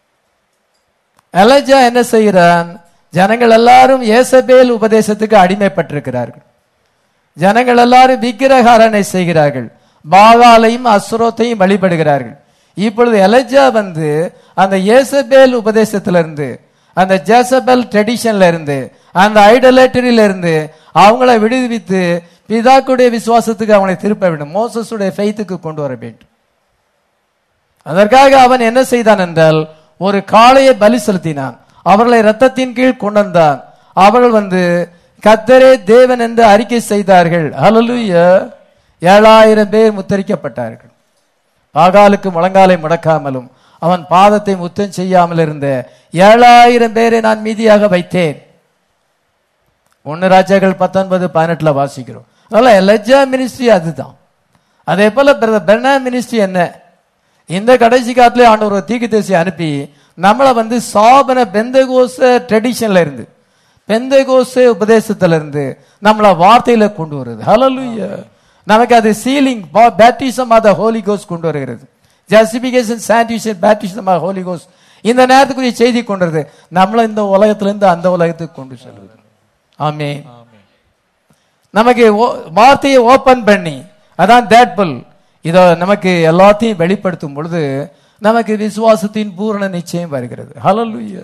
எலஜா என்ன செய்கிறான் ஜனங்கள் எல்லாரும் ஏசபேல் உபதேசத்துக்கு அடிமைப்பட்டிருக்கிறார்கள் ஜனங்கள் எல்லாரும் விக்கிரகாரனை செய்கிறார்கள் பாகாலையும் அஸ்ரோத்தையும் வழிபடுகிறார்கள் இப்பொழுது எலஜா வந்து அந்த ஏசபேல் உபதேசத்திலிருந்து அந்த ஜேசபேல் ட்ரெடிஷன்ல இருந்து அந்த ஐடலேட்டரியில இருந்து அவங்கள விடுவித்து பிதாக்குடைய விசுவாசத்துக்கு அவங்களை திருப்ப வேண்டும் மோசஸுடைய ஃபெய்த்துக்கு கொண்டு வர வேண்டும் அதற்காக அவன் என்ன செய்தான் என்றால் ஒரு காளையை பலி செலுத்தினான் அவர்களை ரத்தத்தின் கீழ் கொண்டு வந்தான் அவர்கள் வந்து கத்தரே தேவன் என்று அறிக்கை செய்தார்கள் ஹalleluya ஏழாயிரம் பேர் முத்தரிக்கப்பட்டார்கள் பாகாலுக்கு முழங்காலை முடக்காமலும் அவன் பாதத்தை முத்தம் செய்யாமல் இருந்த ஏழாயிரம் பேரை நான் மீதியாக வைத்தேன் ஒன்னு ராஜாக்கள் பத்தொன்பது பதினெட்டுல வாசிக்கிறோம் அதனால லஜ்ஜா மினிஸ்ட்ரி அதுதான் அதே போல பெர்னா மினிஸ்ட்ரி என்ன இந்த கடைசி காலத்துல ஆண்டவர் ஒரு தீக்கு அனுப்பி நம்மளை வந்து சாபன பெந்தகோச ட்ரெடிஷன்ல இருந்து பெந்தகோச உபதேசத்துல இருந்து நம்மள வார்த்தையில கொண்டு வருது ஹalleluya நமக்கு அது sealing baptism of the Holi கோஸ் கொண்டு வருகிறது justification sanctification baptism of holy கோஸ் இந்த நேரத்துக்குரிய செய்தி கொண்டு வருது நம்மள இந்த உலகத்துல இருந்து அந்த உலகத்துக்கு கொண்டு செல்வது ஆமென் ஆமென் நமக்கு ஓ- வார்த்தையை ஓபன் பண்ணி அதான் தேட்புல் இத நமக்கு எல்லாத்தையும் வெளிப்படுத்தும் பொழுது நமக்கு விசுவாசத்தின் பூரண நிச்சயம் வருகிறது ஹalleluya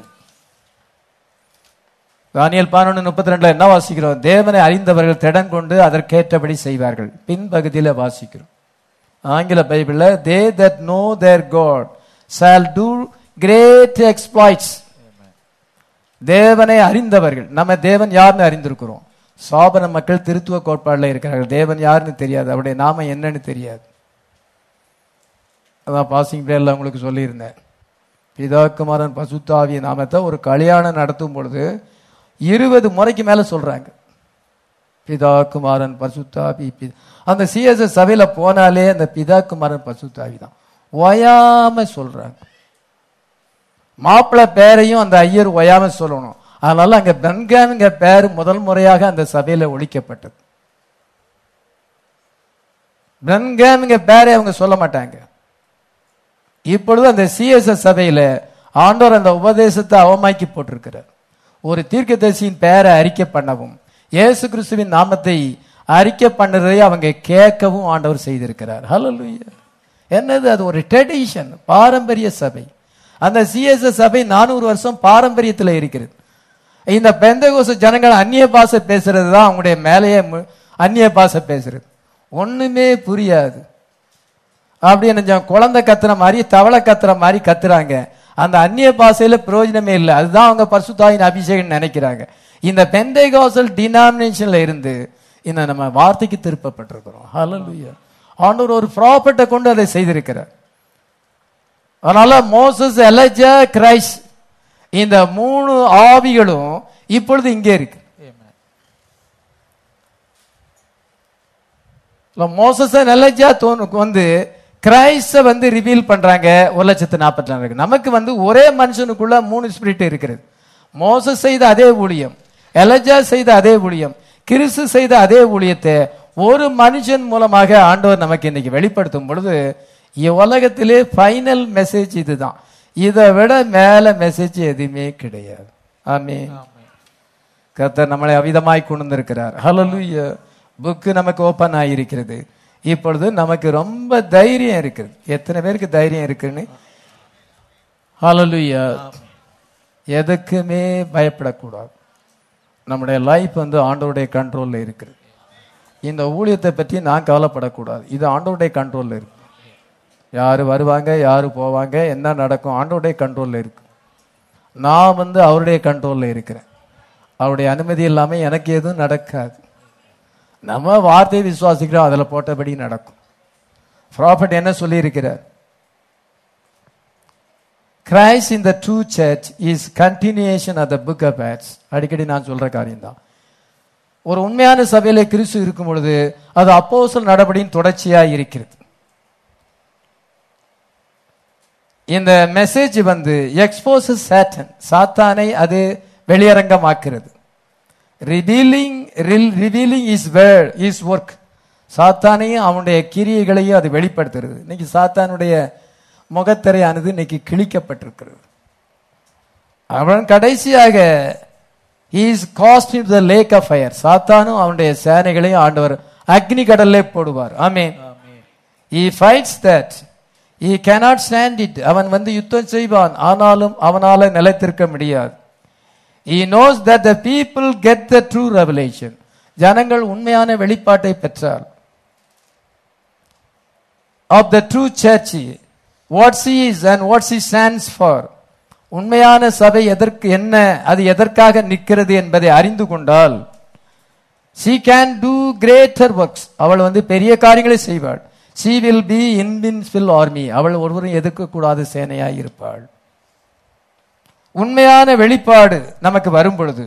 தானியல் பதினொன்று முப்பத்தி ரெண்டுல என்ன வாசிக்கிறோம் தேவனை அறிந்தவர்கள் திடன் கொண்டு அதற்கேற்றபடி செய்வார்கள் பின்பகுதியில வாசிக்கிறோம் ஆங்கில பைபிள்ல they that know their God shall do great exploits தேவனை அறிந்தவர்கள் நம்ம தேவன் யாருன்னு அறிந்திருக்கிறோம் சாபன மக்கள் திருத்துவ கோட்பாடுல இருக்கிறார்கள் தேவன் யாருன்னு தெரியாது அவருடைய நாமம் என்னன்னு தெரியாது அதான் பாசிங் பிரேயர்ல உங்களுக்கு சொல்லியிருந்தேன் பிதாக்குமாரன் பசுத்தாவிய நாமத்தை ஒரு கல்யாணம் நடத்தும் பொழுது இருபது முறைக்கு மேல சொல்றாங்க பிதாக்குமாரன் பசுத்தாவி பி- அந்த சிஎஸ்எஸ் சபையில போனாலே அந்த பிதாக்குமாரன் பசுத்தாவி தான் ஓயாம சொல்றாங்க மாப்பிள்ளை பேரையும் அந்த ஐயர் ஒயாம சொல்லணும் அதனால அங்க பென்கான்ங்க பேர் முதல் முறையாக அந்த சபையில ஒழிக்கப்பட்டது பென்கான்ங்க பேரை அவங்க சொல்ல மாட்டாங்க இப்பொழுது அந்த சிஎஸ்எஸ் சபையில ஆண்டவர் அந்த உபதேசத்தை அவமாக்கி போட்டிருக்கிறார் ஒரு தீர்க்கதரிசியின் பெயரை அறிக்கை பண்ணவும் இயேசு கிறிஸ்துவின் நாமத்தை அறிக்கை பண்ணதை அவங்க கேட்கவும் ஆண்டவர் செய்திருக்கிறார் ஹalleluya என்னது அது ஒரு ட்ரெடிஷன் பாரம்பரிய சபை அந்த சிஎஸ்எஸ் சபை நானூறு வருஷம் பாரம்பரியத்தில் இருக்கிறது இந்த பெந்தகோச ஜனங்கள் அந்நிய பாஷை பேசுறது தான் அவங்களுடைய மேலேயே மு- அந்நிய பாஷை பேசுறது ஒண்ணுமே புரியாது அப்படி என்ன குழந்தை கத்துற மாதிரி தவளை கத்துற மாதிரி கத்துறாங்க அந்த அந்நிய பாஷையில பிரயோஜனமே இல்லை அதுதான் அவங்க பரிசுத்தாயின் அபிஷேகம் நினைக்கிறாங்க இந்த பெந்தைகாசல் டினாமினேஷன்ல இருந்து இந்த நம்ம வார்த்தைக்கு திருப்பப்பட்டிருக்கிறோம் ஹalleluya ஆண்டவர் ஒரு ப்ராப்பர்ட்டை கொண்டு அதை செய்திருக்கிறார் அதனால மோசஸ் எலஜா கிரைஸ்ட் இந்த மூணு ஆவிகளும் இப்பொழுது இங்கே இருக்கு ஆமென் மோசஸ் எலஜா தோணுக்கு வந்து கிரைஸ்ட வந்து ரிவீல் பண்றாங்க ஒரு லட்சத்து நாற்பத்தி நாலு நமக்கு வந்து ஒரே மனுஷனுக்குள்ள மூணு ஸ்பிரிட் இருக்கிறது மோசஸ் செய்த அதே ஊழியம் எலஜா செய்த அதே ஊழியம் கிறிஸ்து செய்த அதே ஊழியத்தை ஒரு மனுஷன் மூலமாக ஆண்டவர் நமக்கு இன்னைக்கு வெளிப்படுத்தும் பொழுது உலகத்திலே ஃபைனல் மெசேஜ் இதுதான் இதை விட மேல மெசேஜ் எதுவுமே கிடையாது ஆமென் ஆமென் கர்த்தர் நம்மளை அவிதமாய் கொண்டு வந்திருக்கிறார் ஹalleluya புக்கு நமக்கு ஓபன் ஆகியிருக்கிறது இப்பொழுது நமக்கு ரொம்ப தைரியம் இருக்குது எத்தனை பேருக்கு தைரியம் இருக்குன்னு ஹalleluya எதுக்குமே பயப்படக்கூடாது நம்முடைய லைஃப் வந்து ஆண்டவருடைய கண்ட்ரோல்ல இருக்குது இந்த ஊழியத்தை பற்றி நான் கவலைப்படக்கூடாது இது ஆண்டவருடைய கண்ட்ரோல்ல இருக்கு யார் வருவாங்க யார் போவாங்க என்ன நடக்கும் ஆண்டவருடைய கண்ட்ரோல்ல இருக்கு நான் வந்து அவருடைய கண்ட்ரோல்ல இருக்கிறேன் அவருடைய அனுமதி இல்லாம எனக்கு எதுவும் நடக்காது நம்ம வார்த்தையை விசுவாசிக்கிறோம் அதில் போட்டபடி நடக்கும் ப்ராஃபட் என்ன சொல்லியிருக்கிறார் Christ in the true church is continuation of the book of Acts அடிக்கடி நான் சொல்ற காரியம் தான் ஒரு உண்மையான சபையில கிறிஸ்து இருக்கும் பொழுது அது அப்போஸ்தலர் நடபடியின் தொடர்ச்சியா இருக்கிறது இந்த மெசேஜ் வந்து எக்ஸ்போசஸ் சாட்டன் சாத்தானை அது வெளியரங்கமாக்கிறது revealing revealing is word is work சாத்தானையும் அவனுடைய கிரியைகளையும் அது வெளிப்படுத்துறது இன்னைக்கு சாத்தானுடைய முகத்திரையானது இன்னைக்கு கிழிக்கப்பட்டிருக்கிறது அவன் கடைசியாக is cast in the lake of fire சாத்தானும் அவனுடைய சேனைகளையும் ஆண்டவர் அக்னி கடல்லே போடுவார் ஆமென் he fights that he cannot stand it அவன் வந்து யுத்தம் செய்வான் ஆனாலும் அவனால நிலைத்திருக்க முடியாது he knows that the people get the true revelation ஜனங்கள் உண்மையான வெளிப்பாட்டை பெற்றால் of the true church what she is and what she stands for உண்மையான சபை எதற்கு என்ன அது எதற்காக நிற்கிறது என்பதை அறிந்து கொண்டால் she can do greater works அவள் வந்து பெரிய காரியங்களை செய்வாள் she will be invincible army அவள் ஒருவரும் எதிர்க்கக்கூடாத சேனையாய் இருப்பாள் உண்மையான வெளிப்பாடு நமக்கு வரும் பொழுது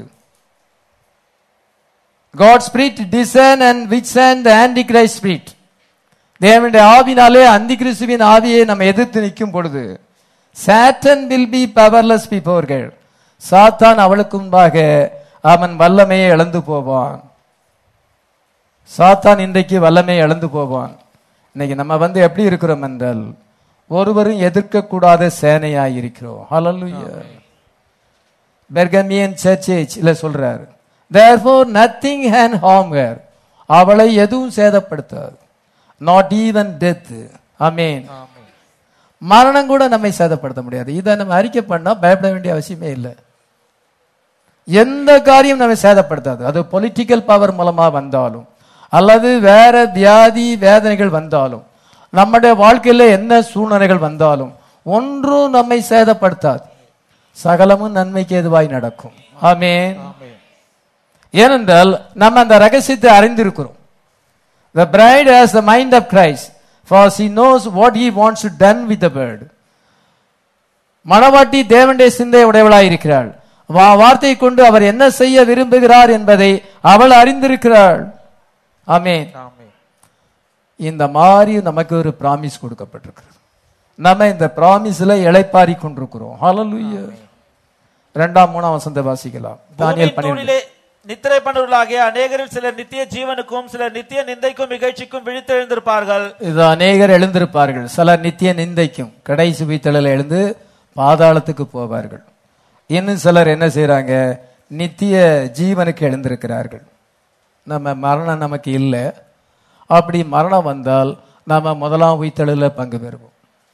God spirit discern and withstand the antichrist spirit தேவனுடைய ஆவினாலே அந்தி கிறிஸ்துவின் ஆவியை நம்ம எதிர்த்து நிற்கும் பொழுது சாட்டன் வில் பி பவர்லெஸ் பிபோர்கள் சாத்தான் அவளுக்கு முன்பாக அவன் வல்லமையை இழந்து போவான் சாத்தான் இன்றைக்கு வல்லமையை இழந்து போவான் இன்னைக்கு நம்ம வந்து எப்படி இருக்கிறோம் என்றால் ஒருவரும் எதிர்க்கக்கூடாத சேனையாய் இருக்கிறோம் ஹalleluya பெர்கமியன் சர்ச்சேஜ்ல சொல்றாரு therefore nothing can harm her அவளை எதுவும் சேதப்படுத்தாது நாட் ஈவன் டெத் அமீன் மரணம் கூட நம்மை சேதப்படுத்த முடியாது இதை நம்ம அறிக்கை பண்ணா பயப்பட வேண்டிய அவசியமே இல்லை எந்த காரியம் நம்மை சேதப்படுத்தாது அது பொலிட்டிக்கல் பவர் மூலமா வந்தாலும் அல்லது வேற வியாதி வேதனைகள் வந்தாலும் நம்முடைய வாழ்க்கையில என்ன சூழ்நிலைகள் வந்தாலும் ஒன்றும் நம்மை சேதப்படுத்தாது சகலமும் நன்மைக்கு எதுவாய் நடக்கும் ஆமென் ஏனென்றால் நம்ம அந்த ரகசியத்தை அறிந்திருக்கிறோம் The bride has the mind of Christ, for she knows what he wants to done with the bird. மணவாட்டி தேவனுடைய சிந்தை உடையவளாய் இருக்கிறாள் வா வார்த்தை கொண்டு அவர் என்ன செய்ய விரும்புகிறார் என்பதை அவள் அறிந்திருக்கிறாள் ஆமென் இந்த மாதிரி நமக்கு ஒரு பிராமிஸ் கொடுக்கப்பட்டிருக்கிறது நம்ம இந்த பிராமிஸ்ல இளைப்பாரி கொண்டிருக்கிறோம் ஹalleluya இரண்டாம் மூணாம் வசந்த வாசிக்கலாம் தானியல் பூமியின் பன்னிரண்டு தூணிலே நித்திரை பண்ணுவர்களாகிய அநேகரில் சிலர் நித்திய ஜீவனுக்கும் சிலர் நித்திய நிந்தைக்கும் இகழ்ச்சிக்கும் விழித்தெழுந்திருப்பார்கள் இது அநேகர் எழுந்திருப்பார்கள் சிலர் நித்திய நிந்தைக்கும் கடைசி வீத்தலில் எழுந்து பாதாளத்துக்கு போவார்கள் இன்னும் சிலர் என்ன செய்றாங்க நித்திய ஜீவனுக்கு எழுந்திருக்கிறார்கள் நம்ம மரணம் நமக்கு இல்லை அப்படி மரணம் வந்தால் நம்ம முதலாம் உயிர்த்தெழுல பங்கு பெறுவோம்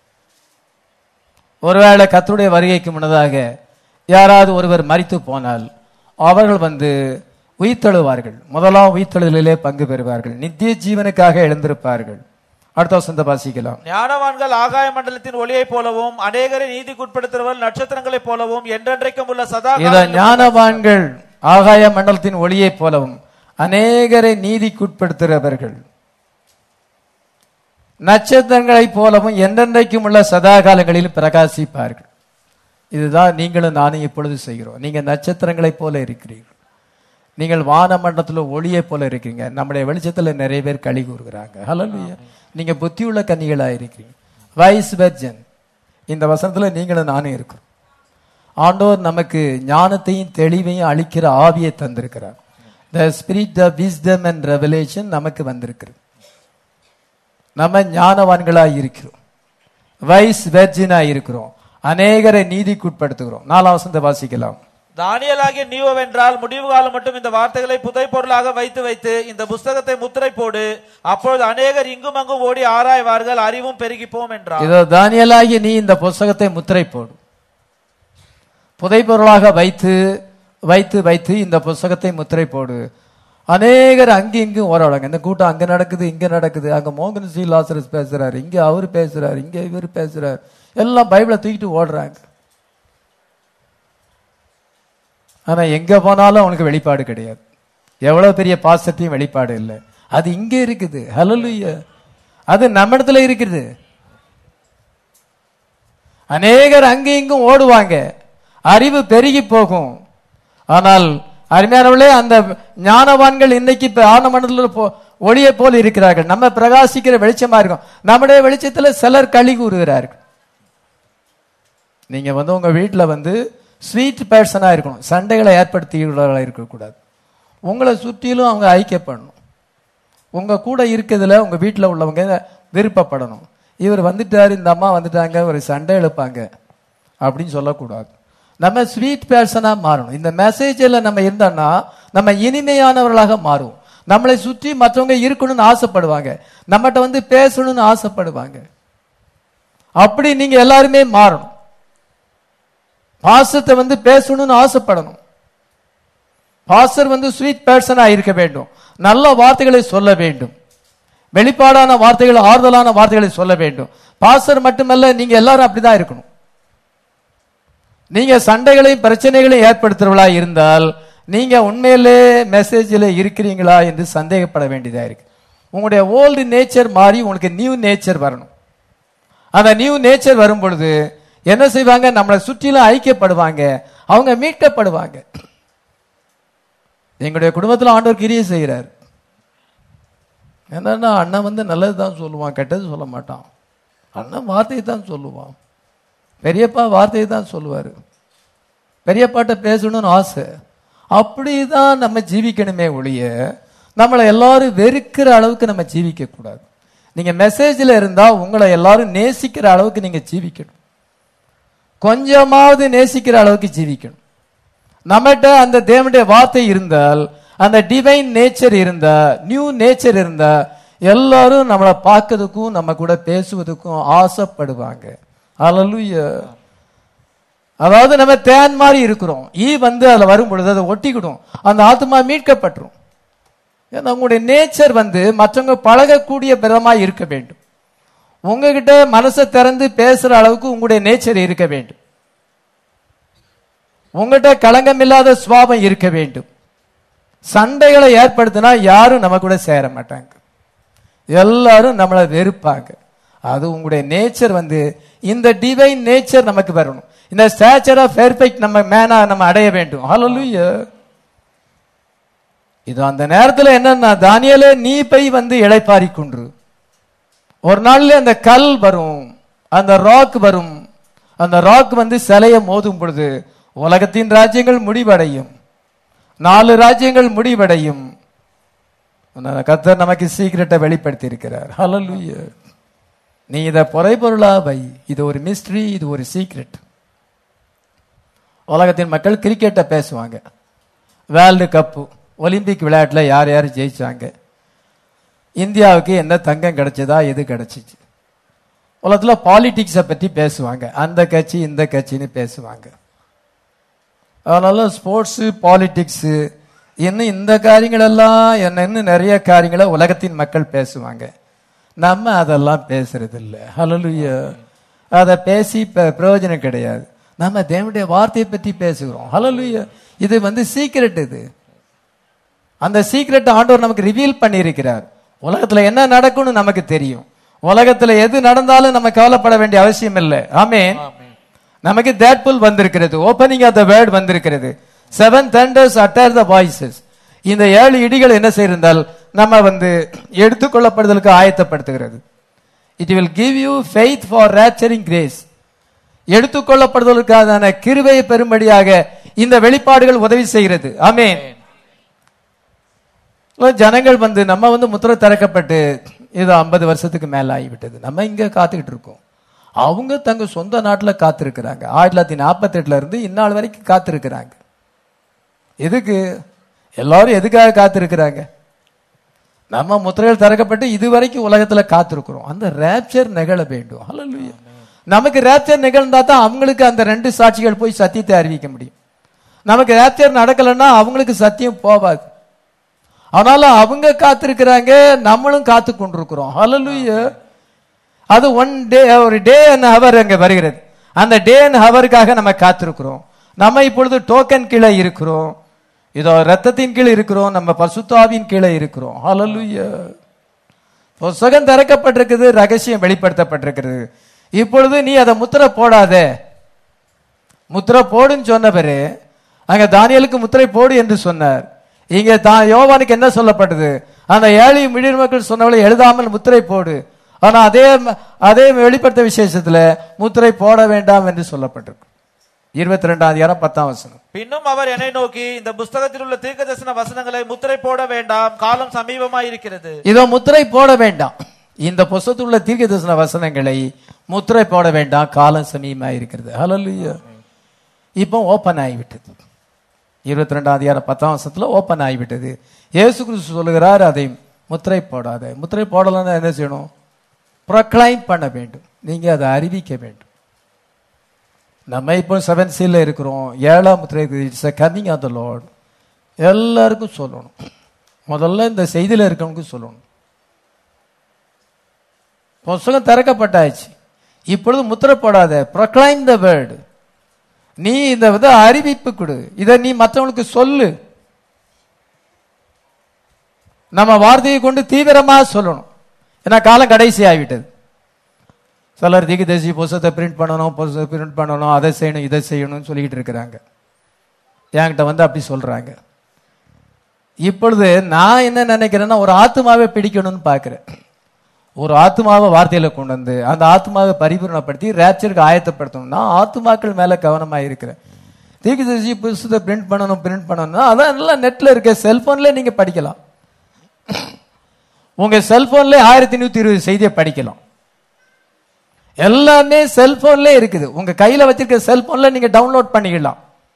ஒருவேளை கர்த்தருடைய வருகைக்கு முன்னதாக யாராவது ஒருவர் மரித்து போனால் அவர்கள் வந்து உயிர்த்தெழுவார்கள் முதலாம் உயிர்த்தெழுதலிலே பங்கு பெறுவார்கள் நித்திய ஜீவனுக்காக எழுந்திருப்பார்கள் அடுத்த வசந்த வாசிக்கலாம் ஞானவான்கள் ஆகாய மண்டலத்தின் ஒளியைப் போலவும் அநேகரை நீதிக்குட்படுத்துறவர் நட்சத்திரங்களைப் போலவும் என்றென்றைக்கும் உள்ள சதா இத ஞானவான்கள் ஆகாய மண்டலத்தின் ஒளியைப் போலவும் அநேகரை நீதிக்குட்படுத்துகிறவர்கள் நட்சத்திரங்களைப் போலவும் என்றென்றைக்கும் உள்ள சதா காலங்களில் பிரகாசிப்பார்கள் இதுதான் நீங்களும் நானும் இப்பொழுது செய்கிறோம் நீங்க நட்சத்திரங்களைப் போல இருக்கிறீர்கள் நீங்கள் வானமண்டலத்தில் ஒளியைப் போல இருக்கீங்க நம்முடைய வெளிச்சத்துல நிறைய பேர் களி கூறுகிறாங்க ஹalleluya நீங்க புத்தியுள்ள கன்னிகளா இருக்கிறீங்க வைஸ் வெர்ஜன் இந்த வசனத்துல நீங்களும் நானும் இருக்கிறோம் ஆண்டோர் நமக்கு ஞானத்தையும் தெளிவையும் அளிக்கிற ஆவியை தந்திருக்கிறார் the spirit of wisdom and revelation நமக்கு வந்திருக்கிறது நம்ம ஞானவான்களா இருக்கிறோம் வைஸ் வெர்ஜினா இருக்கிறோம் அநேகரை நீதிக்குட்படுத்துகிறோம் நாலாம் வசந்த வாசிக்கலாம் தானியலாகிய நீயோவென்றால் முடிவு காலம் மட்டும் இந்த வார்த்தைகளை புதை பொருளாக வைத்து வைத்து இந்த புஸ்தகத்தை முத்திரை போடு அப்பொழுது அநேகர் இங்கும் அங்கும் ஓடி ஆராய்வார்கள் அறிவும் பெருகிப்போம் என்றார் இதோ தானியலாகி நீ இந்த புஸ்தகத்தை முத்திரை போடு புதைப்பொருளாக வைத்து வைத்து வைத்து இந்த புஸ்தகத்தை முத்திரை போடு அநேகர் அங்கே இங்கும் ஓராடுங்க இந்த கூட்டம் அங்க நடக்குது இங்க நடக்குது அங்க மோகன் சி லாசரஸ் பேசுறாரு இங்க அவர் பேசுறாரு இங்க இவர் பேசுறாரு எல்லாம் பைபிளை தூக்கிட்டு ஓடுறாங்க ஆனா எங்க போனாலும் அவனுக்கு வெளிப்பாடு கிடையாது எவ்வளவு பெரிய பாசத்தையும் வெளிப்பாடு இல்லை அது இங்க இருக்குது ஹalleluya அது நம்ம இடத்துல இருக்குது அநேகர் அங்கே இங்கும் ஓடுவாங்க அறிவு பெருகி போகும் ஆனால் அருமையானவர்களே அந்த ஞானவான்கள் இன்னைக்கு இப்ப ஆனமண்டலத்தில் போ ஒளியை போல் இருக்கிறார்கள் நம்ம பிரகாசிக்கிற வெளிச்சமா இருக்கும் நம்முடைய வெளிச்சத்துல சிலர் களி கூறுகிறார்கள் நீங்க வந்து உங்க வீட்டுல வந்து ஸ்வீட் பர்சனா இருக்கணும் சண்டைகளை ஏற்படுத்தியுள்ளவர்களாக இருக்கக்கூடாது உங்களை சுற்றிலும் அவங்க ஐக்கியப்படணும் உங்க கூட இருக்கிறதுல உங்க வீட்டுல உள்ளவங்க விருப்பப்படணும் இவர் வந்துட்டாரு இந்த அம்மா வந்துட்டாங்க ஒரு சண்டை எழுப்பாங்க அப்படின்னு சொல்லக்கூடாது நம்ம ஸ்வீட் பேர்சனா மாறணும் இந்த மெசேஜில் நம்ம இருந்தோம்னா நம்ம இனிமையானவர்களாக மாறுவோம் நம்மளை சுற்றி மற்றவங்க இருக்கணும்னு ஆசைப்படுவாங்க நம்மகிட்ட வந்து பேசணும்னு ஆசைப்படுவாங்க அப்படி நீங்க எல்லாருமே மாறணும் பாசத்தை வந்து பேசணும்னு ஆசைப்படணும் பாஸ்டர் வந்து ஸ்வீட் பேர்சனா இருக்க வேண்டும் நல்ல வார்த்தைகளை சொல்ல வேண்டும் வெளிப்பாடான வார்த்தைகள் ஆறுதலான வார்த்தைகளை சொல்ல வேண்டும் பாஸ்டர் மட்டுமல்ல நீங்க எல்லாரும் அப்படிதான் இருக்கணும் நீங்க சண்டைகளையும் பிரச்சனைகளையும் ஏற்படுத்துறவளா இருந்தால் நீங்க உண்மையிலே மெசேஜில் இருக்கிறீங்களா என்று சந்தேகப்பட வேண்டியதா இருக்கு உங்களுடைய ஓல்டு நேச்சர் மாறி உங்களுக்கு நியூ நேச்சர் வரணும் அந்த நியூ நேச்சர் வரும் பொழுது என்ன செய்வாங்க நம்மளை சுற்றிலும் ஐக்கியப்படுவாங்க அவங்க மீட்கப்படுவாங்க எங்களுடைய குடும்பத்தில் ஆண்டவர் கிரியை செய்கிறார் என்னன்னா அண்ணன் வந்து நல்லது தான் சொல்லுவான் கெட்டது சொல்ல மாட்டான் அண்ணன் வார்த்தையை தான் சொல்லுவான் பெரியப்பா வார்த்தையை தான் சொல்லுவார் பெரியப்பாட்ட பேசணும்னு ஆசை அப்படிதான் நம்ம ஜீவிக்கணுமே ஒழிய நம்மளை எல்லாரும் வெறுக்கிற அளவுக்கு நம்ம ஜீவிக்க கூடாது நீங்க மெசேஜில் இருந்தா உங்களை எல்லாரும் நேசிக்கிற அளவுக்கு நீங்க ஜீவிக்கணும் கொஞ்சமாவது நேசிக்கிற அளவுக்கு ஜீவிக்கணும் நம்மகிட்ட அந்த தேவனுடைய வார்த்தை இருந்தால் அந்த டிவைன் நேச்சர் இருந்தா நியூ நேச்சர் இருந்தா எல்லாரும் நம்மளை பார்க்கறதுக்கும் நம்ம கூட பேசுவதுக்கும் ஆசைப்படுவாங்க அல்லேலூயா அதாவது நம்ம தேன் மாதிரி இருக்கிறோம் ஈ வந்து அதுல வரும் பொழுது அதை ஒட்டிக்கிடும் அந்த ஆத்மா மீட்கப்பட்டுரும் ஏன்னா உங்களுடைய நேச்சர் வந்து மற்றவங்க பழகக்கூடிய விதமா இருக்க வேண்டும் உங்ககிட்ட மனசை திறந்து பேசுற அளவுக்கு உங்களுடைய நேச்சர் இருக்க வேண்டும் உங்ககிட்ட களங்கம் இல்லாத சுவாபம் இருக்க வேண்டும் சண்டைகளை ஏற்படுத்தினா யாரும் நம்ம கூட சேர மாட்டாங்க எல்லாரும் நம்மளை வெறுப்பாங்க அது உங்களுடைய நேச்சர் வந்து இந்த டிவைன் நேச்சர் நமக்கு வரணும் இந்த ஸ்டாச்சர் ஆஃப் பெர்ஃபெக்ட் நம்ம மேனா நம்ம அடைய வேண்டும் ஹalleluya இது அந்த நேரத்துல என்னன்னா தானியலே நீ போய் வந்து இளைப்பாரி கொன்று ஒரு நாள்ல அந்த கல் வரும் அந்த ராக் வரும் அந்த ராக் வந்து சிலைய மோதும் பொழுது உலகத்தின் ராஜ்யங்கள் முடிவடையும் நாலு ராஜ்யங்கள் முடிவடையும் அதனால கர்த்தர் நமக்கு சீக்கிரட்டை வெளிப்படுத்தி இருக்கிறார் ஹalleluya நீ இதை பொறைபொருளா வை இது ஒரு மிஸ்ட்ரி இது ஒரு சீக்ரெட் உலகத்தின் மக்கள் கிரிக்கெட்டை பேசுவாங்க வேர்ல்டு கப்பு ஒலிம்பிக் விளையாட்டில் யார் யார் ஜெயிச்சாங்க இந்தியாவுக்கு என்ன தங்கம் கிடைச்சதா எது கிடைச்சிச்சு உலகத்தில் பாலிடிக்ஸை பற்றி பேசுவாங்க அந்த கட்சி இந்த கட்சின்னு பேசுவாங்க அதனால ஸ்போர்ட்ஸு பாலிடிக்ஸு இன்னும் இந்த காரியங்கள் எல்லாம் என்ன இன்னும் நிறைய காரியங்களை உலகத்தின் மக்கள் பேசுவாங்க நம்ம அதெல்லாம் பேசுறது இல்லை ஹalleluya அதை பேசி ப- பிரயோஜனம் கிடையாது நம்ம தேவனுடைய வார்த்தையை பற்றி பேசுகிறோம் ஹalleluya இது வந்து சீக்ரெட் இது அந்த சீக்ரெட் ஆண்டவர் நமக்கு ரிவீல் பண்ணியிருக்கிறார் உலகத்துல என்ன நடக்கும்னு நமக்கு தெரியும் உலகத்துல எது நடந்தாலும் நம்ம கவலைப்பட வேண்டிய அவசியம் இல்லை ஆமென் நமக்கு தேட்புல் வந்திருக்கிறது ஓப்பனிங் ஆஃப் த வேர்ட் வந்திருக்கிறது seven thunders utter the voices இந்த ஏழு இடிகள் என்ன செய்திருந்தால் நம்ம வந்து எடுத்துக்கொள்ளப்படுதலுக்கு ஆயத்தப்படுத்துகிறது it will give you faith for rapturing grace எடுத்துக்கொள்ளப்படுதலுக்கான கிருபையை பெறும்படியாக இந்த வெளிப்பாடுகள் உதவி செய்கிறது ஆமென் ஜனங்கள் வந்து நம்ம வந்து முத்திரை திறக்கப்பட்டு இது ஐம்பது வருஷத்துக்கு மேல ஆகிவிட்டது நம்ம இங்க காத்துக்கிட்டு இருக்கோம் அவங்க தங்க சொந்த நாட்டுல காத்திருக்கிறாங்க ஆயிரத்தி தொள்ளாயிரத்தி நாற்பத்தி எட்டுல இருந்து இந்நாள் வரைக்கும் காத்திருக்கிறாங்க எதுக்கு எல்லாரும் எதுக்காக காத்திருக்கிறாங்க நம்ம முத்திரைகள் திறக்கப்பட்டு இதுவரைக்கும் உலகத்துல காத்திருக்கிறோம் அந்த ரேப்சர் நிகழ வேண்டும் ஹalleluya நமக்கு ரேப்சர் நிகழ்ந்தா தான் அவங்களுக்கு அந்த ரெண்டு சாட்சிகள் போய் சத்தியத்தை அறிவிக்க முடியும் நமக்கு ரேப்சர் நடக்கலைன்னா அவங்களுக்கு சத்தியம் போவாது அதனால அவங்க காத்திருக்கிறாங்க நம்மளும் காத்து கொண்டிருக்கிறோம் ஹalleluya அது ஒன் டே ஒரு டே அண்ட் ஹவர் அங்க வருகிறது அந்த டே அண்ட் ஹவருக்காக நம்ம காத்திருக்கிறோம் நம்ம இப்பொழுது டோக்கன் கீழே இருக்கிறோம் இதோ ரத்தத்தின் கீழே இருக்கிறோம் நம்ம பசுத்தாவின் கீழே இருக்கிறோம் ஹalleluya புஸ்தகம் திறக்கப்பட்டிருக்குது ரகசியம் வெளிப்படுத்தப்பட்டிருக்கிறது இப்பொழுது நீ அதை முத்திரை போடாத முத்திரை போடுன்னு சொன்னவரு அங்க தானியலுக்கு முத்திரை போடு என்று சொன்னார் இங்க தான் யோவானுக்கு என்ன சொல்லப்பட்டது அந்த ஏழை மிடிர் மக்கள் சொன்னவளை எழுதாமல் முத்திரை போடு ஆனா அதே அதே வெளிப்படுத்த விசேஷத்துல முத்திரை போட வேண்டாம் என்று சொல்லப்பட்டிருக்கு இருபத்தி ரெண்டாம் அதிகாரம் பத்தாம் வசனம் பின்னும் அவர் என்னை நோக்கி இந்த புஸ்தகத்தில் உள்ள தீர்க்கதரிசன வசனங்களை முத்திரை போட வேண்டாம் காலம் சமீபமாய் இருக்கிறது இதோ முத்திரை போட வேண்டாம் இந்த புஸ்தகத்தில் உள்ள தீர்க்க தரிசன வசனங்களை முத்திரை போட வேண்டாம் காலம் சமீபமா இருக்கிறது ஹalleluya இப்போ ஓப்பன் ஆகிவிட்டது இருபத்தி ரெண்டாம் அதிகாரம் பத்தாம் வருஷத்துல ஓப்பன் ஆகிவிட்டது இயேசு கிறிஸ்து சொல்லுகிறார் அதை முத்திரை போடாத முத்திரை போடலைன்னா என்ன செய்யணும் ப்ரொக்ளைம் பண்ண வேண்டும் நீங்க அதை அறிவிக்க வேண்டும் நம்ம இப்போ செவன் சீல்ல இருக்கிறோம் ஏழாம் முத்திரை it's coming of the lord எல்லாருக்கும் சொல்லணும் முதல்ல இந்த செய்தியில இருக்கவனுக்கு சொல்லணும் புஸ்தகம் திறக்கப்பட்டாச்சு இப்பொழுது முத்திரை போடாத ப்ரொக்ளைம் த வேர்டு நீ இந்த வித அறிவிப்பு கொடு இதை நீ மற்றவங்களுக்கு சொல்லு நம்ம வார்த்தையை கொண்டு தீவிரமா சொல்லணும் ஏன்னா காலம் கடைசி ஆகிவிட்டது சிலர் திக்கு தேசி புஸ்தகத்தை பிரிண்ட் பண்ணணும் புஸ்தகத்தை பிரிண்ட் பண்ணணும் அதை செய்யணும் இதை செய்யணும்னு சொல்லிக்கிட்டு இருக்கிறாங்க என்கிட்ட வந்து அப்படி சொல்றாங்க இப்பொழுது நான் என்ன நினைக்கிறேன்னா ஒரு ஆத்மாவை பிடிக்கணும்னு பார்க்கிறேன் ஒரு ஆத்மாவை வார்த்தையில கொண்டு வந்து அந்த ஆத்மாவை பரிபூர்ணப்படுத்தி ரேப்சருக்கு ஆயத்தப்படுத்தணும் நான் ஆத்மாக்கள் மேல கவனமா இருக்கிறேன் தீக்கு தரிசி புஸ்தகத்தை பிரிண்ட் பண்ணணும் பிரிண்ட் பண்ணணும்னா அதான் எல்லாம் நெட்ல இருக்க செல்போன்ல நீங்க படிக்கலாம் உங்க செல்போன்ல ஆயிரத்தி நூத்தி இருபது செய்தியை படிக்கலாம் எல்லாமே செல்போன்ல இருக்குது உங்க கையில வச்சிருக்க செல்போன்ல நீங்க டவுன்லோட் பண்ணிக்கலாம்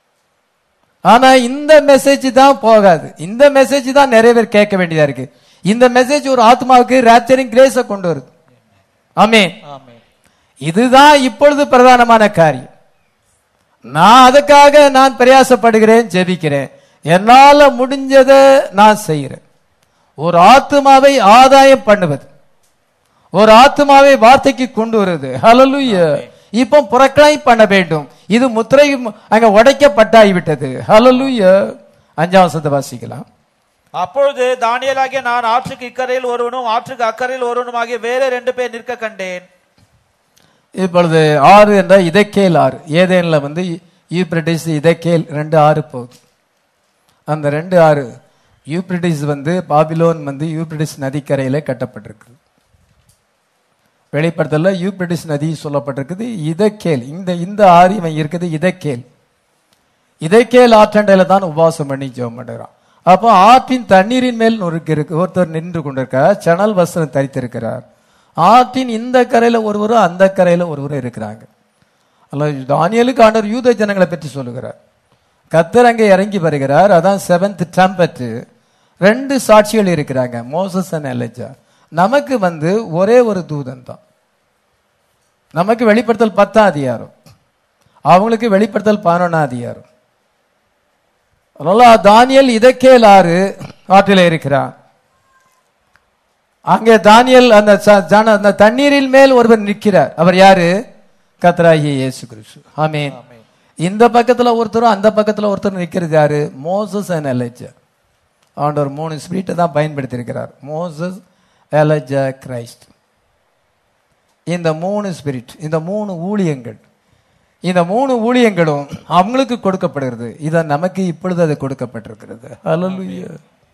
ஆனா இந்த மெசேஜ் தான் போகாது இந்த மெசேஜ் தான் நிறைய பேர் கேட்க வேண்டியதா இருக்கு இந்த மெசேஜ் ஒரு ஆத்மாவுக்கு ரேப்சரிங் கிரேஸ கொண்டு வருது ஆமே ஆமென் இதுதான் இப்பொழுது பிரதானமான காரியம் நான் அதுக்காக நான் பிரயாசப்படுகிறேன் ஜெபிக்கிறேன் என்னால முடிஞ்சதை நான் செய்கிறேன் ஒரு ஆத்மாவை ஆதாயம் பண்ணுவது ஒரு ஆத்மாவை வார்த்தைக்கு கொண்டு வருது ஹalleluya இப்போ புறக்கணை பண்ண வேண்டும் இது முத்திரை அங்க உடைக்கப்பட்டாகிவிட்டது ஹalleluya அஞ்சாம் வசனத்தை வாசிக்கலாம் அப்பொழுது தானியேலாகிய நான் ஆற்றுக்கு இக்கரையில் ஒருவனும் ஆற்றுக்கு அக்கறையில் ஒருவனுமாகிய வேற ரெண்டு பேர் நிற்க கண்டேன் இப்பொழுது ஆறு என்ற இதக்கேல் ஆறு ஏதேன்ல வந்து யூப்ரட்டிஸ் இதக்கேல் ரெண்டு ஆறு போகுது அந்த ரெண்டு ஆறு யூப்ரட்டிஸ் வந்து பாபிலோன் வந்து யூப்ரட்டிஸ் நதிக்கரையில கட்டப்பட்டிருக்கு வெளிப்படுத்தல யூப்ரட்டிஸ் நதி சொல்லப்பட்டிருக்குது இதக்கேல் இந்த இந்த ஆறு இவன் இருக்குது இதக்கேல் இதக்கேல் ஆற்றண்டையில தான் உபவாசம் பண்ணி ஜெபம் பண்ணுறான் அப்போ ஆற்றின் தண்ணீரின் மேல் நொறுக்கு இருக்கு ஒருத்தர் நின்று கொண்டிருக்கார் சணல் வஸ்திரம் தரித்திருக்கிறார் ஆற்றின் இந்த கரையில ஒருவரும் அந்த கரையில ஒருவரும் இருக்கிறாங்க அல்ல தானியலுக்கு ஆண்டவர் யூத ஜனங்களை பற்றி சொல்லுகிறார் கத்தர் அங்கே இறங்கி வருகிறார் அதான் செவன்த் டம்பட் ரெண்டு சாட்சிகள் இருக்கிறாங்க மோசஸ் அண்ட் எலஜா நமக்கு வந்து ஒரே ஒரு தூதன் தான் நமக்கு வெளிப்படுத்தல் பத்தாம் அதிகாரம் அவங்களுக்கு வெளிப்படுத்தல் பதினொன்னாம் அதிகாரம் அதனால தானியல் இதக்கேல் ஆறு ஆற்றில இருக்கிறான் அங்கே தானியல் அந்த ச- ஜன அந்த தண்ணீரின் மேல் ஒருவர் நிற்கிறார் அவர் யாரு கத்ராகிய இயேசு கிறிஸ்து ஆமென் இந்த பக்கத்துல ஒருத்தரும் அந்த பக்கத்துல ஒருத்தர் நிற்கிறது யாரு மோசஸ் அண்ட் எலஜா ஆண்டவர் மூணு ஸ்பிரிட்டை தான் பயன்படுத்தி இருக்கிறார் மோசஸ் எலஜா கிரைஸ்ட் இந்த மூணு ஸ்பிரிட் இந்த மூணு ஊழியங்கள் இந்த மூணு ஊழியங்களும் அவங்களுக்கு கொடுக்கப்படுகிறது இத நமக்கு இப்பொழுது அது கொடுக்கப்பட்டிருக்கிறது ஹalleluya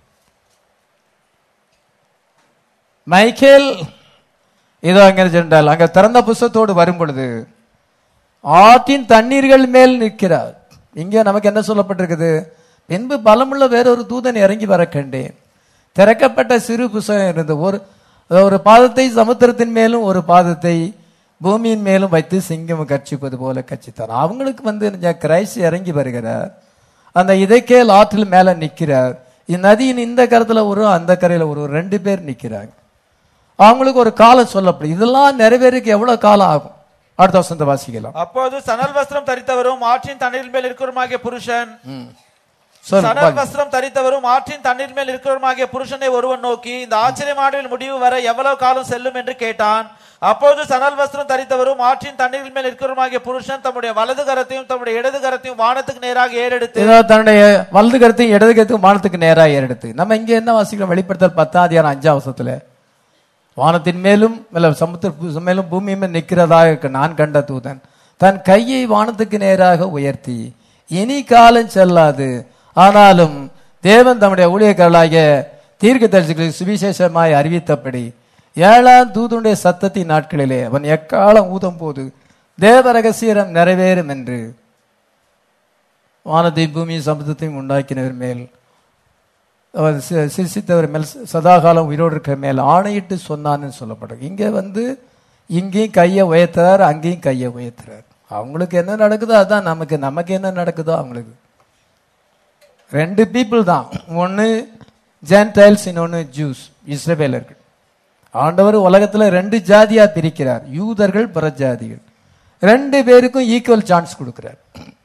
மைக்கேல் இதோ அங்க சென்றால் அங்க திறந்த புஸ்தத்தோடு வரும் பொழுது ஆற்றின் தண்ணீர்கள் மேல் நிற்கிறார் இங்க நமக்கு என்ன சொல்லப்பட்டிருக்குது பின்பு பலமுள்ள வேறொரு தூதன் இறங்கி வர கண்டேன் திறக்கப்பட்ட சிறு புஸ்தகம் இருந்தது ஒரு ஒரு பாதத்தை சமுத்திரத்தின் மேலும் ஒரு பாதத்தை பூமியின் மேலும் வைத்து சிங்கம் கட்சிப்பது போல கட்சித்தார் அவங்களுக்கு வந்து இந்த கிரைஸ்ட் இறங்கி வருகிறார் அந்த இதைக்கேல் ஆற்றில் மேல நிற்கிறார் இந்நதியின் இந்த கரத்துல ஒரு அந்த கரையில ஒரு ரெண்டு பேர் நிற்கிறாங்க அவங்களுக்கு ஒரு காலம் சொல்லப்படும் இதெல்லாம் நிறைவேறக்கு எவ்வளவு காலம் ஆகும் அடுத்த வசனத்தை வாசிக்கலாம் அப்போது சணல் வஸ்திரம் தரித்தவரும் ஆற்றின் தண்ணீர் மேல் இருக்கிறவருமாகிய புருஷன் சொல்லுங்க, சணல் பாருங்க. வஸ்திரம் தரித்தவரும் ஆற்றின் தண்ணீர் மேல் இருக்கிறவருமாகிய புருஷனை ஒருவன் நோக்கி இந்த ஆச்சரியமானவில் முடிவு வர எவ்வளவு காலம் செல்லும் என்று கேட்டான் அப்போது சணல் வஸ்திரம் தரித்தவரும் ஆற்றின் தண்ணீர் மேல் இருக்கிறவருமாகிய புருஷன் தம்முடைய வலது கரத்தையும் தம்முடைய இடது கரத்தையும் வானத்துக்கு நேராக ஏறெடுத்து இதோ தன்னுடைய வலது கருத்தையும் இடது கருத்தையும் வானத்துக்கு நேராக ஏறெடுத்து நம்ம இங்க என்ன வாசிக்கிறோம் வெளிப்படுத்தல் பத்தாம் அதிகாரம் அஞ்சாம் வசத்துல வானத்தின் மேலும் இல்ல சமுத்திர மேலும் பூமி மேல் நிற்கிறதாக இருக்க நான் கண்ட தூதன் தன் கையை வானத்துக்கு நேராக உயர்த்தி இனி காலம் செல்லாது ஆனாலும் தேவன் தம்முடைய ஊழியக்காரர்களாகிய தீர்க்க தரிசிகளுக்கு சுவிசேஷமாய் அறிவித்தபடி ஏழாம் தூதனுடைய சத்தத்தின் நாட்களிலே அவன் எக்காலம் ஊதும் போது தேவ ரகசியம் நிறைவேறும் என்று வானத்தை பூமி சமுத்திரத்தையும் உண்டாக்கினவர் மேல் அவர் சி- சிருஷ்டித்தவர் மேல் சதாகாலம் உயிரோடு இருக்கிற மேல் ஆணையிட்டு சொன்னான்னு சொல்லப்படும் இங்க வந்து இங்கேயும் கையை உயர்த்துறார் அங்கேயும் கையை உயர்த்துறார் அவங்களுக்கு என்ன நடக்குதோ அதான் நமக்கு நமக்கு என்ன நடக்குதோ அவங்களுக்கு ரெண்டு பீப்புள் தான் ஒன்னு ஜென்டைல்ஸ் இன்னொன்னு ஜூஸ் இஸ்ரவேலர்கள் ஆண்டவர் உலகத்துல ரெண்டு ஜாதியா பிரிக்கிறார் யூதர்கள் புறஜாதிகள் ரெண்டு பேருக்கும் ஈக்குவல் சான்ஸ் கொடுக்கிறார்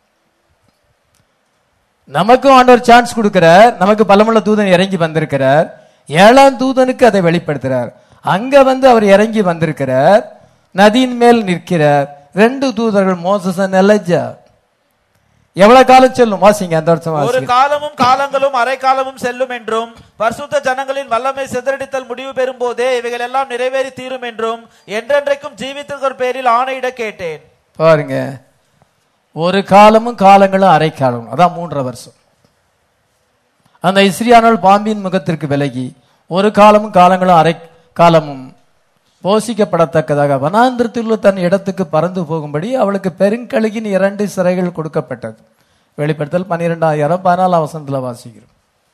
நமக்கும் ஆண்டவர் சான்ஸ் கொடுக்கிறார் நமக்கு பலமுள்ள தூதன் இறங்கி வந்திருக்கிறார் ஏழாம் தூதனுக்கு அதை வெளிப்படுத்துறார் அங்க வந்து அவர் இறங்கி வந்திருக்கிறார் நதியின் மேல் நிற்கிறார் ரெண்டு தூதர்கள் மோசஸ் எலஜா எவ்வளவு காலம் செல்லும் வாசிங்க அந்த வருஷம் ஒரு வாசிங்க காலமும் காலங்களும் அரை காலமும் செல்லும் என்றும் பரிசுத்த ஜனங்களின் வல்லமை சிதறடித்தல் முடிவு பெறும் போதே இவைகள் எல்லாம் நிறைவேறி தீரும் என்றும் என்றென்றைக்கும் ஜீவித்திருக்கிற பேரில் ஆணையிட கேட்டேன் பாருங்க ஒரு காலமும் காலங்களும் அரை காலம் அதான் மூன்றரை வருஷம் அந்த இஸ்ரியானால் பாம்பின் முகத்திற்கு விலகி ஒரு காலமும் காலங்களும் அரை காலமும் போஷிக்கப்படத்தக்கதாக வனாந்திரத்தில் உள்ள தன் இடத்துக்கு பறந்து போகும்படி அவளுக்கு பெருங்கழுகின் இரண்டு சிறைகள் கொடுக்கப்பட்டது வெளிப்படுத்தல் பன்னிரெண்டாயிரம் பதினாலாம் வசனத்துல வாசிக்கிறோம்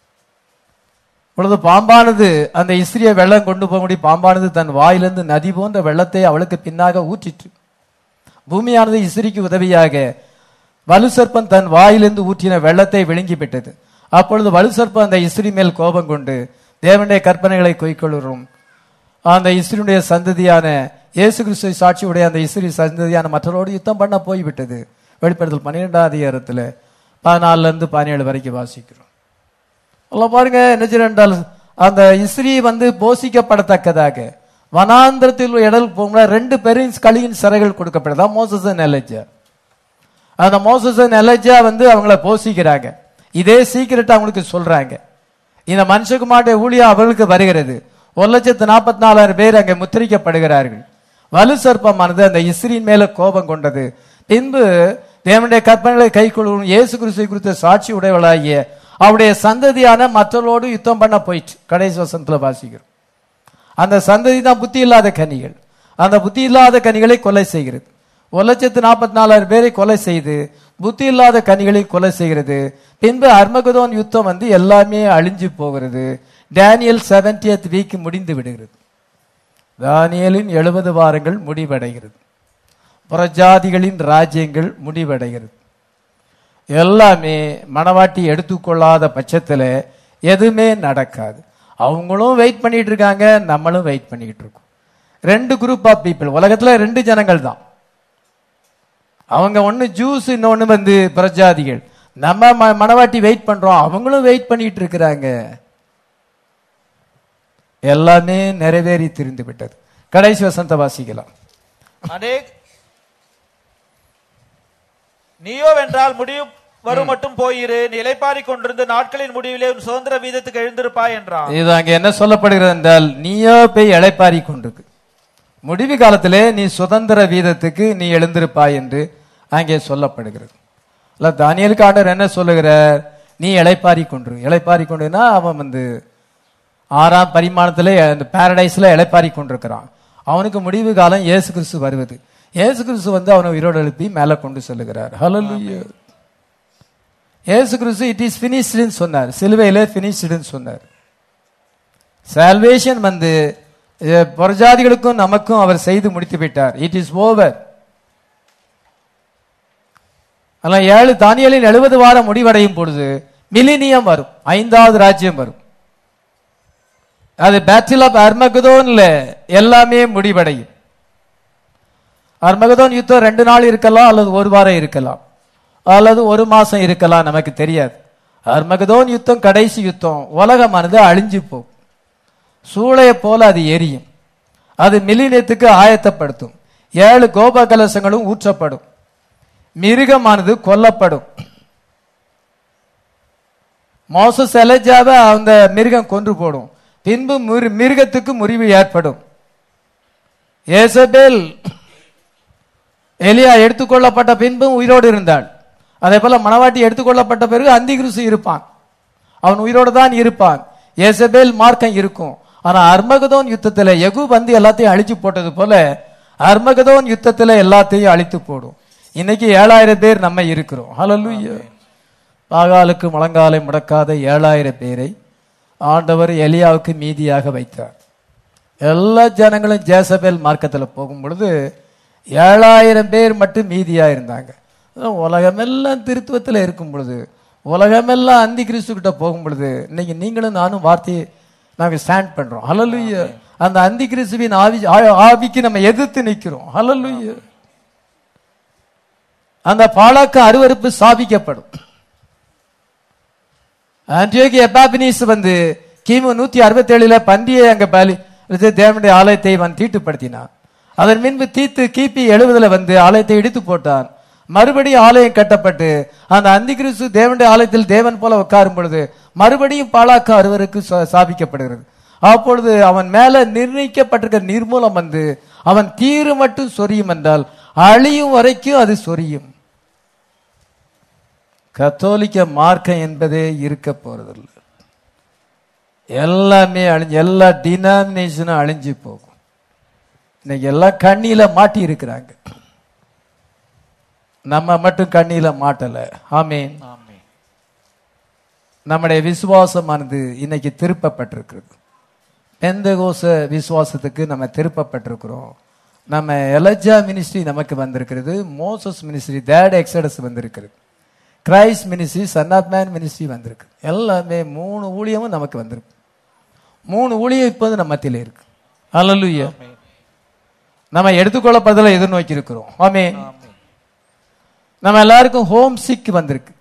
பொழுது பாம்பானது அந்த இஸ்ரிய வெள்ளம் கொண்டு போகும்படி பாம்பானது தன் வாயிலிருந்து நதி போன்ற வெள்ளத்தை அவளுக்கு பின்னாக ஊற்றிற்று பூமியானது இஸ்ரிக்கு உதவியாக வலுசர்ப்பன் தன் வாயிலிருந்து ஊற்றின வெள்ளத்தை விழுங்கி விட்டது அப்பொழுது வலுசர்ப்பன் அந்த இஸ்ரி மேல் கோபம் கொண்டு தேவனுடைய கற்பனைகளை கொய்கொள்ளும் அந்த இஸ்ரியுடைய சந்ததியான இயேசு கிறிஸ்துவை சாட்சியுடைய அந்த இஸ்ரி சந்ததியான மற்றவரோடு யுத்தம் பண்ண போய்விட்டது வெளிப்படுத்தல் பன்னிரெண்டாம் அதிகாரத்துல பதினாலுல இருந்து பதினேழு வரைக்கும் வாசிக்கிறோம் அல்ல பாருங்க என்ன செய்யறேன் என்றால் அந்த இஸ்ரி வந்து போஷிக்கப்படத்தக்கதாக வனாந்திரத்தில் உள்ள இடல் போகும்போது ரெண்டு பெரும் களியின் சிறைகள் கொடுக்கப்பட்டதா மோசஸ் எலஜா அந்த மோசஸ் எலஜா வந்து அவங்கள போஷிக்கிறாங்க இதே சீக்கிரட் அவங்களுக்கு சொல்றாங்க இந்த மனுஷகுமாருடைய ஊழியம் அவர்களுக்கு வருகிறது ஒரு லட்சத்து நாற்பத்தி நாலாயிரம் பேர் அங்கே முத்திரிக்கப்படுகிறார்கள் வலு சர்ப்பமானது அந்த இஸ்ரியின் மேல கோபம் கொண்டது பின்பு தேவனுடைய கற்பனைகளை கை கொள்ளும் இயேசு கிறிஸ்துவை குறித்த சாட்சி உடையவளாகிய அவருடைய சந்ததியான மற்றவர்களோடு யுத்தம் பண்ண போயிட்டு கடைசி வசனத்துல வாசிக்கிறோம் அந்த சந்ததி தான் புத்தி இல்லாத கனிகள் அந்த புத்தி இல்லாத கனிகளை கொலை செய்கிறது ஒரு லட்சத்து நாற்பத்தி நாலாயிரம் பேரை கொலை செய்து புத்தி இல்லாத கனிகளை கொலை செய்கிறது பின்பு அர்மகதோன் யுத்தம் வந்து எல்லாமே அழிஞ்சு போகிறது டேனியல் செவன்டியத் வீக் முடிந்து விடுகிறது தானியலின் எழுபது வாரங்கள் முடிவடைகிறது புறஜாதிகளின் ராஜ்யங்கள் முடிவடைகிறது எல்லாமே மனவாட்டி எடுத்துக்கொள்ளாத பட்சத்துல எதுவுமே நடக்காது அவங்களும் வெயிட் பண்ணிட்டு இருக்காங்க நம்மளும் வெயிட் பண்ணிக்கிட்டு இருக்கோம் ரெண்டு குரூப் ஆஃப் பீப்புள் உலகத்துல ரெண்டு ஜனங்கள் தான் அவங்க ஒன்னு ஜூஸ் இன்னொன்னு வந்து பிரஜாதிகள் நம்ம ம- மனவாட்டி வெயிட் பண்றோம் அவங்களும் வெயிட் பண்ணிட்டு இருக்கிறாங்க எல்லாமே நிறைவேறி திரிந்து விட்டது கடைசி வசனத்தை வாசிக்கலாம் அநேக் நீயோ வென்றால் முடிவு வரும் மட்டும் போயிரு நிலைப்பாரி கொண்டிருந்து நாட்களின் முடிவிலே உன் சுதந்திர வீதத்துக்கு எழுந்திருப்பாய் என்றான் இது அங்க என்ன சொல்லப்படுகிறது என்றால் நீயோ போய் இளைப்பாரி கொண்டிருக்கு முடிவு காலத்திலே நீ சுதந்திர வீதத்துக்கு நீ எழுந்திருப்பாய் என்று அங்கே சொல்லப்படுகிறது இல்ல தானியலுக்கு ஆண்டவர் என்ன சொல்லுகிறார் நீ இளைப்பாரி கொண்டு இளைப்பாரி கொண்டுனா அவன் வந்து ஆறாம் பரிமாணத்திலே அந்த பாரடைஸ்ல இளைப்பாரி கொண்டிருக்கிறான் அவனுக்கு முடிவு காலம் இயேசு கிறிஸ்து வருவது இயேசு கிறிஸ்து வந்து அவனை உயிரோடு எழுப்பி மேலே கொண்டு செல்லுகிறார் ஹalleluya இயேசு கிறிஸ்து இட் இஸ் ஃபினிஷ்டுன்னு சொன்னார் சிலுவையிலே ஃபினிஷ்டுன்னு சொன்னார் சால்வேஷன் வந்து அஹ், புறஜாதிகளுக்கும் நமக்கும் அவர் செய்து முடித்து விட்டார் இட் இஸ் ஓவர் ஆனால் ஏழு தானியலின் எழுபது வாரம் முடிவடையும் பொழுது மிலினியம் வரும் ஐந்தாவது ராஜ்யம் வரும் அது பேட்டில் ஆஃப் அர்மகுதோன்ல எல்லாமே முடிவடையும் அர்மகதோன் யுத்தம் ரெண்டு நாள் இருக்கலாம் அல்லது ஒரு வாரம் இருக்கலாம் அல்லது ஒரு மாசம் இருக்கலாம் நமக்கு தெரியாது அர்மகதோன் யுத்தம் கடைசி யுத்தம் உலகமானது அழிஞ்சு போகும் சூளையை போல அது எரியும் அது மில்லினியத்துக்கு ஆயத்தப்படுத்தும் ஏழு கோப கலசங்களும் ஊற்றப்படும் மிருகமானது கொல்லப்படும் மோசஸ் எலஜாவை அந்த மிருகம் கொன்று போடும் பின்பு மிரு- மிருகத்துக்கு முறிவு ஏற்படும் ஏசபேல் எலியா எடுத்துக்கொள்ளப்பட்ட பின்பும் உயிரோடு இருந்தாள் அதே போல மணவாட்டி எடுத்துக்கொள்ளப்பட்ட பிறகு அந்திகிறிஸ்து இருப்பான் அவன் உயிரோடு தான் இருப்பான் ஏசபேல் மார்க்கம் இருக்கும் ஆனா அர்மகதோன் யுத்தத்துல எகு வந்து எல்லாத்தையும் அழிச்சு போட்டது போல அர்மகதோன் யுத்தத்துல எல்லாத்தையும் அழித்து போடும் இன்னைக்கு ஏழாயிரம் பேர் நம்ம இருக்கிறோம் ஹalleluya பாகாலுக்கு முழங்காலை முடக்காத ஏழாயிரம் பேரை ஆண்டவர் எலியாவுக்கு மீதியாக வைத்தார் எல்லா ஜனங்களும் ஜேசபேல் மார்க்கத்தில் போகும் பொழுது ஏழாயிரம் பேர் மட்டும் மீதியா இருந்தாங்க அதான் உலகமெல்லாம் திருத்துவத்தில் இருக்கும் பொழுது உலகமெல்லாம் அந்தி கிறிஸ்து கிட்ட போகும் பொழுது இன்னைக்கு நீங்களும் நானும் வார்த்தையை நாங்க ஸ்டாண்ட் பண்றோம் ஹalleluya அந்த அந்தி கிறிஸ்துவின் ஆவி ஆ- ஆவிக்கு நம்ம எதிர்த்து நிக்கிறோம் ஹalleluya அந்த பாலாக்கு அருவருப்பு சாபிக்கப்படும் ஆன்டியோகி எபாபினிஸ் வந்து கிமு நூத்தி அறுபத்தி ஏழுல பன்றியை அங்க பலி இது தேவனுடைய ஆலயத்தை அவன் தீட்டுப்படுத்தினான் அதன் பின்பு தீத்து கிபி எழுபதுல வந்து ஆலயத்தை இடித்து போட்டான் மறுபடியும் ஆலயம் கட்டப்பட்டு அந்த அந்தி கிறிஸ்து தேவனுடைய ஆலயத்தில் தேவன் போல உட்காரும் பொழுது மறுபடியும் பாலாக்க அறுவருக்கு சா- சாபிக்கப்படுகிறது அப்பொழுது அவன் மேல நிர்ணயிக்கப்பட்டிருக்கிற நிர்மூலம் வந்து அவன் தீரு மட்டும் சொரியும் என்றால் அழியும் வரைக்கும் அது சொரியும் கத்தோலிக்க மார்க்கம் என்பதே இருக்க போறதில்லை எல்லாமே அழிஞ்சு எல்லா டினாமினேஷனும் அழிஞ்சு போகும் இன்னைக்கு எல்லாம் கண்ணியில மாட்டி இருக்கிறாங்க நம்ம மட்டும் கண்ணியில மாட்டல ஆமீன் ஆமென். நம்முடைய விசுவாசமானது இன்னைக்கு திருப்பப்பட்டிருக்கிறது பெந்தகோச விசுவாசத்துக்கு நம்ம திருப்பப்பட்டிருக்கிறோம் நம்ம எலஜா மினிஸ்ட்ரி நமக்கு வந்திருக்கிறது மோசஸ் மினிஸ்ட்ரி தேட் எக்ஸடஸ் வந்திருக்கிறது Christ ministry son of man ministry வந்திருக்கு எல்லாமே மூணு ஊழியமும் நமக்கு வந்திருக்கு மூணு ஊழியம் இப்போது நம்ம மத்தியில இருக்கு அல்லலுயா நம்ம எடுத்துக்கொள்ளப்படுதலை எதிர்நோக்கி இருக்கிறோம் ஆமே ஆமென். நம்ம எல்லாருக்கும் ஹோம் சிக் வந்திருக்கு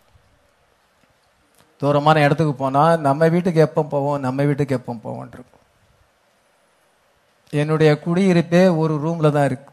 தூரமான இடத்துக்கு போனா நம்ம வீட்டுக்கு எப்போ போவோம் நம்ம வீட்டுக்கு எப்போ போவோம் இருக்கும் என்னுடைய குடியிருப்பே ஒரு ரூம்ல தான் இருக்கு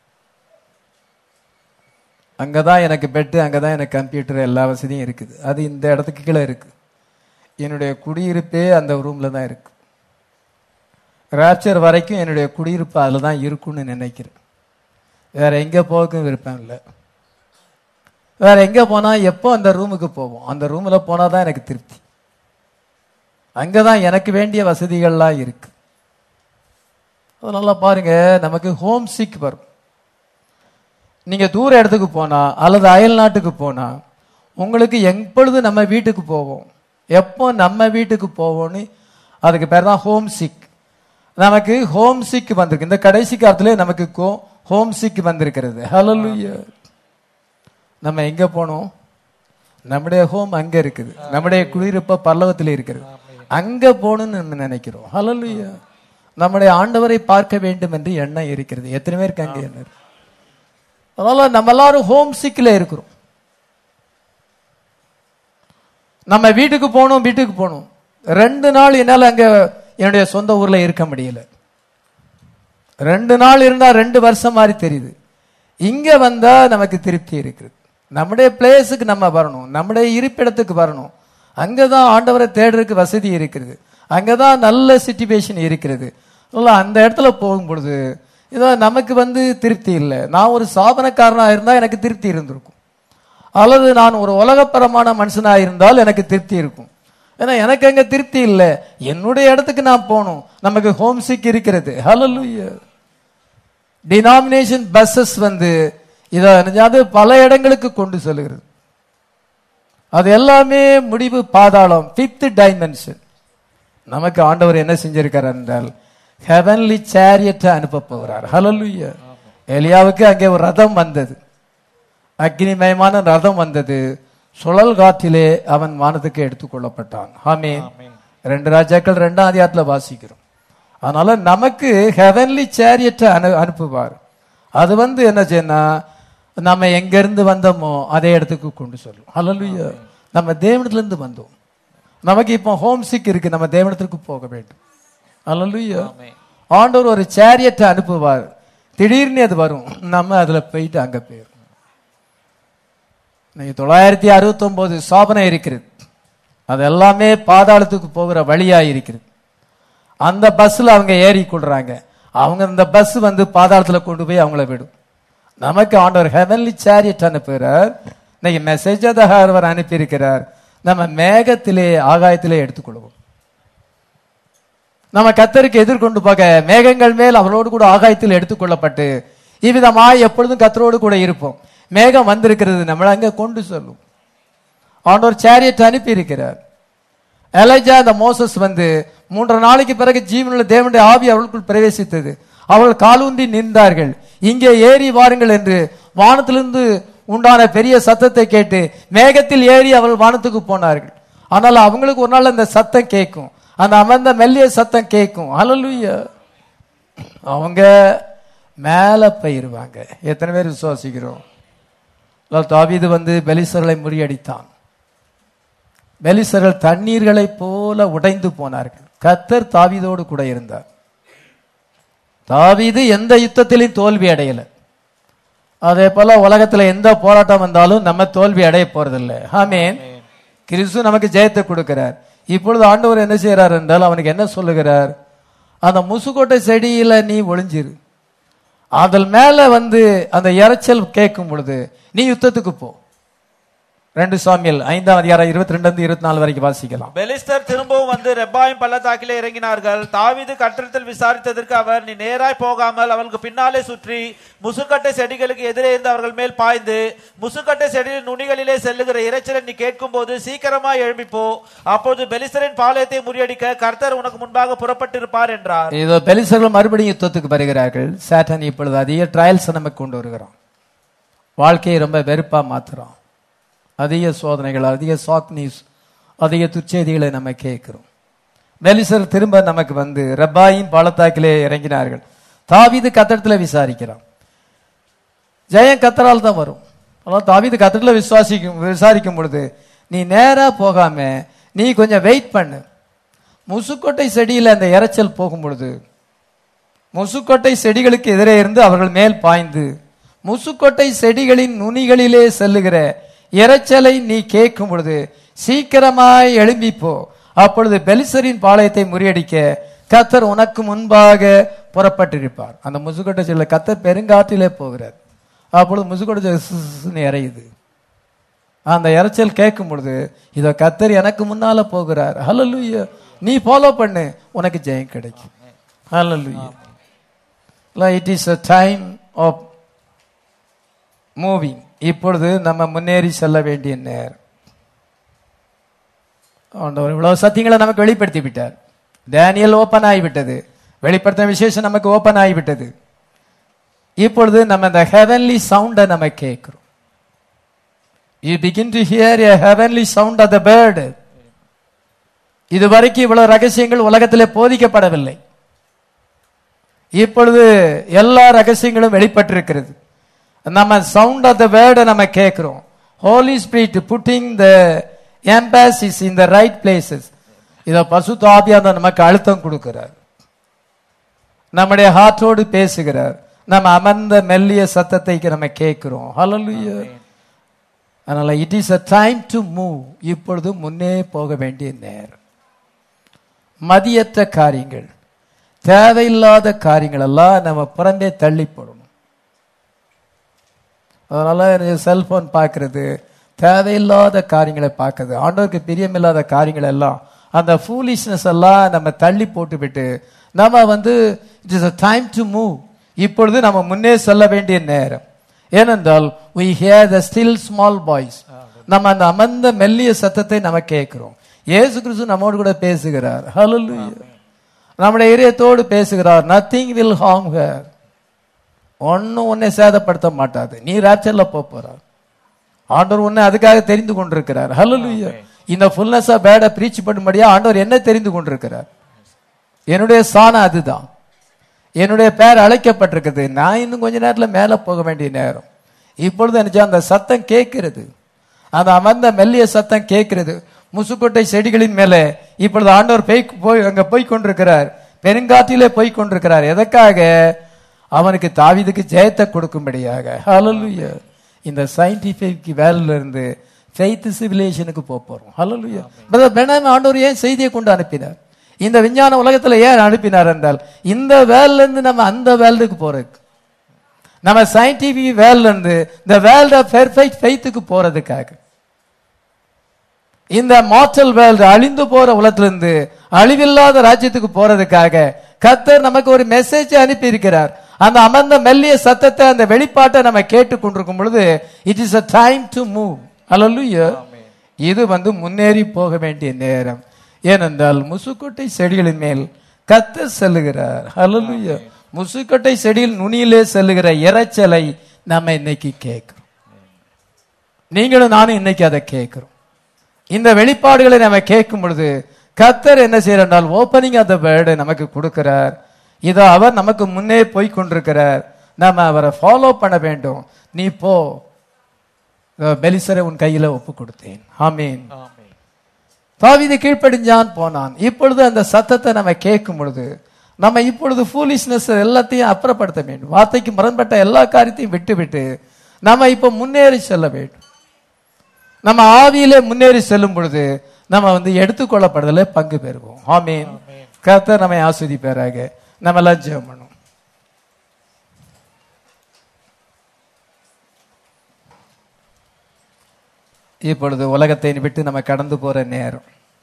அங்கதான் எனக்கு பெட்டு அங்கதான் எனக்கு கம்ப்யூட்டர் எல்லா வசதியும் இருக்குது அது இந்த இடத்துக்கு கீழே இருக்கு என்னுடைய குடியிருப்பே அந்த ரூம்ல தான் இருக்கு ராப்சர் வரைக்கும் என்னுடைய குடியிருப்பு அதில் தான் இருக்கும்னு நினைக்கிறேன் வேற எங்க போகவும் விருப்பம் இல்லை வேற எங்க போனா எப்போ அந்த ரூமுக்கு போவோம் அந்த ரூம்ல போனா தான் எனக்கு திருப்தி அங்கதான் எனக்கு வேண்டிய வசதிகள்லாம் இருக்கு அதனால பாருங்க நமக்கு ஹோம் சிக் வரும் நீங்க தூர இடத்துக்கு போனா அல்லது அயல் நாட்டுக்கு போனா உங்களுக்கு எப்பொழுது நம்ம வீட்டுக்கு போவோம் எப்போ நம்ம வீட்டுக்கு போவோம்னு அதுக்கு பேர் தான் ஹோம் சிக் நமக்கு ஹோம் சிக் வந்திருக்கு இந்த கடைசி காலத்துல நமக்கு ஹோம் சிக் வந்திருக்கிறது ஹalleluya நம்ம எங்க போனோம் நம்முடைய ஹோம் அங்க இருக்குது நம்முடைய குடியிருப்ப பல்லவத்தில் இருக்கிறது அங்க போகணும்னு நம்ம நினைக்கிறோம் ஹalleluya நம்முடைய ஆண்டவரை பார்க்க வேண்டும் என்று எண்ணம் இருக்கிறது எத்தனை பேருக்கு அங்க எண்ணம் இருக்கு? அதனால நம்ம எல்லாரும் ஹோம் சிக்ல இருக்கிறோம் நம்ம வீட்டுக்கு போகணும் வீட்டுக்கு போகணும் ரெண்டு நாள் என்னால அங்க என்னுடைய சொந்த ஊர்ல இருக்க முடியல ரெண்டு நாள் இருந்தா ரெண்டு வருஷம் மாதிரி தெரியுது இங்க வந்தா நமக்கு திருப்தி இருக்குது நம்முடைய பிளேஸுக்கு நம்ம வரணும் நம்முடைய இருப்பிடத்துக்கு வரணும் அங்கதான் ஆண்டவரை தேடுறதுக்கு வசதி இருக்கிறது அங்கதான் நல்ல சிச்சுவேஷன் இருக்கிறது அதனால அந்த இடத்துல போகும் பொழுது இதோ நமக்கு வந்து திருப்தி இல்லை நான் ஒரு சாதனக்காரனா இருந்தா எனக்கு திருப்தி இருந்திருக்கும் அல்லது நான் ஒரு உலகப்பரமான மனுஷனா இருந்தால் எனக்கு திருப்தி இருக்கும் ஏன்னா எனக்கு அங்க திருப்தி இல்லை என்னுடைய இடத்துக்கு நான் போகணும் நமக்கு ஹோம் சிக் இருக்கிறது ஹalleluya டினாமினேஷன் பஸ்ஸஸ் வந்து இதை நினைஞ்சாது பல இடங்களுக்கு கொண்டு செல்கிறது அது எல்லாமே முடிவு பாதாளம் ஃபிஃப்த் டைமென்ஷன் நமக்கு ஆண்டவர் என்ன செஞ்சிருக்கார் என்றால் ஹெவன்லி சேரியட்டை அனுப்ப போகிறார் ஹalleluya எலியாவுக்கு அங்கே ஒரு ரதம் வந்தது அக்னிமயமான ரதம் வந்தது சுழல் காற்றிலே அவன் வானத்துக்கு எடுத்துக்கொள்ளப்பட்டான் ஆமென் ரெண்டு ராஜாக்கள் ரெண்டாம் அதிகாரத்துல வாசிக்கிறோம் அதனால நமக்கு ஹெவன்லி சேரியட்டை அனு அனுப்புவார் அது வந்து என்ன செய்யணும்னா நம்ம எங்க இருந்து வந்தோமோ அதே இடத்துக்கு கொண்டு சொல்லும் ஹalleluya நம்ம தேவனத்துல இருந்து வந்தோம் நமக்கு இப்போ ஹோம் சிக் இருக்கு நம்ம தேவனத்திற்கு போக வேண்டும் ஹalleluya ஆமென். ஆண்டவர் ஒரு சேரியட்டை அனுப்புவார் திடீர்னு அது வரும் நம்ம அதுல போயிட்டு அங்க போயிரும் இன்னைக்கு தொள்ளாயிரத்தி அறுபத்தி ஒன்பது சாபனை இருக்கிறது அது எல்லாமே பாதாளத்துக்கு போகிற வழியா இருக்கிறது அந்த பஸ்ல அவங்க ஏறி கொள்றாங்க அவங்க அந்த பஸ் வந்து பாதாளத்துல கொண்டு போய் அவங்கள விடும் நமக்கு ஆண்டவர் ஹெவன்லி சேரியட் அனுப்புகிறார் இன்னைக்கு மெசேஜ் அவர் அனுப்பி இருக்கிறார் நம்ம மேகத்திலே ஆகாயத்திலே எடுத்துக்கொள்வோம் நம்ம கத்தருக்கு எதிர்கொண்டு போக மேகங்கள் மேல் அவரோடு கூட ஆகாயத்தில் எடுத்துக்கொள்ளப்பட்டு இவ்விதமாய் எப்பொழுதும் கத்தரோடு கூட இருப்போம் மேகம் வந்திருக்கிறது நம்மளை அங்க கொண்டு சொல்லும் ஆண்டவர் சேரியட் அனுப்பி இருக்கிறார் எலைஜா அந்த மோசஸ் வந்து மூன்று நாளைக்கு பிறகு ஜீவனுள்ள தேவனுடைய ஆவி அவர்களுக்குள் பிரவேசித்தது அவர்கள் காலூன்றி நின்றார்கள் இங்கே ஏறி வாருங்கள் என்று வானத்திலிருந்து உண்டான பெரிய சத்தத்தை கேட்டு மேகத்தில் ஏறி அவர்கள் வானத்துக்கு போனார்கள் ஆனால் அவங்களுக்கு ஒரு நாள் அந்த சத்தம் கேட்கும் அந்த அமர்ந்த மெல்லிய சத்தம் கேட்கும் ஹalleluya அவங்க மேல போயிருவாங்க எத்தனை பேர் விசுவாசிக்கிறோம் தாவீது வந்து பெலிசர்களை முறியடித்தான் பெலிசர்கள் தண்ணீர்களைப் போல உடைந்து போனார்கள் கத்தர் தாவீதோடு கூட இருந்தார் தாவீது எந்த யுத்தத்திலும் தோல்வி அடையல அதே போல உலகத்துல எந்த போராட்டம் வந்தாலும் நம்ம தோல்வி அடைய போறதில்லை ஆமேன் கிறிஸ்து நமக்கு ஜெயத்தை கொடுக்கிறார் இப்பொழுது ஆண்டவர் என்ன செய்யறார் என்றால் அவனுக்கு என்ன சொல்லுகிறார் அந்த முசுக்கோட்டை செடியில நீ ஒளிஞ்சிரு அதில் மேல வந்து அந்த இரைச்சல் கேட்கும் பொழுது நீ யுத்தத்துக்கு போ ரெண்டு சாமியல் ஐந்தாம் அதிகாரம் இருபத்தி ரெண்டு இருந்து இருபத்தி நாலு வரைக்கும் வாசிக்கலாம் பெலிஸ்தர் திரும்பவும் வந்து ரெப்பாயும் பள்ளத்தாக்கிலே இறங்கினார்கள் தாவீது கட்டடத்தில் விசாரித்ததற்கு அவர் நீ நேராய் போகாமல் அவர்களுக்கு பின்னாலே சுற்றி முசுக்கட்டை செடிகளுக்கு எதிரே இருந்து அவர்கள் மேல் பாய்ந்து முசுக்கட்டை செடியின் நுனிகளிலே செல்லுகிற இரைச்சலை நீ கேட்கும்போது சீக்கிரமாய் எழும்பிப்போ அப்போது பெலிஸ்தரின் பாளையத்தை முறியடிக்க கர்த்தர் உனக்கு முன்பாக புறப்பட்டிருப்பார் என்றார் இதோ பெலிசர்கள் மறுபடியும் யுத்தத்துக்கு வருகிறார்கள் சேட்டன் இப்பொழுது அதிக ட்ரையல்ஸ் நமக்கு கொண்டு வருகிறான் வாழ்க்கையை ரொம்ப வெறுப்பா மாத்துறான் அதிக சோதனைகள் அதிக சாக் நியூஸ் அதிக துச்செய்திகளை நம்ம கேட்கிறோம் பெலிசர் திரும்ப நமக்கு வந்து ரப்பாயின் பள்ளத்தாக்கிலே இறங்கினார்கள் தாவீது கத்தடத்துல விசாரிக்கிறான் ஜெயம் கத்தரால் தான் வரும் ஆனால் தாவீது கத்தடத்துல விசுவாசிக்கும் விசாரிக்கும் பொழுது நீ நேரா போகாம நீ கொஞ்சம் வெயிட் பண்ணு முசுக்கொட்டை செடியில அந்த இரைச்சல் போகும் பொழுது முசுக்கொட்டை செடிகளுக்கு எதிரே இருந்து அவர்கள் மேல் பாய்ந்து முசுக்கொட்டை செடிகளின் நுனிகளிலே செல்லுகிற இரைச்சலை நீ கேட்கும் பொழுது சீக்கிரமாய் எழும்பி போ அப்பொழுது பெலிசரின் பாளையத்தை முறியடிக்க கத்தர் உனக்கு முன்பாக புறப்பட்டிருப்பார் அந்த முசுக்கொட்டை செடியில கத்தர் பெருங்காற்றிலே போகிறார் அப்பொழுது முசுக்கொட்டை செடி சுசுன்னு இறையுது அந்த இரைச்சல் கேட்கும் பொழுது இதோ கத்தர் எனக்கு முன்னால போகிறார் ஹalleluya நீ ஃபாலோ பண்ணு உனக்கு ஜெயம் கிடைக்கும் hallelujah it is a time of moving இப்பொழுது நம்ம முன்னேறி செல்ல வேண்டிய நேரம் ஆண்டவர் இவ்வளவு சத்தியங்களை நமக்கு வெளிப்படுத்தி விட்டார் டேனியல் ஓபன் ஆகிவிட்டது வெளிப்படுத்த விசேஷம் நமக்கு ஓபன் ஆகிவிட்டது இப்பொழுது நம்ம இந்த ஹெவன்லி சவுண்டை நம்ம கேட்கிறோம் you begin to hear a heavenly sound of the bird இதுவரைக்கும் இவ்வளவு ரகசியங்கள் உலகத்திலே போதிக்கப்படவில்லை இப்பொழுது எல்லா ரகசியங்களும் வெளிப்பட்டிருக்கிறது நம்ம சவுண்ட் ஆஃப் த வேர்டை நம்ம கேட்கிறோம் holy spirit putting the emphasis in the right places இதை பசு தாபியாந்த நமக்கு அழுத்தம் கொடுக்கிறார் நம்முடைய ஹார்ட்டோடு பேசுகிறார் நம்ம அமர்ந்த மெல்லிய சத்தத்தை நம்ம கேட்கிறோம் ஹalleluya அதனால it is a time to move இப்பொழுது முன்னே போக வேண்டிய நேரம் மதியற்ற காரியங்கள் தேவையில்லாத காரியங்கள் எல்லாம் நம்ம புறம்பே தள்ளி போடணும் அதனால செல்போன் பார்க்கறது தேவையில்லாத காரியங்களை பார்க்கறது ஆண்டவருக்கு பிரியமில்லாத காரியங்கள் எல்லாம் அந்த ஃபூலிஷ்னஸ் எல்லாம் நம்ம தள்ளி போட்டு விட்டு நம்ம வந்து it is a time to move இப்பொழுது நம்ம முன்னே செல்ல வேண்டிய நேரம் ஏனென்றால் we hear the still small voice நம்ம அந்த அமர்ந்த மெல்லிய சத்தத்தை நம்ம கேட்கிறோம் இயேசு கிறிஸ்து நம்மோடு கூட பேசுகிறார் ஹalleluya நம்முடைய இதயத்தோடு பேசுகிறார் நத்திங் வில் harm her ஒன்னும் உன்னை சேதப்படுத்த மாட்டாது நீ ராச்சல்ல போறார் ஆண்டவர் உன்னை அதுக்காக தெரிந்து கொண்டிருக்கிறார் ஹalleluya இந்த ஃபுல்னஸ் ஆஃப் பேட பிரீச் பண்ணும்படியா ஆண்டவர் என்ன தெரிந்து கொண்டிருக்கிறார் என்னுடைய சாணம் அதுதான் என்னுடைய பேர் அழைக்கப்பட்டிருக்குது நான் இன்னும் கொஞ்ச நேரத்துல மேல போக வேண்டிய நேரம் இப்பொழுது நினைச்சா அந்த சத்தம் கேட்கிறது அந்த அமர்ந்த மெல்லிய சத்தம் கேட்கிறது முசுக்கொட்டை செடிகளின் மேலே இப்பொழுது ஆண்டவர் போய் போய் அங்க போய் கொண்டிருக்கிறார் பெருங்காற்றிலே போய் கொண்டிருக்கிறார் எதற்காக அவனுக்கு தாவீதுக்கு ஜெயத்தை கொடுக்கும்படியாக ஹalleluya இந்த சயின்டிபிக் வேலையில இருந்து ஃபெய்த் சிவிலேஷனுக்கு போக போறோம் ஹalleluya பிரதர் பெனாம் ஆண்டவர் ஏன் செய்தியை கொண்டு அனுப்பினார் இந்த விஞ்ஞான உலகத்துல ஏன் அனுப்பினார் என்றால் இந்த வேல்ல இருந்து நம்ம அந்த வேல்டுக்கு போறதுக்கு நம்ம சயின்டிபிக் வேல்ல இருந்து இந்த வேல்ட் ஆஃப் பெர்ஃபெக்ட் ஃபெய்த்துக்கு போறதுக்காக இந்த மாற்றல் வேல்டு அழிந்து போற உலகத்திலிருந்து அழிவில்லாத ராஜ்யத்துக்கு போறதுக்காக கர்த்தர் நமக்கு ஒரு மெசேஜ் அனுப்பி இருக்கிறார் அந்த அமர்ந்த மெல்லிய சத்தத்தை அந்த வெளிப்பாட்டை நம்ம கேட்டு கொண்டிருக்கும் பொழுது it is a time to move hallelujah இது வந்து முன்னேறி போக வேண்டிய நேரம் ஏனென்றால் முசுக்கொட்டை செடிகளின் மேல் கர்த்தர் செல்லுகிறார் அல்லூயா முசுக்கொட்டை செடியில் நுனியிலே செல்லுகிற இரைச்சலை நம்ம இன்னைக்கு கேட்கிறோம் நீங்களும் நானும் இன்னைக்கு அதை கேட்கிறோம் இந்த வெளிப்பாடுகளை நம்ம கேட்கும் பொழுது கத்தர் என்ன செய்யறால் ஓப்பனிங் ஆஃப் த வேர்டு நமக்கு கொடுக்கிறார் இதோ அவர் நமக்கு முன்னே போய் கொண்டிருக்கிறார் நம்ம அவரை ஃபாலோ பண்ண வேண்டும் நீ போ இதோ பெலிசரை உன் கையில ஒப்பு கொடுத்தேன் ஆமீன் ஆமென். தாவீது கீழ்ப்படிஞ்சான் போனான் இப்பொழுது அந்த சத்தத்தை நம்ம கேட்கும் பொழுது நம்ம இப்பொழுது ஃபூலிஷ்னஸ் எல்லாத்தையும் அப்புறப்படுத்த வேண்டும் வார்த்தைக்கு முரண்பட்ட எல்லா காரியத்தையும் விட்டு விட்டு நம்ம இப்போ முன்னேறி செல்ல வேண்டும் நம்ம ஆவியிலே முன்னேறி செல்லும் பொழுது நம்ம வந்து எடுத்துக்கொள்ளப்படுதல பங்கு பெறுவோம் ஆமீன் கர்த்தர் நம்மை ஆஸ்வதிப்பாராக நம்ம எல்லாம் ஜெபம் பண்ணுவோம் இப்பொழுது உலகத்தை விட்டு நம்ம கடந்து போற நேரம்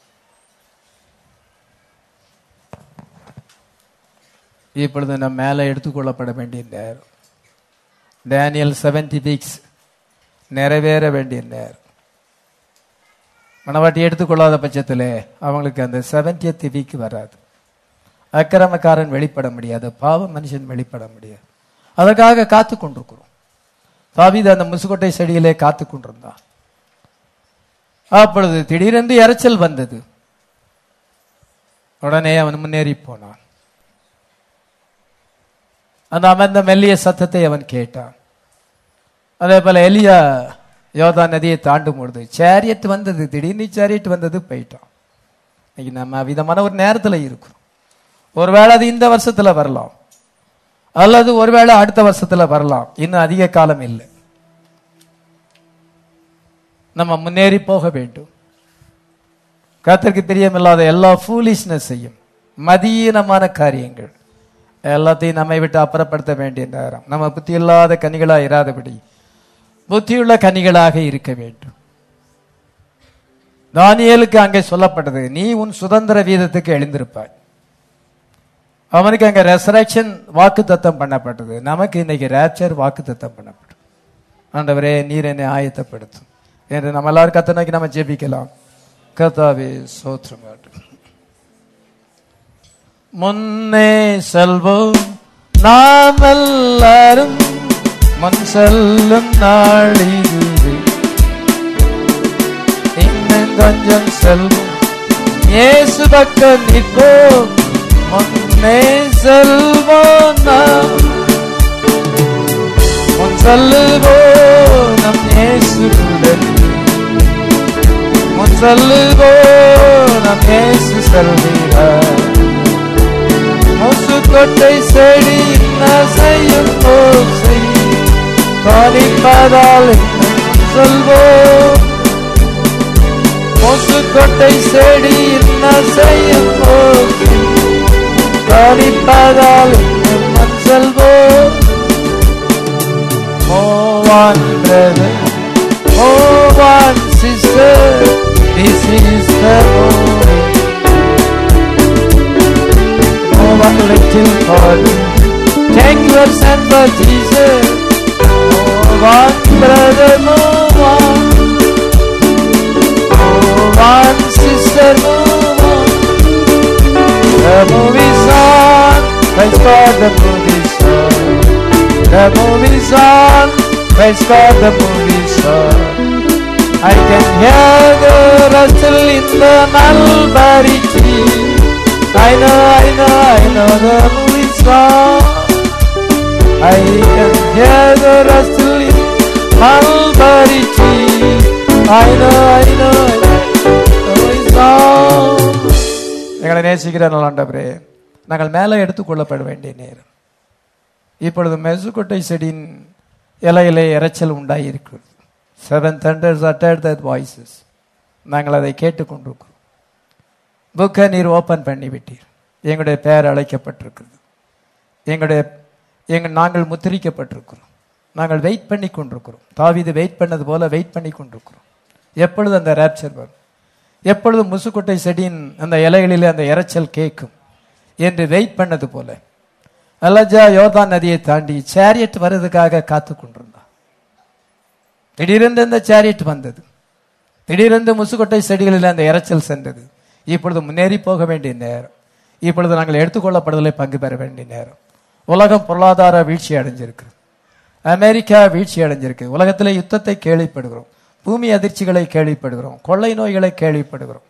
இப்பொழுது நம்ம மேலே எடுத்துக்கொள்ளப்பட வேண்டிய நேரம் டேனியல் செவன்டி வீக்ஸ் நிறைவேற வேண்டிய நேரம் மனவாட்டி எடுத்துக்கொள்ளாத பட்சத்தில் அவங்களுக்கு அந்த செவன்டியத் வீக் வராது அக்கிரமக்காரன் வெளிப்பட முடியாது பாவ மனுஷன் வெளிப்பட முடியாது அதற்காக காத்து கொண்டிருக்கிறோம் தாவீது அந்த முசுக்கொட்டை செடியிலே காத்து கொண்டிருந்தான் அப்பொழுது திடீரென்று இரைச்சல் வந்தது உடனே அவன் முன்னேறி போனான் அந்த அமர்ந்த மெல்லிய சத்தத்தை அவன் கேட்டான் அதே போல எலியா யோதா நதியை தாண்டும் பொழுது சேரியட் வந்தது திடீர்னு சேரியட் வந்தது போயிட்டான் இன்னைக்கு நம்ம விதமான ஒரு நேரத்துல இருக்கிறோம் ஒருவேளை அது இந்த வருஷத்துல வரலாம் அல்லது ஒருவேளை அடுத்த வருஷத்துல வரலாம் இன்னும் அதிக காலம் இல்லை நம்ம முன்னேறி போக வேண்டும் கர்த்தருக்கு பிரியமில்லாத எல்லா ஃபூலிஷ்னஸையும் மதியீனமான காரியங்கள் எல்லாத்தையும் நம்மை விட்டு அப்புறப்படுத்த வேண்டிய நேரம் நம்ம புத்தி இல்லாத கனிகளா இராதபடி புத்தியுள்ள கனிகளாக இருக்க வேண்டும் தானியேலுக்கு அங்கே சொல்லப்பட்டது நீ உன் சுதந்திர வீதத்துக்கு எழுந்திருப்பாய் அவனுக்கு அங்க ரெசரக்ஷன் வாக்கு தத்தம் பண்ணப்பட்டது நமக்கு இன்னைக்கு ரேப்சர் வாக்கு தத்தம் பண்ணப்பட்டது ஆண்டவரே நீர் என்னை ஆயத்தப்படுத்தும் என்று நம்ம எல்லாரும் கத்த நோக்கி நம்ம ஜெபிக்கலாம் கத்தாவே சோத்திரம் முன்னே செல்வோம் நாம் எல்லாரும் முன் செல்லும் நாளிதுவே இன்னும் கொஞ்சம் செல்வோம் இயேசு பக்கம் நிற்போம் முன்னே செல்வோம் நாம் முன் செல்லுவோம் நம் இயேசுடன் முன் செல்லுவோம் நம் இயேசு செல்கிறார் முசுக்கொட்டை செடி நசையும் ஓசை காணிப்பதால் சொல்வோம் முசுக்கொட்டை செடி நசையும் ஓசை காணிப்பதால் மண் செல்வோம் move on brother move on sister this is the moment Move on, little father. Take your son for Jesus. Move on, brother, move on. Move on, sister, move on. The movie's on. Praise God, the movie's on. The movie's on. Praise God, the movie's on. I can hear the rustle in the mulberry tree. I know, I know, I know the movie's song. I can hear the rustling mulberry tree. I know, I know, the song. எங்களை நேசிக்கிற நல்லாண்டவரே நாங்கள் மேலே எடுத்துக்கொள்ளப்பட வேண்டிய நேரம் இப்பொழுது மெசுக்கொட்டை செடியின் இலையிலே இரைச்சல் உண்டாயிருக்கிறது seven thunders uttered that voices நாங்கள் அதை கேட்டுக்கொண்டிருக்கிறோம் புக்கை நீர் ஓப்பன் பண்ணி விட்டீர் எங்களுடைய பெயர் அழைக்கப்பட்டிருக்கிறது எங்களுடைய எங்கள் நாங்கள் முத்திரிக்கப்பட்டிருக்கிறோம் நாங்கள் வெயிட் பண்ணி கொண்டிருக்கிறோம் தாவீது வெயிட் பண்ணது போல வெயிட் பண்ணி கொண்டிருக்கிறோம் எப்பொழுது அந்த ரேப்சர் வரும் எப்பொழுது முசுக்கொட்டை செடியின் அந்த இலைகளிலே அந்த இரைச்சல் கேட்கும் என்று வெயிட் பண்ணது போல அலஜா யோர்தான் நதியை தாண்டி சேரியட் வர்றதுக்காக காத்து கொண்டிருந்தான் திடீரென்று அந்த சேரியட் வந்தது திடீரென்று முசுக்கொட்டை செடிகளில் அந்த இரைச்சல் சென்றது இப்பொழுது முன்னேறி போக வேண்டிய நேரம் இப்பொழுது நாங்கள் எடுத்துக்கொள்ளப்படுதலை பங்கு பெற வேண்டிய நேரம் உலகம் பொருளாதார வீழ்ச்சி அடைஞ்சிருக்கு அமெரிக்கா வீழ்ச்சி அடைஞ்சிருக்கு உலகத்திலே யுத்தத்தை கேள்விப்படுகிறோம் பூமி அதிர்ச்சிகளை கேள்விப்படுகிறோம் கொள்ளை நோய்களை கேள்விப்படுகிறோம்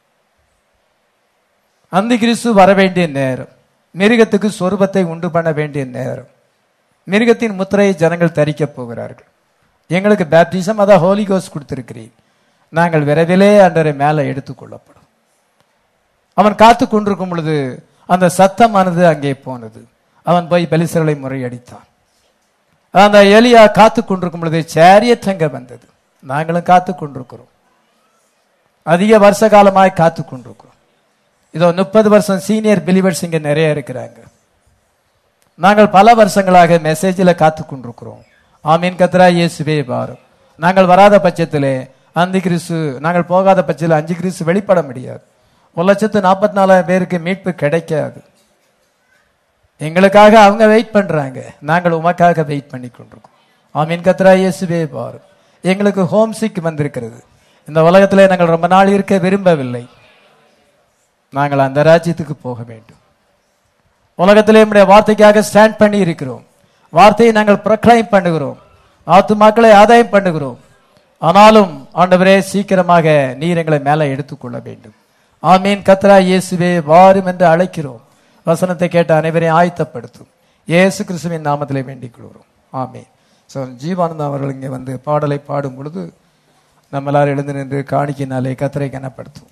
அந்த கிறிஸ்து வர வேண்டிய நேரம் மிருகத்துக்கு சொரூபத்தை உண்டு பண்ண வேண்டிய நேரம் மிருகத்தின் முத்திரையை ஜனங்கள் தரிக்கப் போகிறார்கள் எங்களுக்கு பேப்டிசம் அதான் ஹோலி கோஸ் கொடுத்திருக்கிறீர் நாங்கள் விரைவிலே அன்றரை மேலே எடுத்துக்கொள்ளப்படும் அவன் காத்து கொண்டிருக்கும் பொழுது அந்த சத்தமானது அங்கே போனது அவன் போய் பெலிசர்களை முறையடித்தான் அந்த எலியா காத்து கொண்டிருக்கும் பொழுது சேரியட் அங்க வந்தது நாங்களும் காத்து கொண்டிருக்கிறோம் அதிக வருஷ காலமாய் காத்து கொண்டிருக்கிறோம் இதோ முப்பது வருஷம் சீனியர் பிலிவர்ஸ் இங்க நிறைய இருக்கிறாங்க நாங்கள் பல வருஷங்களாக மெசேஜில் காத்து கொண்டிருக்கிறோம் ஆமீன் கத்ரா இயேசுவே பாரும் நாங்கள் வராத பட்சத்திலே அஞ்சு கிறிஸ்து நாங்கள் போகாத பட்சத்தில் அஞ்சு கிறிஸ்து வெளிப்பட முடியாது ஒரு லட்சத்து நாற்பத்தி நாலாயிரம் பேருக்கு மீட்பு கிடைக்காது எங்களுக்காக அவங்க வெயிட் பண்றாங்க நாங்கள் உமக்காக வெயிட் பண்ணி கொண்டிருக்கோம் ஆமீன் கத்ரா இயேசுவே பாரும் எங்களுக்கு ஹோம் சிக் வந்திருக்கிறது இந்த உலகத்திலே நாங்கள் ரொம்ப நாள் இருக்க விரும்பவில்லை நாங்கள் அந்த ராஜ்யத்துக்கு போக வேண்டும் உலகத்திலே நம்முடைய வார்த்தைக்காக ஸ்டாண்ட் பண்ணி இருக்கிறோம் வார்த்தையை நாங்கள் ப்ரொக்ளைம் பண்ணுகிறோம் ஆத்துமாக்களை ஆதாயம் பண்ணுகிறோம் ஆனாலும் ஆண்டவரே சீக்கிரமாக நீர் எங்களை மேலே எடுத்துக்கொள்ள வேண்டும் ஆமீன் கத்ரா இயேசுவே வாரும் என்று அழைக்கிறோம் வசனத்தை கேட்ட அனைவரையும் ஆயத்தப்படுத்தும் இயேசு கிறிஸ்துவின் நாமத்திலே வேண்டிக் கொள்கிறோம் ஆமீன் ஸோ ஜீவானந்தம் அவர்கள் இங்கே வந்து பாடலை பாடும் பொழுது நம்ம எல்லாரும் எழுந்து நின்று காணிக்கினாலே கத்தரை கனப்படுத்தும்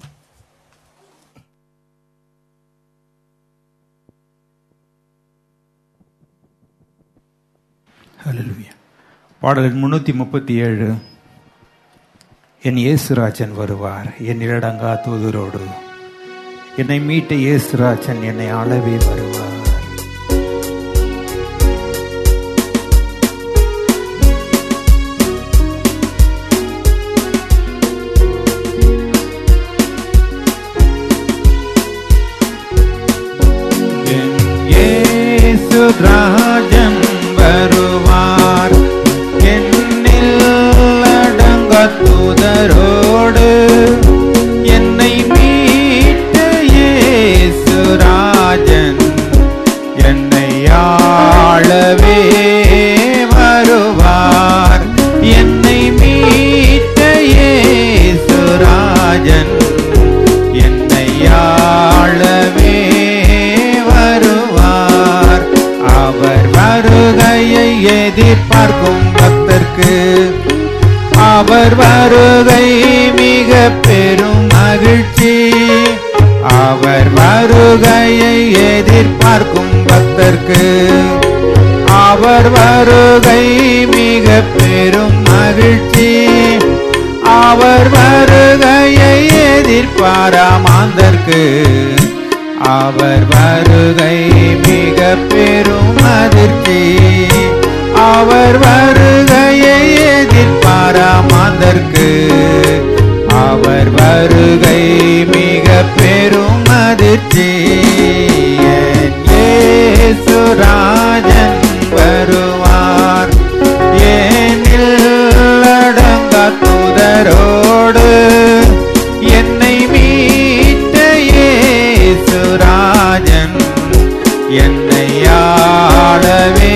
ஹalleluya பாடல் முன்னூத்தி முப்பத்தி ஏழு என் இயேசுராஜன் வருவார் என் இரடங்கா தூதரோடு என்னை மீட்ட இயேசுராஜன் என்னை ஆளவே வருவார் என் இயேசுராஜன் வருவார் என்னில் அடங்க தூதரோடு என்னை மீட்ட இயேசுராஜன் என்னை ஆளவே வருவார் என்னை மீட்ட இயேசுராஜன் என்னை ஆளவே வருவார் அவர் வருகையை எதிர்பார்க்கும் பக்தர்க்கு அவர் வருகை மிக பெரும் மகிழ்ச்சி அவர் வருகையை எதிர்பார்க்கும் பக்தர்க்கு அவர் வருகை மிக பெரும் மகிழ்ச்சி அவர் வருகையை எதிர்பாரா மாந்தர்க்கு அவர் வருகை மிக பெரும் அதிர்ச்சி அவர் வருகையை எதிர்பாரா மாந்தர்க்கு அவர் வருகை மிக பெரும் அதிர்ச்சி என் இயேசுராஜன் வருவார் ஏனில் அடங்கா தூதரோடு என்னை மீட்ட இயேசுராஜன் என்னை ஆளவே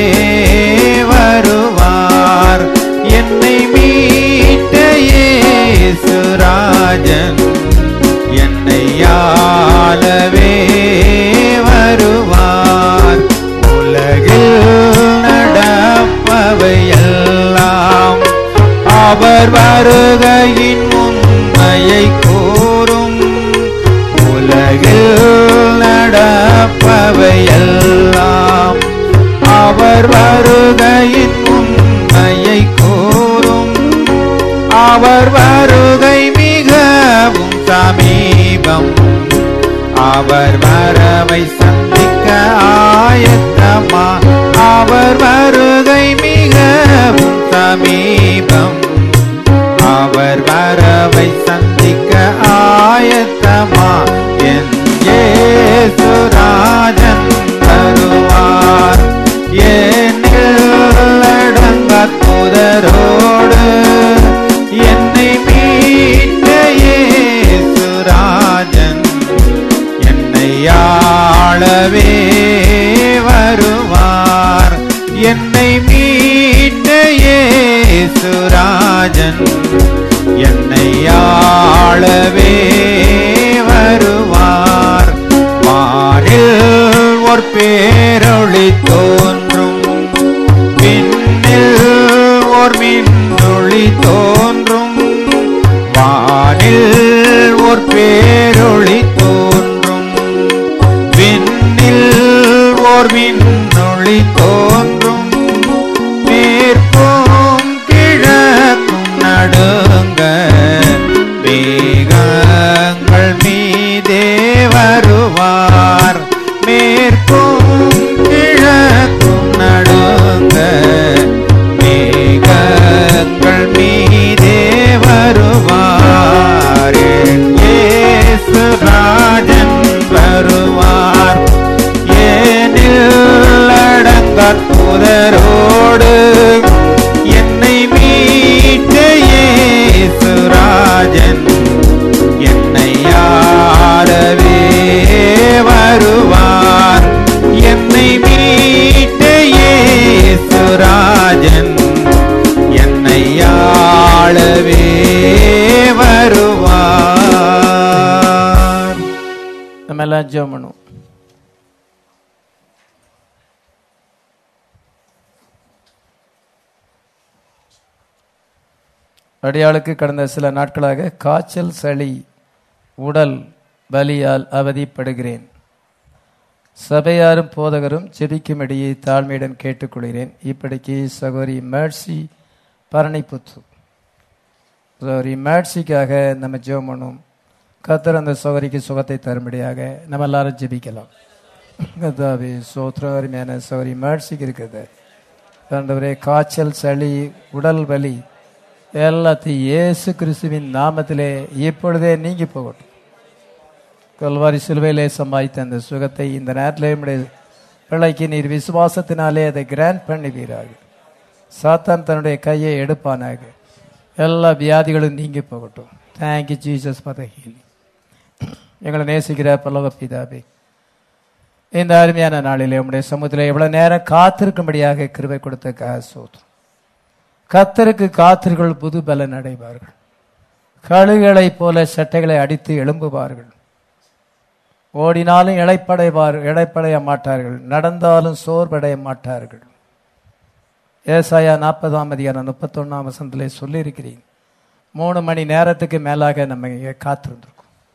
வருவார் என்னை மீட்ட இயேசுராஜன் என்னை ஆளவே வருவார் அவர் வருகையின் உண்மையை கூறும் உலகில் நடப்பவையெல்லாம் அவர் வருகையின் உண்மையை கூறும் அவர் வருகை மிகவும் சமீபம் அவர் வரவை சந்திக்க ஆயத்தமா அவர் வருகை மிகவும் சமீபம் அவர் வரவை சந்திக்க ஆயத்தமா என் ஏசுராஜன் வருவார் என்னில் அடங்க புதரோடு என்னை மீட்ட ஏசுராஜன் என்னை ஆளவே வருவார் என்னை மீட்ட ஏசுராஜன் என்னை ஆளவே வருவார் வானில் ஒரு பேரொளி தோன்றும் விண்ணில் ஓர் மின்னொளி தோன்றும் வானில் ஓர் பேரொளி தோன்றும் விண்ணில் ஓர் மின்னொளி தோன்றும் மேற்கும் கிழக்கும் நடுங்க மேகங்கள் மீதே வருவார் மேற்கும் கிழக்கும் நடுங்க மேகங்கள் மீதே வருவார் இயேசு ராஜன் வருவார் ஏனில் அடங்க புதரோடு என்னை மீட்ட ஏசுராஜன் என்னை ஆளவே வருவார் என்னை மீட்ட ஏசுராஜன் என்னை ஆளவே வருவார் நம்ம எல்லாம் ஜெபம் பண்ணுவோம் அடியாளுக்கு கடந்த சில நாட்களாக காய்ச்சல் சளி உடல் வலியால் அவதிப்படுகிறேன் சபையாரும் போதகரும் ஜெபிக்கும்படியே தாழ்மையுடன் கேட்டுக்கொள்கிறேன் இப்படிக்கு சகோரி மேட்சி பரணிப்புத்து சகோரி மேட்சிக்காக நம்ம ஜெபம் பண்ணுவோம் கத்தர் அந்த சகோரிக்கு சுகத்தை தரும்படியாக நம்ம எல்லாரும் ஜெபிக்கலாம் கத்தாவே சோத்திரம் அருமையான சகோரி மேட்சிக்கு இருக்குது ஆண்டவரே காய்ச்சல் சளி உடல் வலி எல்லாத்தையும் இயேசு கிறிஸ்துவின் நாமத்திலே இப்பொழுதே நீங்கி போகட்டும் கல்வாரி சிலுவையிலே சம்பாதித்த அந்த சுகத்தை இந்த நேரத்தில் நம்முடைய பிள்ளைக்கு நீர் விசுவாசத்தினாலே அதை கிராண்ட் பண்ணுவீராக சாத்தான் தன்னுடைய கையை எடுப்பானாக எல்லா வியாதிகளும் நீங்கி போகட்டும் thank you Jesus for the healing எங்களை நேசிக்கிற பல்லவ பிதாபே இந்த அருமையான நாளிலே உம்முடைய சமூகத்தில் எவ்வளவு நேரம் காத்திருக்கும்படியாக கிருபை கொடுத்த சோத்ரம் கத்தருக்கு காத்திர்கள் புது பலன் அடைவார்கள் கழுகளைப் போல சட்டைகளை அடித்து எழும்புவார்கள் ஓடினாலும் இழைப்படைவார் இழைப்படைய மாட்டார்கள் நடந்தாலும் சோர்வடைய மாட்டார்கள் ஏசாயா நாற்பதாம் அதிகாரம் முப்பத்தொன்னாம் வசனத்திலே சொல்லியிருக்கிறேன் மூணு மணி நேரத்துக்கு மேலாக நம்ம இங்கே காத்திருந்திருக்கோம்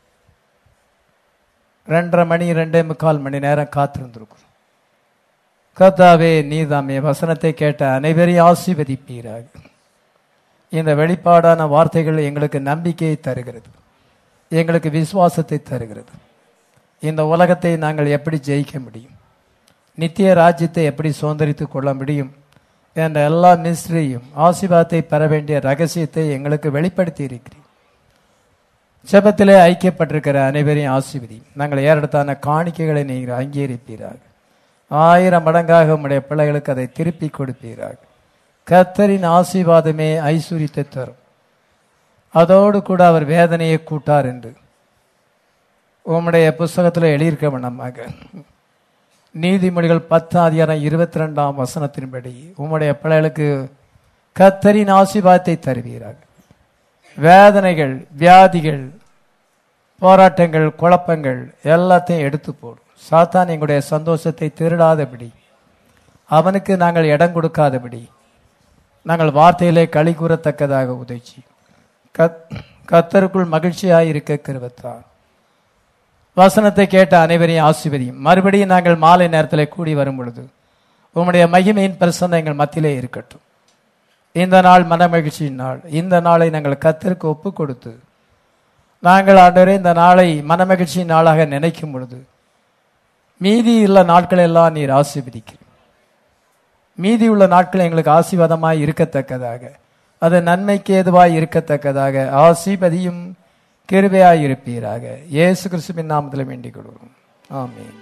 ரெண்டரை மணி ரெண்டே முக்கால் மணி நேரம் காத்திருந்திருக்கிறோம் கர்த்தாவே நீதாமே வசனத்தை கேட்ட அனைவரையும் ஆசீர்வதிப்பீராக இந்த வெளிப்பாடான வார்த்தைகள் எங்களுக்கு நம்பிக்கையை தருகிறது எங்களுக்கு விசுவாசத்தை தருகிறது இந்த உலகத்தை நாங்கள் எப்படி ஜெயிக்க முடியும் நித்திய ராஜ்யத்தை எப்படி சுதந்திரித்துக் கொள்ள முடியும் என்ற எல்லா மிஸ்ரியும் ஆசீர்வாதத்தை பெற வேண்டிய ரகசியத்தை எங்களுக்கு வெளிப்படுத்தி இருக்கிறீர் ஜெபத்திலே ஐக்கியப்பட்டிருக்கிற அனைவரையும் ஆசீர்வதி நாங்கள் ஏறெடுத்தான காணிக்கைகளை நீங்கள் அங்கீகரிப்பீராக ஆயிரம் மடங்காக உம்முடைய பிள்ளைகளுக்கு அதை திருப்பி கொடுப்பீராக கத்தரின் ஆசீர்வாதமே ஐஸ்வர்யத்தை தரும் அதோடு கூட அவர் வேதனையை கூட்டார் என்று உம்முடைய புஸ்தகத்தில் எழுதியிருக்க வண்ணமாக நீதிமொழிகள் பத்தாம் அதிகாரம் இருபத்தி ரெண்டாம் வசனத்தின்படி உம்முடைய பிள்ளைகளுக்கு கத்தரின் ஆசீர்வாதத்தை தருவீராக வேதனைகள் வியாதிகள் போராட்டங்கள் குழப்பங்கள் எல்லாத்தையும் எடுத்து போடும் சாத்தான் எங்களுடைய சந்தோஷத்தை திருடாதபடி அவனுக்கு நாங்கள் இடம் கொடுக்காதபடி நாங்கள் வார்த்தையிலே களி கூறத்தக்கதாக உதவி கத் கத்தருக்குள் மகிழ்ச்சியாய் இருக்க கிருபத்தார் வசனத்தை கேட்ட அனைவரையும் ஆசிர்வதியும் மறுபடியும் நாங்கள் மாலை நேரத்தில் கூடி வரும் பொழுது உம்முடைய மகிமையின் பிரசன்னம் எங்கள் மத்தியிலே இருக்கட்டும் இந்த நாள் மனமகிழ்ச்சியின் நாள் இந்த நாளை நாங்கள் கத்தருக்கு ஒப்பு கொடுத்து நாங்கள் ஆண்டவரே இந்த நாளை மனமகிழ்ச்சியின் நாளாக நினைக்கும் பொழுது மீதி உள்ள நாட்கள் எல்லாம் நீர் ஆசீர்வதிக்கிறீர் மீதி உள்ள நாட்கள் எங்களுக்கு ஆசீர்வாதமாய் இருக்கத்தக்கதாக அது நன்மைக்கு ஏதுவாய் இருக்கத்தக்கதாக ஆசீர்வதியும் கிருபையாய் இருப்பீராக இயேசு கிறிஸ்துவின் நாமத்தில் வேண்டிக் கொள்வோம் ஆமென்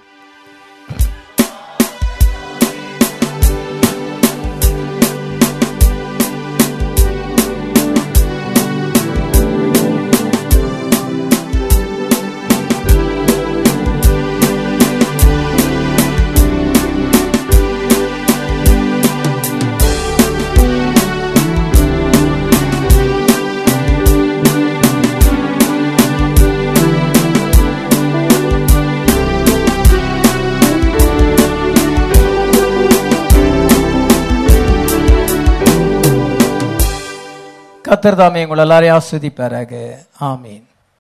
கத்தர் தாமே உங்கள் எல்லாரையும் ஆஸ்வதிப்பாராக ஆமீன்